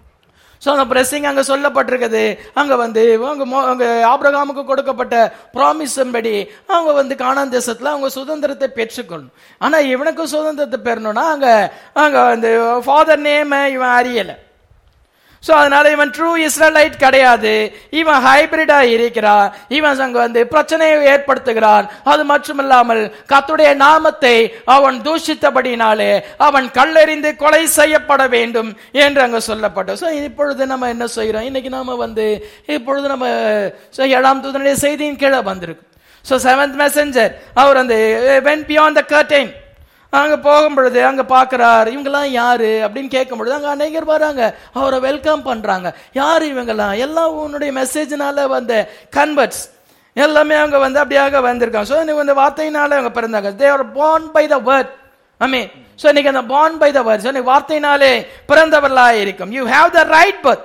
ஸோ அந்த பிளஸ்ஸிங் அங்கே சொல்லப்பட்டிருக்குது அங்கே வந்து அவங்க மோ- அங்க ஆபிரகாமுக்கு கொடுக்கப்பட்ட ப்ராமிஸ் படி அவங்க வந்து காணான் தேசத்தில் அவங்க சுதந்திரத்தை பெற்றுக்கொள்ளணும் ஆனால் இவனுக்கும் சுதந்திரத்தை பெறணும்னா அங்கே அங்கே வந்து ஃபாதர் நேம் இவன் அறியலை ஸோ அதனால இவன் ட்ரூ இஸ்ரலைட் கிடையாது இவன் ஹைபிரிடா இருக்கிறான் இவன் அங்க வந்து பிரச்சனையை ஏற்படுத்துகிறான் அது மட்டுமில்லாமல் கத்துடைய நாமத்தை அவன் தூஷித்தபடினாலே அவன் கல்லெறிந்து கொலை செய்யப்பட வேண்டும் என்று அங்க சொல்லப்பட்டது ஸோ இப்பொழுது நம்ம என்ன செய்கிறோம் இன்னைக்கு நாம வந்து இப்பொழுது நம்ம so ஏழாம் தூதனுடைய செய்தியின் கீழே வந்திருக்கும் ஸோ செவன்த் மெசஞ்சர் அவர் அந்த வென் பியாண்ட் த கர்டைன் அங்க போகும் பொழுது அங்க பாக்குறாரு இவங்கெல்லாம் யாரு அப்படின்னு கேட்கும் பொழுது அங்க அநேகர் வராங்க அவரை வெல்கம் பண்றாங்க யாரு இவங்கெல்லாம் எல்லாம் உன்னுடைய மெசேஜ்னால வந்த கன்வெர்ட்ஸ் எல்லாமே அவங்க வந்து அப்படியாக வந்திருக்காங்க ஸோ இன்னைக்கு இந்த வார்த்தையினால அவங்க பிறந்தாங்க they are born by the word I so இன்னைக்கு அந்த born by the word so இன்னைக்கு வார்த்தையினாலே பிறந்தவர்களா இருக்கும் you have the right birth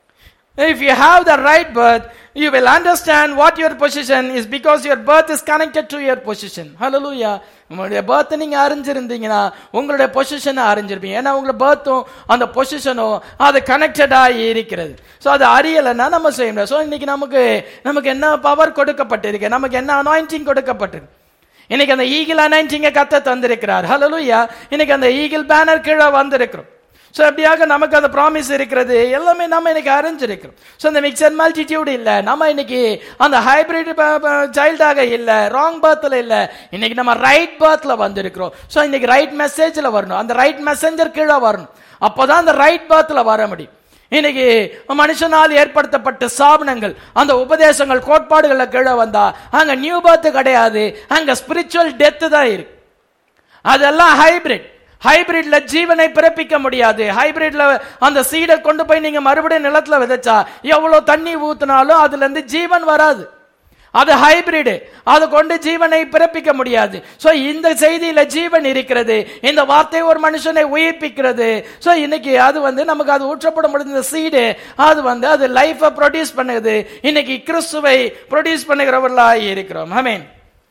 If you have the right birth, you will understand what your position is because your birth is connected to your position. Hallelujah. உங்களுடைய birth நீங்க அறிஞ்சிருந்தீங்கன்னா உங்களுடைய பொசிஷனை அறிஞ்சிருப்பீங்க ஏன்னா உங்களோட birthம் அந்த பொசிஷனும் அது கனெக்டடா இருக்கிறது ஸோ அது அறியலைன்னா நம்ம செய்ய முடியாது ஸோ இன்னைக்கு நமக்கு நமக்கு என்ன பவர் கொடுக்கப்பட்டிருக்கு நமக்கு என்ன அனாயிண்டிங் கொடுக்கப்பட்டிருக்கு இன்னைக்கு அந்த ஈகிள் அனாயிண்டிங்க கத்த தந்திருக்கிறார் ஹalleluya இன்னைக்கு அந்த ஈகிள் பேனர் கீழே வந்திருக்கிறோம் ஸோ அப்படியாக நமக்கு அந்த ப்ராமிஸ் இருக்கிறது எல்லாமே நம்ம இன்னைக்கு அறிஞ்சிருக்கிறோம் ஸோ அந்த மிக்சர் மல்டிடியூட் இல்லை நம்ம இன்னைக்கு அந்த ஹைபிரிட் சைல்டாக இல்லை ராங் பர்த்தில் இல்லை இன்னைக்கு நம்ம ரைட் பர்த்தில் வந்திருக்கிறோம் ஸோ இன்னைக்கு ரைட் மெசேஜில் வரணும் அந்த ரைட் மெசஞ்சர் கீழே வரணும் அப்போதான் அந்த ரைட் பர்த்தில் வர முடியும் இன்னைக்கு மனுஷனால் ஏற்படுத்தப்பட்ட சாபனங்கள் அந்த உபதேசங்கள் கோட்பாடுகள்ல கீழே வந்தா அங்க நியூ பர்த் கிடையாது அங்க ஸ்பிரிச்சுவல் டெத்து தான் இருக்கு அதெல்லாம் ஹைபிரிட் ஹைபிரிட்ல ஜீவனை பிறப்பிக்க முடியாது ஹைபிரிட்ல அந்த சீடை கொண்டு போய் நீங்க மறுபடியும் நிலத்துல விதைச்சா எவ்வளவு தண்ணி ஊத்துனாலும் அதுல இருந்து ஜீவன் வராது அது ஹைபிரிடு அது கொண்டு ஜீவனை பிறப்பிக்க முடியாது சோ இந்த செய்தியில ஜீவன் இருக்கிறது இந்த வார்த்தை ஒரு மனுஷனை உயிர்ப்பிக்கிறது சோ இன்னைக்கு அது வந்து நமக்கு அது ஊற்றப்படும் பொழுது இந்த சீடு அது வந்து அது லைஃபை ப்ரொடியூஸ் பண்ணுது இன்னைக்கு கிறிஸ்துவை ப்ரொடியூஸ் பண்ணுகிறவர்களாக இருக்கிறோம் ஆமென்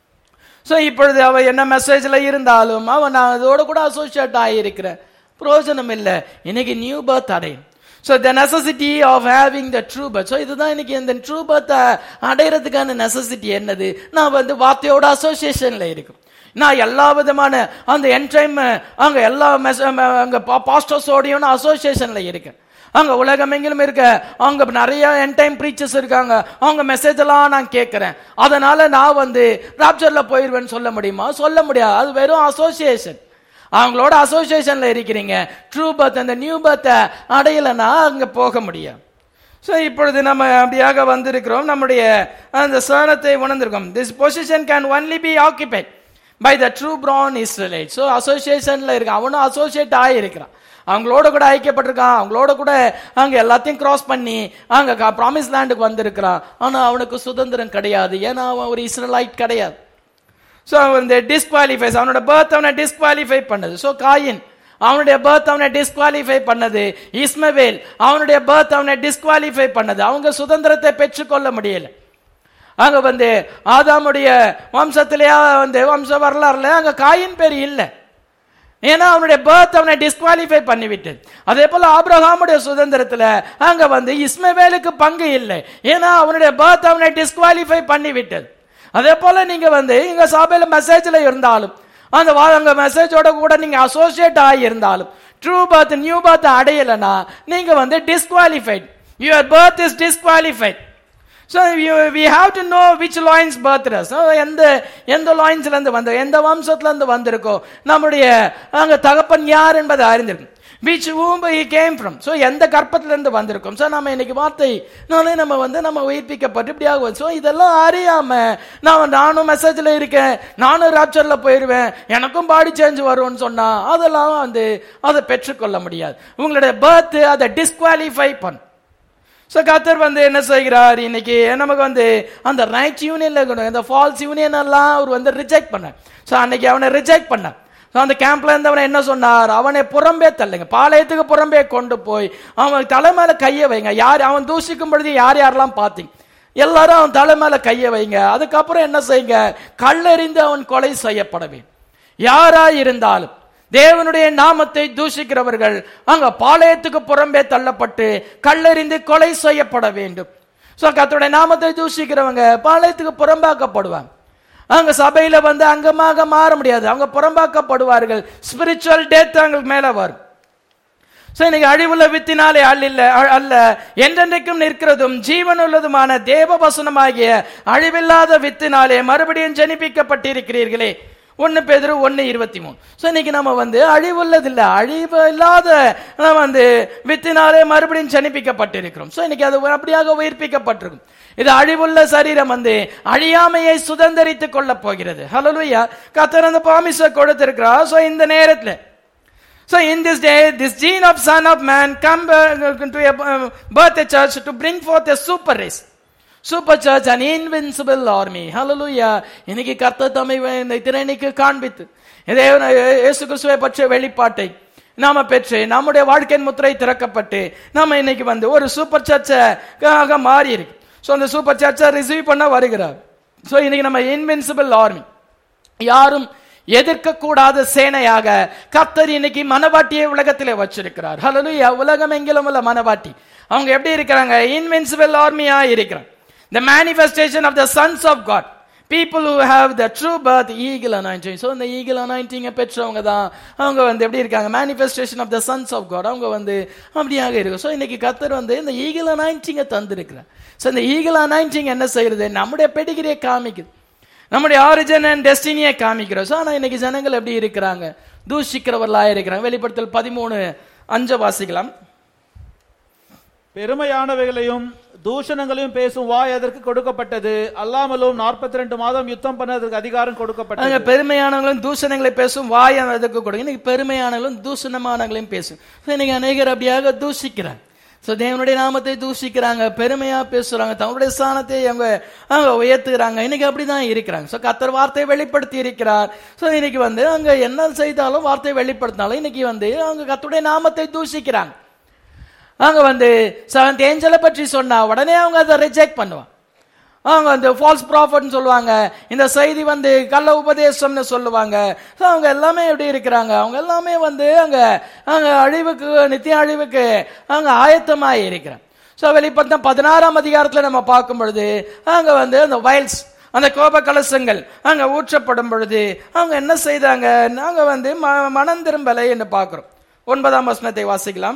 ஸோ இப்பொழுது அவ என்ன மெசேஜ்ல இருந்தாலும் அவன் நான் அதோட கூட அசோசியேட் ஆகியிருக்கிறேன் பிரயோஜனம் இல்லை இன்னைக்கு நியூ பர்த் அடையும் so the necessity of having the true birth so இதுதான் இன்னைக்கு இந்த ட்ரூ பர்த்தை அடையிறதுக்கான நெசசிட்டி என்னது நான் வந்து வார்த்தையோட அசோசியேஷன்ல இருக்கும் நான் எல்லா விதமான அந்த என் டைம் அங்க எல்லா மெச அங்க பாஸ்டர்ஸோடையும் நான் அசோசியேஷன்ல இருக்கேன் அங்க உலகம் எங்கிலும் இருக்க அங்க நிறைய என் டைம் ப்ரீச்சர்ஸ் இருக்காங்க அவங்க மெசேஜ் எல்லாம் நான் கேட்கிறேன் அதனால நான் வந்து ராப்சர்ல போயிருவேன்னு சொல்ல முடியுமா சொல்ல முடியாது அது வெறும் அசோசியேஷன் அவங்களோட அசோசியேஷன்ல இருக்கிறீங்க ட்ரூ பர்த் அந்த நியூ பர்த்தை அடையலைன்னா அங்க போக முடியும் ஸோ இப்பொழுது நம்ம அப்படியாக வந்திருக்கிறோம் நம்முடைய அந்த சரணத்தை உணர்ந்திருக்கோம் this position can only be occupied by the true born Israelite so அசோசியேஷன்ல இருக்கான் அவனும் அசோசியேட் ஆகியிருக்கிறான் அவங்களோட கூட ஐக்கியப்பட்டிருக்கான் அவங்களோட கூட அங்க எல்லாத்தையும் கிராஸ் பண்ணி அங்க ப்ராமிஸ் லேண்டுக்கு வந்திருக்கிறான் ஆனா அவனுக்கு சுதந்திரம் கிடையாது ஏன்னா அவன் ஒரு இஸ்ரேலைட் கிடையாது ஸோ அவன் டிஸ்குவாலிஃபைஸ் அவனோட பர்த் அவனை டிஸ்குவாலிஃபை பண்ணது ஸோ காயின் அவனுடைய பர்த் அவனை டிஸ்குவாலிஃபை பண்ணது இஸ்மவேல் அவனுடைய பர்த் அவனை டிஸ்குவாலிஃபை பண்ணது அவங்க சுதந்திரத்தை பெற்றுக்கொள்ள முடியல அங்க வந்து ஆதாமுடைய வம்சத்திலேயே வந்து வம்ச வரலாறுல அங்க காயின் பேர் இல்லை ஏன்னா அவனுடைய பர்த் அவனை டிஸ்குவாலிஃபை பண்ணிவிட்டது அதே போல ஆபிரகாமுடைய சுதந்திரத்துல அங்க வந்து இஸ்மவேலுக்கு பங்கு இல்லை ஏன்னா அவனுடைய பர்த் அவனை டிஸ்குவாலிஃபை பண்ணிவிட்டது அதே போல நீங்க வந்து இங்க சபையில மெசேஜ்ல இருந்தாலும் அந்த வா- அங்க மெசேஜோட கூட நீங்க அசோசியேட் ஆகி இருந்தாலும் ட்ரூ பர்த் நியூ பர்த் அடையலைன்னா நீங்க வந்து disqualified your birth is disqualified so we have to know which loins பர்த்ரஸ் எந்த எந்த லாயின்ஸ்ல இருந்து வந்த எந்த வம்சத்துல இருந்து வந்திருக்கோ நம்முடைய அங்க தகப்பன் யார் என்பதை அறிந்திருக்கும் which whom he came from so எந்த கற்பத்துல இருந்து வந்திருக்கோம் ஸோ நம்ம இன்னைக்கு வார்த்தை நாளே நம்ம வந்து நம்ம உயிர்ப்பிக்கப்பட்டு இப்படி ஆகும் ஸோ இதெல்லாம் அறியாம நான் நானும் மெசேஜ்ல இருக்கேன் நானும் ராப்சர்ல போயிருவேன் எனக்கும் பாடி சேஞ்ச் வரும்னு சொன்னா அதெல்லாம் வந்து அதை பெற்றுக்கொள்ள முடியாது உங்களுடைய பர்த் அதை டிஸ்குவாலிஃபை பண்ணும் ஸோ கத்தர் வந்து என்ன செய்கிறார் இன்னைக்கு நமக்கு வந்து அந்த ரைட் யூனியன்ல இருக்கணும் இந்த ஃபால்ஸ் யூனியன் எல்லாம் அவர் வந்து ரிஜெக்ட் பண்ண ஸோ அன்னைக்கு அவனை ரிஜெக்ட் பண்ண ஸோ அந்த கேம்ப்ல இருந்து அவனை என்ன சொன்னார் அவனை புறம்பே தள்ளுங்க பாளையத்துக்கு புறம்பே கொண்டு போய் அவன் தலை மேல கையை வைங்க யார் அவன் தூசிக்கும் பொழுது யார் யாரெல்லாம் பார்த்தீங்க எல்லாரும் அவன் தலை மேல கையை வைங்க அதுக்கப்புறம் என்ன செய்யுங்க கல்லெறிந்து அவன் கொலை செய்யப்பட வேண்டும் யாரா இருந்தாலும் தேவனுடைய நாமத்தை தூஷிக்கிறவர்கள் அங்க பாளையத்துக்கு புறம்பே தள்ளப்பட்டு கல்லெறிந்து கொலை செய்யப்பட வேண்டும் சோ கர்த்தருடைய நாமத்தை தூஷிக்கிறவங்க பாளையத்துக்கு புறம்பாக்கப்படுவாங்க அங்க சபையில வந்து அங்கமாக மாற முடியாது அவங்க புறம்பாக்கப்படுவார்கள் ஸ்பிரிச்சுவல் டெத் அவங்களுக்கு மேல வரும் சோ இன்னைக்கு அழிவுள்ள வித்தினாலே அல்ல அல்ல என்றென்றைக்கும் நிற்கிறதும் ஜீவனுள்ளதுமான தேவ வசனமாகிய அழிவில்லாத வித்தினாலே மறுபடியும் ஜனிப்பிக்கப்பட்டிருக்கிறீர்களே ஒன்னு பேதரு ஒன்னு இருபத்தி மூணு ஸோ இன்னைக்கு நம்ம வந்து அழிவுள்ளது இல்ல அழிவு இல்லாத நம்ம வந்து வித்தினாலே மறுபடியும் ஜனிப்பிக்கப்பட்டிருக்கிறோம் ஸோ இன்னைக்கு அது அப்படியாக உயிர்ப்பிக்கப்பட்டிருக்கும் இது அழிவுள்ள சரீரம் வந்து அழியாமையை சுதந்திரித்துக் கொள்ள போகிறது ஹலோலுயா கத்தர் அந்த பாமிச கொடுத்திருக்கிறார் ஸோ இந்த நேரத்தில் So in this day, this gene of Son of Man come uh, to a uh, birth a church to bring forth a super race. Super church an invincible army hallelujah இன்னைக்கு கர்த்தர் தம்மை இந்த திறனைக்கு காண்பித்து தேவன் இயேசு கிறிஸ்துவை பற்றிய வெளிப்பாட்டை நாம பெற்று நம்முடைய வாழ்க்கையின் முத்திரை திறக்கப்பட்டு நாம இன்னைக்கு வந்து ஒரு சூப்பர் சர்ச்சாக மாறி இருக்கு ஸோ அந்த சூப்பர் சர்ச்சை ரிசீவ் பண்ண வருகிறார் ஸோ இன்னைக்கு நம்ம இன்வின்சிபிள் ஆர்மி யாரும் எதிர்க்கக்கூடாத சேனையாக கர்த்தர் இன்னைக்கு மனவாட்டியை உலகத்திலே வச்சிருக்கிறார் ஹalleluya உலகம் எங்கிலும் உள்ள மனவாட்டி அவங்க எப்படி இருக்கிறாங்க இன்வின்சிபிள் ஆர்மியா இருக்கிறாங்க the manifestation of the sons of god people who have the true birth eagle anointing so இந்த eagle anointing பெற்றவங்க தான் அவங்க வந்து எப்படி இருக்காங்க manifestation of the sons of god அவங்க வந்து அப்படியாக இருக்கு ஸோ இன்னைக்கு கத்தர் வந்து இந்த eagle anointing தந்திருக்கிறார் ஸோ இந்த eagle anointing என்ன செய்யறது நம்முடைய பெடிகிரியை காமிக்குது நம்முடைய ஆரிஜன் அண்ட் டெஸ்டினியை காமிக்கிறோம் ஸோ ஆனால் இன்னைக்கு ஜனங்கள் எப்படி இருக்கிறாங்க தூஷிக்கிறவர்களா இருக்கிறாங்க வெளிப்படுத்தல் பதிமூணு அஞ்ச வாசிக்கலாம் பெருமையானவைகளையும் தூஷணங்களையும் பேசும் வாய் அதற்கு கொடுக்கப்பட்டது அல்லாமலும் நாற்பத்தி ரெண்டு மாதம் யுத்தம் பண்ண அதற்கு அதிகாரம் அங்க கொடுக்கப்பட்டது பெருமையானவங்களும் தூஷணங்களை பேசும் வாய் அதுக்கு கொடுங்க இன்னைக்கு பெருமையானவங்களும் தூஷணமானவங்களையும் பேசும் So, இன்னைக்கு அநேகர் அப்படியாக தூஷிக்கிறாங்க ஸோ தேவனுடைய நாமத்தை தூஷிக்கிறாங்க பெருமையா பேசுறாங்க தங்களுடைய ஸ்தானத்தை அவங்க அவங்க உயர்த்துகிறாங்க இன்னைக்கு அப்படிதான் இருக்கிறாங்க ஸோ கத்தர் வார்த்தையை வெளிப்படுத்தி இருக்கிறார் ஸோ இன்னைக்கு வந்து அங்க என்ன செய்தாலும் வார்த்தையை வெளிப்படுத்தினாலும் இன்னைக்கு வந்து அவங்க கத்தருடைய நாமத்தை தூஷிக்கிறாங்க அங்க வந்து செவன்த் ஏஞ்சலை பற்றி சொன்னா உடனே அவங்க அதை ரிஜெக்ட் பண்ணுவாங்க அவங்க அந்த ஃபால்ஸ் ப்ராஃபட்னு சொல்லுவாங்க இந்த செய்தி வந்து கள்ள உபதேசம்னு சொல்லுவாங்க So, அவங்க எல்லாமே எப்படி இருக்கிறாங்க அவங்க எல்லாமே வந்து அங்க அங்க அழிவுக்கு நித்திய அழிவுக்கு அவங்க ஆயத்தமாக இருக்கிறாங்க ஸோ வெளிப்பட்டம் பதினாறாம் அதிகாரத்தில் நம்ம பார்க்கும் பொழுது அங்க வந்து அந்த வயல்ஸ் அந்த கோப கலசங்கள் அங்க ஊற்றப்படும் பொழுது அவங்க என்ன செய்தாங்க நாங்க வந்து ம- மனம் திரும்பலை என்று பார்க்கிறோம் ஒன்பதாம் வசனத்தை வாசிக்கலாம்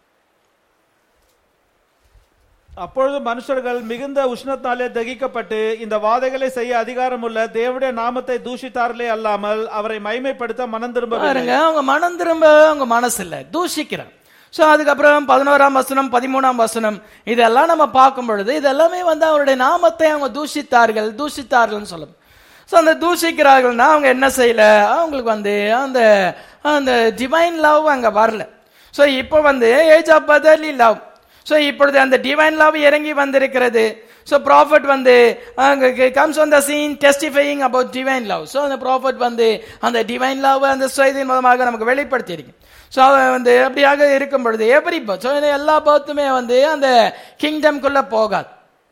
அப்பொழுது மனுஷர்கள் மிகுந்த உஷ்ணத்தாலே தகிக்கப்பட்டு இந்த வாதைகளை செய்ய அதிகாரமுள்ள தேவனுடைய நாமத்தை தூஷித்தார்களே அல்லாமல் அவரை மைமைப்படுத்த மனம் திரும்ப பாருங்க அவங்க மனம் திரும்ப அவங்க மனசு இல்ல தூஷிக்கிறாங்க ஸோ அதுக்கப்புறம் பதினோராம் வசனம் பதிமூணாம் வசனம் இதெல்லாம் நம்ம பார்க்கும் பொழுது இதெல்லாமே வந்து அவருடைய நாமத்தை அவங்க தூஷித்தார்கள் தூஷித்தார்கள்னு சொல்லும் ஸோ அந்த தூஷிக்கிறார்கள்னா அவங்க என்ன செய்யல அவங்களுக்கு வந்து அந்த அந்த டிவைன் லவ் அங்க வரல ஸோ இப்போ வந்து age of fatherly love so இப்பொழுது அந்த டிவைன் லவ் இறங்கி வந்திருக்கிறது ஸோ ப்ராஃபட் வந்து comes on the scene testifying about divine love so அந்த ப்ராஃபட் வந்து அந்த டிவைன் லவ் அந்த செய்தியின் மூலமாக நமக்கு வெளிப்படுத்தி இருக்கு ஸோ அவன் வந்து அப்படியாக இருக்கும் பொழுது எவ்ரி பர்த் ஸோ எல்லா பர்த்துமே வந்து அந்த கிங்டம்குள்ள போகாது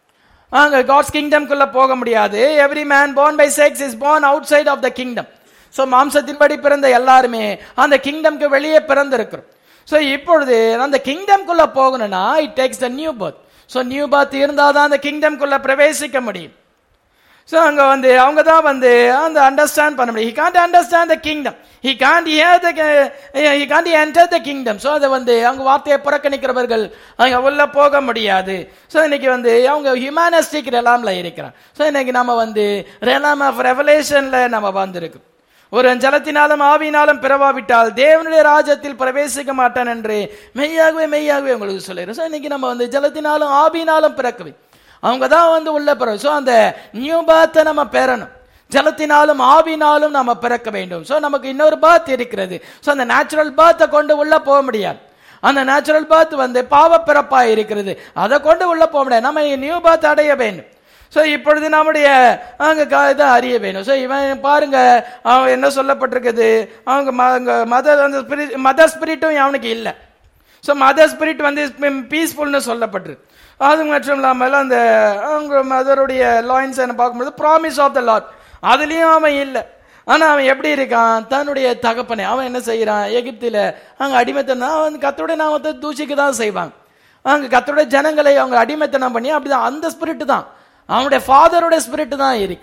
அங்க காட்ஸ் கிங்டம்குள்ள போக முடியாது every man born by sex is born outside of the kingdom so மாம்சத்தின்படி பிறந்த எல்லாருமே அந்த கிங்டம்க்கு வெளியே பிறந்திருக்கிறோம் ஸோ இப்பொழுது அந்த கிங்டம்குள்ள போகணும்னா it takes the new birth so new birth இருந்தால் தான் அந்த கிங்டம்குள்ள பிரவேசிக்க முடியும் ஸோ அங்க வந்து அவங்க தான் வந்து அந்த அண்டர்ஸ்டாண்ட் பண்ண முடியும் he can't understand the kingdom he can't hear the he can't enter the kingdom so அதை வந்து அவங்க வார்த்தையை புறக்கணிக்கிறவர்கள் அங்க உள்ள போக முடியாது ஸோ இன்னைக்கு வந்து அவங்க ஹியூமனிஸ்டிக் ரெலாம்ல இருக்கிறான் ஸோ இன்னைக்கு நம்ம வந்து ரெலாம் ஆஃப் ரெவலேஷன்ல நம்ம வந்திருக்கோம் ஒரு ஜலத்தினாலும் ஆவியினாலும் பிறவாவிட்டால் தேவனுடைய ராஜ்யத்தில் பிரவேசிக்க மாட்டான் என்று மெய்யாகவே மெய்யாகவே உங்களுக்கு சொல்லிடுறேன் ஸோ இன்னைக்கு நம்ம வந்து ஜலத்தினாலும் ஆவியினாலும் பிறக்கவே அவங்க தான் வந்து உள்ள பிறகு ஸோ அந்த நியூ பாத்தை நம்ம பெறணும் ஜலத்தினாலும் ஆவினாலும் நம்ம பிறக்க வேண்டும் ஸோ நமக்கு இன்னொரு பாத் இருக்கிறது ஸோ அந்த நேச்சுரல் பாத்தை கொண்டு உள்ள போக முடியாது அந்த நேச்சுரல் பாத் வந்து பாவ பிறப்பா இருக்கிறது அதை கொண்டு உள்ள போக முடியாது நம்ம நியூ பாத் அடைய வேண்டும் ஸோ இப்பொழுது நம்முடைய அங்க க- இதை அறிய வேணும் ஸோ இவன் பாருங்க அவன் என்ன சொல்லப்பட்டிருக்குது அவங்க ம- அங்க மத அந்த spirit- மத ஸ்பிரிட்டும் அவனுக்கு இல்லை ஸோ மதர் ஸ்பிரிட் வந்து பீஸ்ஃபுல்னு சொல்லப்பட்டிருக்கு அது மட்டும் இல்லாமல் அந்த அவங்க மதருடைய லாயின்ஸ் என்ன பார்க்கும்போது ப்ராமிஸ் ஆஃப் த லாட் அதுலேயும் அவன் இல்லை ஆனா அவன் எப்படி இருக்கான் தன்னுடைய தகப்பனை அவன் என்ன செய்யறான் எகிப்தில அங்க அடிமைத்தனம் அவன் கத்தோடைய நாமத்தை தூசிக்க தான் செய்வாங்க அங்க கத்தோடைய ஜனங்களை அவங்க அடிமைத்தனம் பண்ணி அப்படிதான் அந்த ஸ்பிரிட் தான் அவனுடைய ஃபாதருடைய ஸ்பிரிட் தான் இருக்கு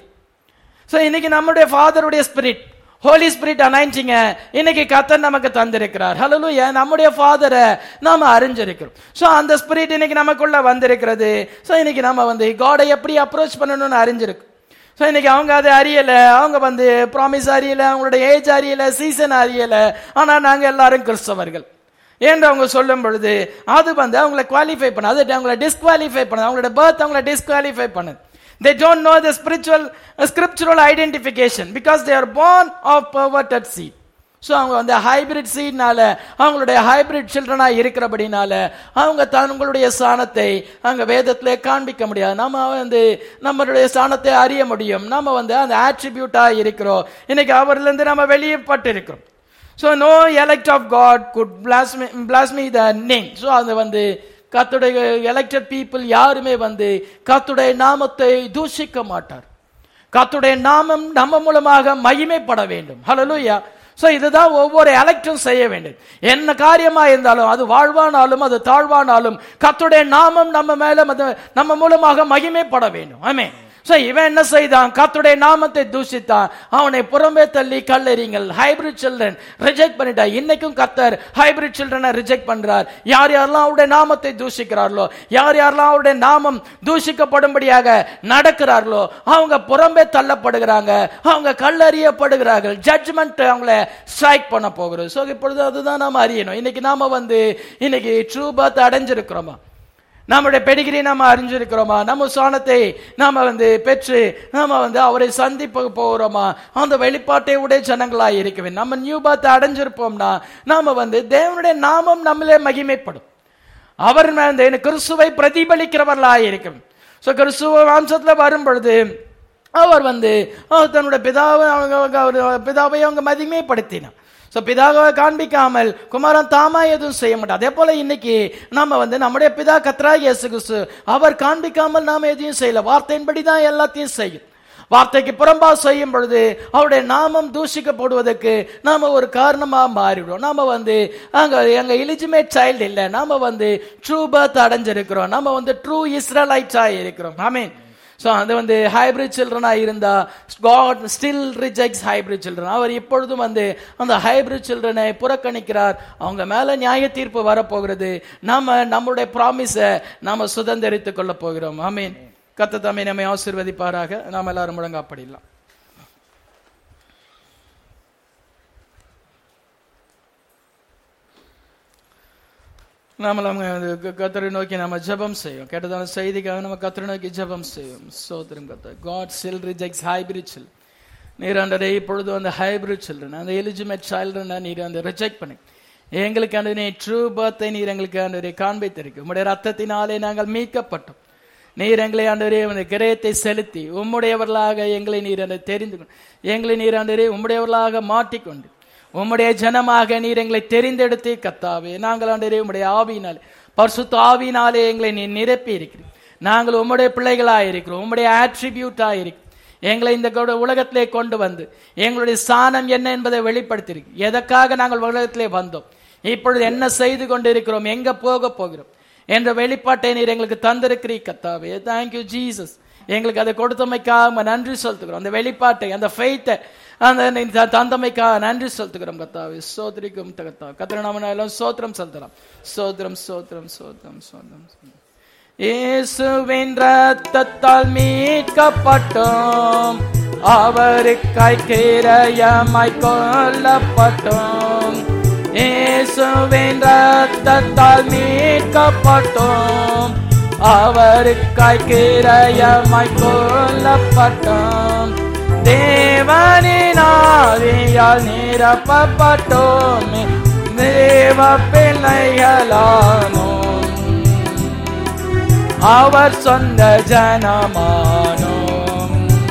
ஸோ இன்னைக்கு நம்முடைய ஃபாதருடைய ஸ்பிரிட் ஹோலி ஸ்பிரிட் அனாயிண்டிங்க இன்னைக்கு கத்தர் நமக்கு தந்திருக்கிறார் ஹalleluya நம்முடைய ஃபாதரை நாம அறிஞ்சிருக்கிறோம் ஸோ அந்த ஸ்பிரிட் இன்னைக்கு நமக்குள்ள வந்திருக்கிறது ஸோ இன்னைக்கு நம்ம வந்து காடை எப்படி அப்ரோச் பண்ணணும்னு அறிஞ்சிருக்கு ஸோ இன்னைக்கு அவங்க அதை அறியல அவங்க வந்து ப்ராமிஸ் அறியல அவங்களோட ஏஜ் அறியல சீசன் அறியல ஆனா நாங்க எல்லாரும் கிறிஸ்தவர்கள் என்று அவங்க சொல்லும் பொழுது அது வந்து அவங்கள குவாலிஃபை பண்ண அது அவங்கள டிஸ்குவாலிஃபை பண்ணது அவங்களோட பர்த் அவங்கள டிஸ்குவாலிஃபை பண்ணுது they don't know the spiritual uh, scriptural identification because they are born of perverted seed so அவங்க வந்து ஹைபிரிட் சீட்னால அவங்களுடைய ஹைபிரிட் சில்ட்ரனா இருக்கிறபடினால அவங்க தங்களுடைய ஸ்தானத்தை அங்க வேதத்திலே காண்பிக்க முடியாது நம்ம வந்து நம்மளுடைய ஸ்தானத்தை அறிய முடியும் நம்ம வந்து அந்த ஆட்ரிபியூட்டா இருக்கிறோம் இன்னைக்கு அவர்ல இருந்து நம்ம வெளியப்பட்டு இருக்கிறோம் so no elect of God could blaspheme blaspheme the name so அது வந்து கத்துடைய எலெக்டட் பீப்புள் யாருமே வந்து கத்துடைய நாமத்தை தூஷிக்க மாட்டார் கத்துடைய நாமம் நம்ம மூலமாக மகிமைப்பட வேண்டும் ஹalleluya சோ இதுதான் ஒவ்வொரு எலக்டும் செய்ய வேண்டும் என்ன காரியமா இருந்தாலும் அது வாழ்வானாலும் அது தாழ்வானாலும் கத்துடைய நாமம் நம்ம மேல அது- நம்ம மூலமாக மகிமைப்பட வேண்டும் ஆமே சோ இவன் என்ன செய்தான் கத்துடைய நாமத்தை தூஷித்தான் அவனை புறம்பே தள்ளி கல்லெறிங்கள் ஹைபிரிட் சில்ட்ரன் ரிஜெக்ட் பண்ணிட்டா இன்னைக்கும் கத்தர் ஹைபிரிட் சில்ட்ரனை ரிஜெக்ட் பண்றார் யார் யாரெல்லாம் அவருடைய நாமத்தை தூஷிக்கிறார்களோ யார் யாரெல்லாம் அவருடைய நாமம் தூஷிக்கப்படும்படியாக நடக்கிறார்களோ அவங்க புறம்பே தள்ளப்படுகிறாங்க அவங்க கல்லறியப்படுகிறார்கள் ஜட்ஜ்மெண்ட் அவங்கள ஸ்ட்ரைக் பண்ண போகிறோம் ஸோ இப்பொழுது அதுதான் நாம அறியணும் இன்னைக்கு நாம வந்து இன்னைக்கு ட்ரூ பர்த் அடைஞ்சிருக்கிறோமா நம்முடைய பெடிகிரி நாம அறிஞ்சிருக்கிறோமா நம்ம சாணத்தை நாம வந்து பெற்று நாம வந்து அவரை சந்திப்ப போகிறோமா அந்த வெளிப்பாட்டை உடைய ஜனங்களாய் இருக்கவே நம்ம நியூ பர்த் அடைஞ்சிருப்போம்னா நாம வந்து தேவனுடைய நாமம் நம்மளே மகிமைப்படும் அவர் வந்து கிறிஸ்துவை பிரதிபலிக்கிறவர்களாய் இருக்கும் ஸோ கிறிஸ்துவ வம்சத்துல வரும் பொழுது அவர் வந்து அவர் தன்னுடைய பிதாவை அவங்க அவங்க அவர் பிதாவை அவங்க மகிமைப்படுத்தினார் சோ பிதாவை காண்பிக்காமல் குமாரன் தாமா எதுவும் செய்ய மாட்டார் அதே போல இன்னைக்கு நாம வந்து நம்முடைய பிதா கத்ரா இயேசு கிறிஸ்து அவர் காண்பிக்காமல் நாம எதையும் செய்யல வார்த்தையின்படி தான் எல்லாத்தையும் செய்யும் வார்த்தைக்கு புறம்பா செய்யும் பொழுது அவருடைய நாமம் தூஷிக்கப்படுவதற்கு நாம ஒரு காரணமா மாறிடுவோம் நாம வந்து அங்க எங்க இலிஜிமேட் சைல்டு இல்ல நாம வந்து ட்ரூ பர்த் அடைஞ்சிருக்கிறோம் நம்ம வந்து ட்ரூ இஸ்ரலைட்ஸா இருக்கிறோம் ஆமீன் ஸோ அது வந்து ஹைபிரிட் சில்ட்ரனா இருந்தா God still rejects hybrid children அவர் இப்பொழுதும் வந்து அந்த ஹைபிரிட் சில்ட்ரனை புறக்கணிக்கிறார் அவங்க மேல நியாய தீர்ப்பு வரப்போகிறது நாம நம்முடைய ப்ராமிஸை நாம சுதந்திரித்துக் கொள்ள போகிறோம் ஆமீன் கத்த தம்மை நம்மை ஆசீர்வதிப்பாராக நாம் எல்லாரும் முழங்காப்படிடலாம் நாம நம்ம கத்தரை நோக்கி நம்ம ஜெபம் செய்யும் கேட்டதான செய்திக்காக நம்ம கத்தரை நோக்கி ஜெபம் செய்யும் சோதரம் கத்த காட் சில் ரிஜெக்ட்ஸ் ஹைபிரிட் சில் நீர் அந்த இப்பொழுது அந்த ஹைபிரிட் சில்ட்ரன் அந்த எலிஜிமேட் சைல்ட்ரன் நீர் அந்த ரிஜெக்ட் பண்ணி எங்களுக்கு அந்த நீ ட்ரூ பர்த்தை நீர் எங்களுக்கு அந்த காண்பித்திருக்கு உம்முடைய ரத்தத்தினாலே நாங்கள் மீட்கப்பட்டோம் நீர் எங்களை ஆண்டவரே அந்த கிரயத்தை செலுத்தி உம்முடையவர்களாக எங்களை நீர் அந்த தெரிந்து கொண்டு எங்களை நீர் ஆண்டவரே உம்முடையவர்களாக மாட்டிக்கொண்டு உம்முடைய ஜனமாக நீர் எங்களை தெரிந்தெடுத்து கத்தாவே நாங்கள் ஆண்டவரே உம்முடைய ஆவியினாலே பரிசுத்த ஆவியினாலே எங்களை நீ நிரப்பி இருக்கிறீர் நாங்கள் உம்முடைய பிள்ளைகளாக இருக்கிறோம் உம்முடைய ஆட்ரிபியூட்டாக இருக்கிறோம் எங்களை இந்த கொ- உலகத்திலே கொண்டு வந்து எங்களுடைய ஸ்தானம் என்ன என்பதை வெளிப்படுத்தியிருக்கு எதற்காக நாங்கள் உலகத்திலே வந்தோம் இப்பொழுது என்ன செய்து கொண்டிருக்கிறோம் எங்க போக போகிறோம் என்ற வெளிப்பாட்டை நீர் எங்களுக்கு தந்திருக்கிறீ கத்தாவே தேங்க்யூ ஜீசஸ் எங்களுக்கு அதை கொடுத்தமைக்காக உம்மை நன்றி செலுத்துகிறோம் அந்த வெளிப்பாட்டை அந்த ஃபெய்த்தை அந்த நீ த- தந்தமைக்காக நன்றி செலுத்துகிறோம் கத்தாவே சோதரிக்கும் கத்தா கத்திர நாம எல்லாம் சோத்திரம் செலுத்தலாம் சோத்திரம் சோத்திரம் சோத்திரம் சோத்திரம் சோத்திரம். இயேசுவின் ரத்தத்தால் மீட்கப்பட்டோம் அவருக்காய் கிரயமாய் கொல்லப்பட்டோம் இயேசுவின் ரத்தத்தால் மீட்கப்பட்டோம் அவருக்காய் கிரயமாய் கொல்லப்பட்டோம் தேவனின் ஆவியால் நிரப்பப்பட்டோம் தேவ பிள்ளைகளானோம் அவர் சொந்த ஜனமானோம்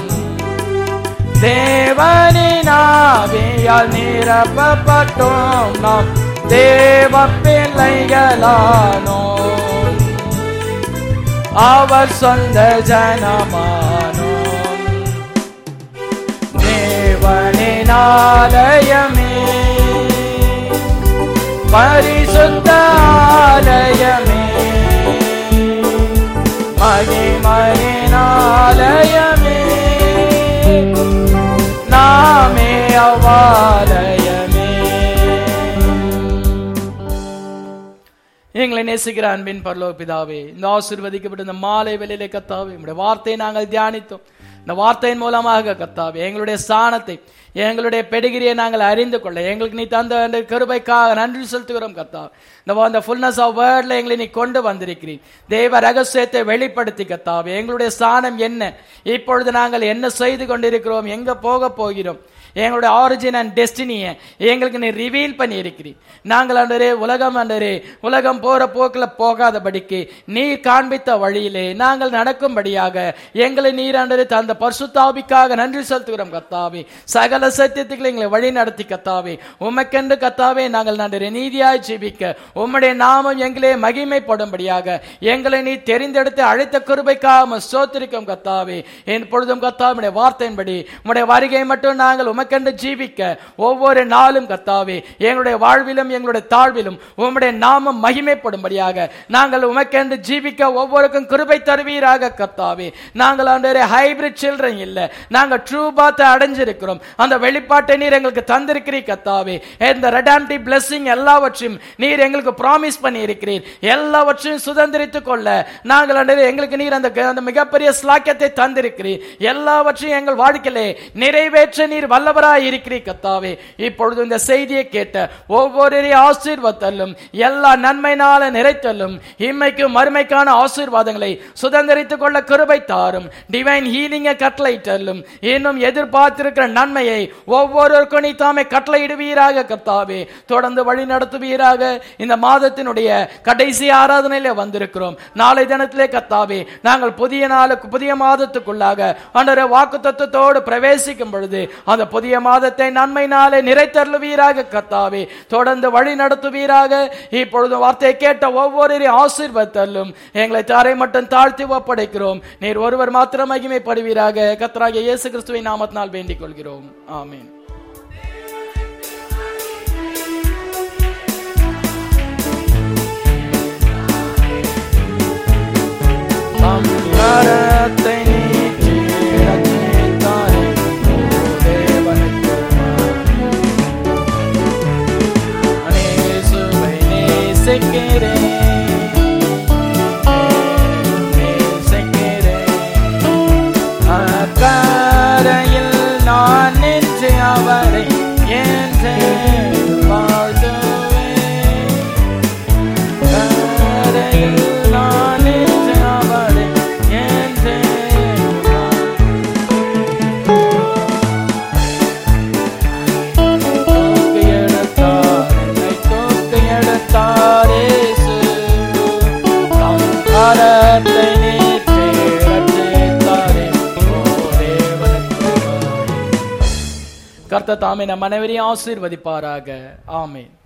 தேவனின் ஆவியால் நிரப்பப்பட்டோம் நாம் தேவ பிள்ளைகளானோம் அவர் சொந்த ஜனமானோம் தேவனின் ஆலயமே பரிசுத்த ஆலயமே மகிமனின் ஆலயமே நாமே அவ்வாலயமே எங்களை நேசிக்கிற அன்பின் பரலோக பிதாவே இந்த ஆசீர்வதிக்கப்பட்ட இந்த மாலை வெளியிலே கத்தாவே உங்களுடைய வார்த்தையை நாங்கள் தியானித்தோம் இந்த வார்த்தையின் மூலமாக கத்தாவே எங்களுடைய ஸ்தானத்தை எங்களுடைய பெடிகிரியை நாங்கள் அறிந்து கொள்ள எங்களுக்கு நீ தந்த அந்த கிருபைக்காக நன்றி செலுத்துகிறோம் கத்தா இந்த அந்த ஃபுல்னஸ் ஆஃப் வேர்ட்ல எங்களை நீ கொண்டு வந்திருக்கிறீர் தேவ ரகசியத்தை வெளிப்படுத்தி கத்தாவே எங்களுடைய ஸ்தானம் என்ன இப்பொழுது நாங்கள் என்ன செய்து கொண்டிருக்கிறோம் எங்க போக போகிறோம் எங்களுடைய ஆரிஜின் அண்ட் டெஸ்டினியை எங்களுக்கு நீ ரிவீல் பண்ணி இருக்கிறீர் நாங்கள் அண்டரே உலகம் அண்டரே உலகம் போற போக்கில் போகாதபடிக்கு நீர் காண்பித்த வழியிலே நாங்கள் நடக்கும்படியாக எங்களை நீர் அண்டரே தந்த பரிசுத்தாவிக்காக நன்றி செலுத்துகிறோம் கத்தாவே சகல சத்தியத்துக்களை எங்களை வழி நடத்தி கத்தாவே உமக்கென்று கத்தாவே நாங்கள் நன்றி நீதியாய் ஜீவிக்க உம்முடைய நாமம் எங்களே மகிமைப்படும்படியாக எங்களை நீ தெரிந்தெடுத்து அழைத்த கிருபைக்காக சோத்திரிக்கும் கத்தாவே என் பொழுதும் கத்தாவுடைய வார்த்தையின்படி உம்முடைய வருகை மட்டும் நாங்கள் உமக்கென்று ஜீவிக்க ஒவ்வொரு நாளும் கத்தாவே எங்களுடைய வாழ்விலும் எங்களுடைய தாழ்விலும் உம்முடைய நாமம் மகிமைப்படும்படியாக நாங்கள் உமக்கென்று ஜீவிக்க ஒவ்வொருக்கும் கிருபை தருவீராக கத்தாவே நாங்கள் ஆண்டவரே ஹைபிரிட் சில்ட்ரன் இல்ல நாங்கள் ட்ரூ பாத்தை அடைஞ்சிருக்கிறோம் அந்த வெளிப்பாட்டை நீர் எங்களுக்கு தந்திருக்கிறீ கத்தாவே இந்த ரெடாம்டி பிளெஸிங் எல்லாவற்றையும் நீர் எங்களுக்கு ப்ராமிஸ் பண்ணி இருக்கிறீர் எல்லாவற்றையும் சுதந்திரித்துக் கொள்ள நாங்கள் ஆண்டவரே எங்களுக்கு நீர் அந்த அந்த மிகப்பெரிய ஸ்லாக்கியத்தை தந்திருக்கிறீர் எல்லாவற்றையும் எங்கள் வாழ்க்கையிலே நிறைவேற்ற நீர் வல்லவராய் இருக்கிறீர் கத்தாவே இப்பொழுது இந்த செய்தியை கேட்ட ஒவ்வொரு ஆசீர்வத்தல்லும் எல்லா நன்மைனால நிறைத்தல்லும் இம்மைக்கும் மறுமைக்கான ஆசீர்வாதங்களை சுதந்திரித்துக் கொள்ள கிருபை தாரும் டிவைன் ஹீலிங்க கட்டளையிட்டல்லும் இன்னும் எதிர்பார்த்திருக்கிற நன்மையை ஒவ்வொருவருக்கும் நீ தாமே கட்டளையிடுவீராக கர்த்தாவே தொடர்ந்து வழி நடத்துவீராக இந்த மாதத்தினுடைய கடைசி ஆராதனையில வந்திருக்கிறோம் நாளை தினத்திலே கர்த்தாவே நாங்கள் புதிய நாளுக்கு புதிய மாதத்துக்குள்ளாக அன்றரை வாக்கு தத்துவத்தோடு பிரவேசிக்கும் பொழுது அந்த புதிய மாதத்தை நன்மையினாலே நிறைத்தருளுவீராக கர்த்தாவே தொடர்ந்து வழி நடத்துவீராக இப்பொழுது வார்த்தையை கேட்ட ஒவ்வொருவரையும் ஆசீர்வத்தல்லும் எங்களை தாரை மட்டும் தாழ்த்தி ஒப்படைக்கிறோம் நீர் ஒருவர் மாத்திரம் மகிமைப்படுவீராக கர்த்தராகிய இயேசு கிறிஸ்துவின் நாமத்தினால் வேண்டிக் கொள்கிறோம் ஆமென் தம் கரத்தை நீட்டி ரட்சித்தாரே, ஓ தேவனுக்கு இயேசுவை நேசிக்கிறேன். நேசிக்கிறேன். அக்கரையில் நான் நின்று அவரை என்றே வாழ்த்துவேன். கரையில் நான் நின்று அவரை என்றே தூக்கி எடுத்தார், என்னை தூக்கி எடுத்தார் இயேசு. தம் கரத்தை நீட்டி ரட்சித்தாரே, ஓ தேவனுக்கு கர்த்தர் தாமே நம் அனைவரையும் ஆசீர்வதிப்பாராக ஆமென்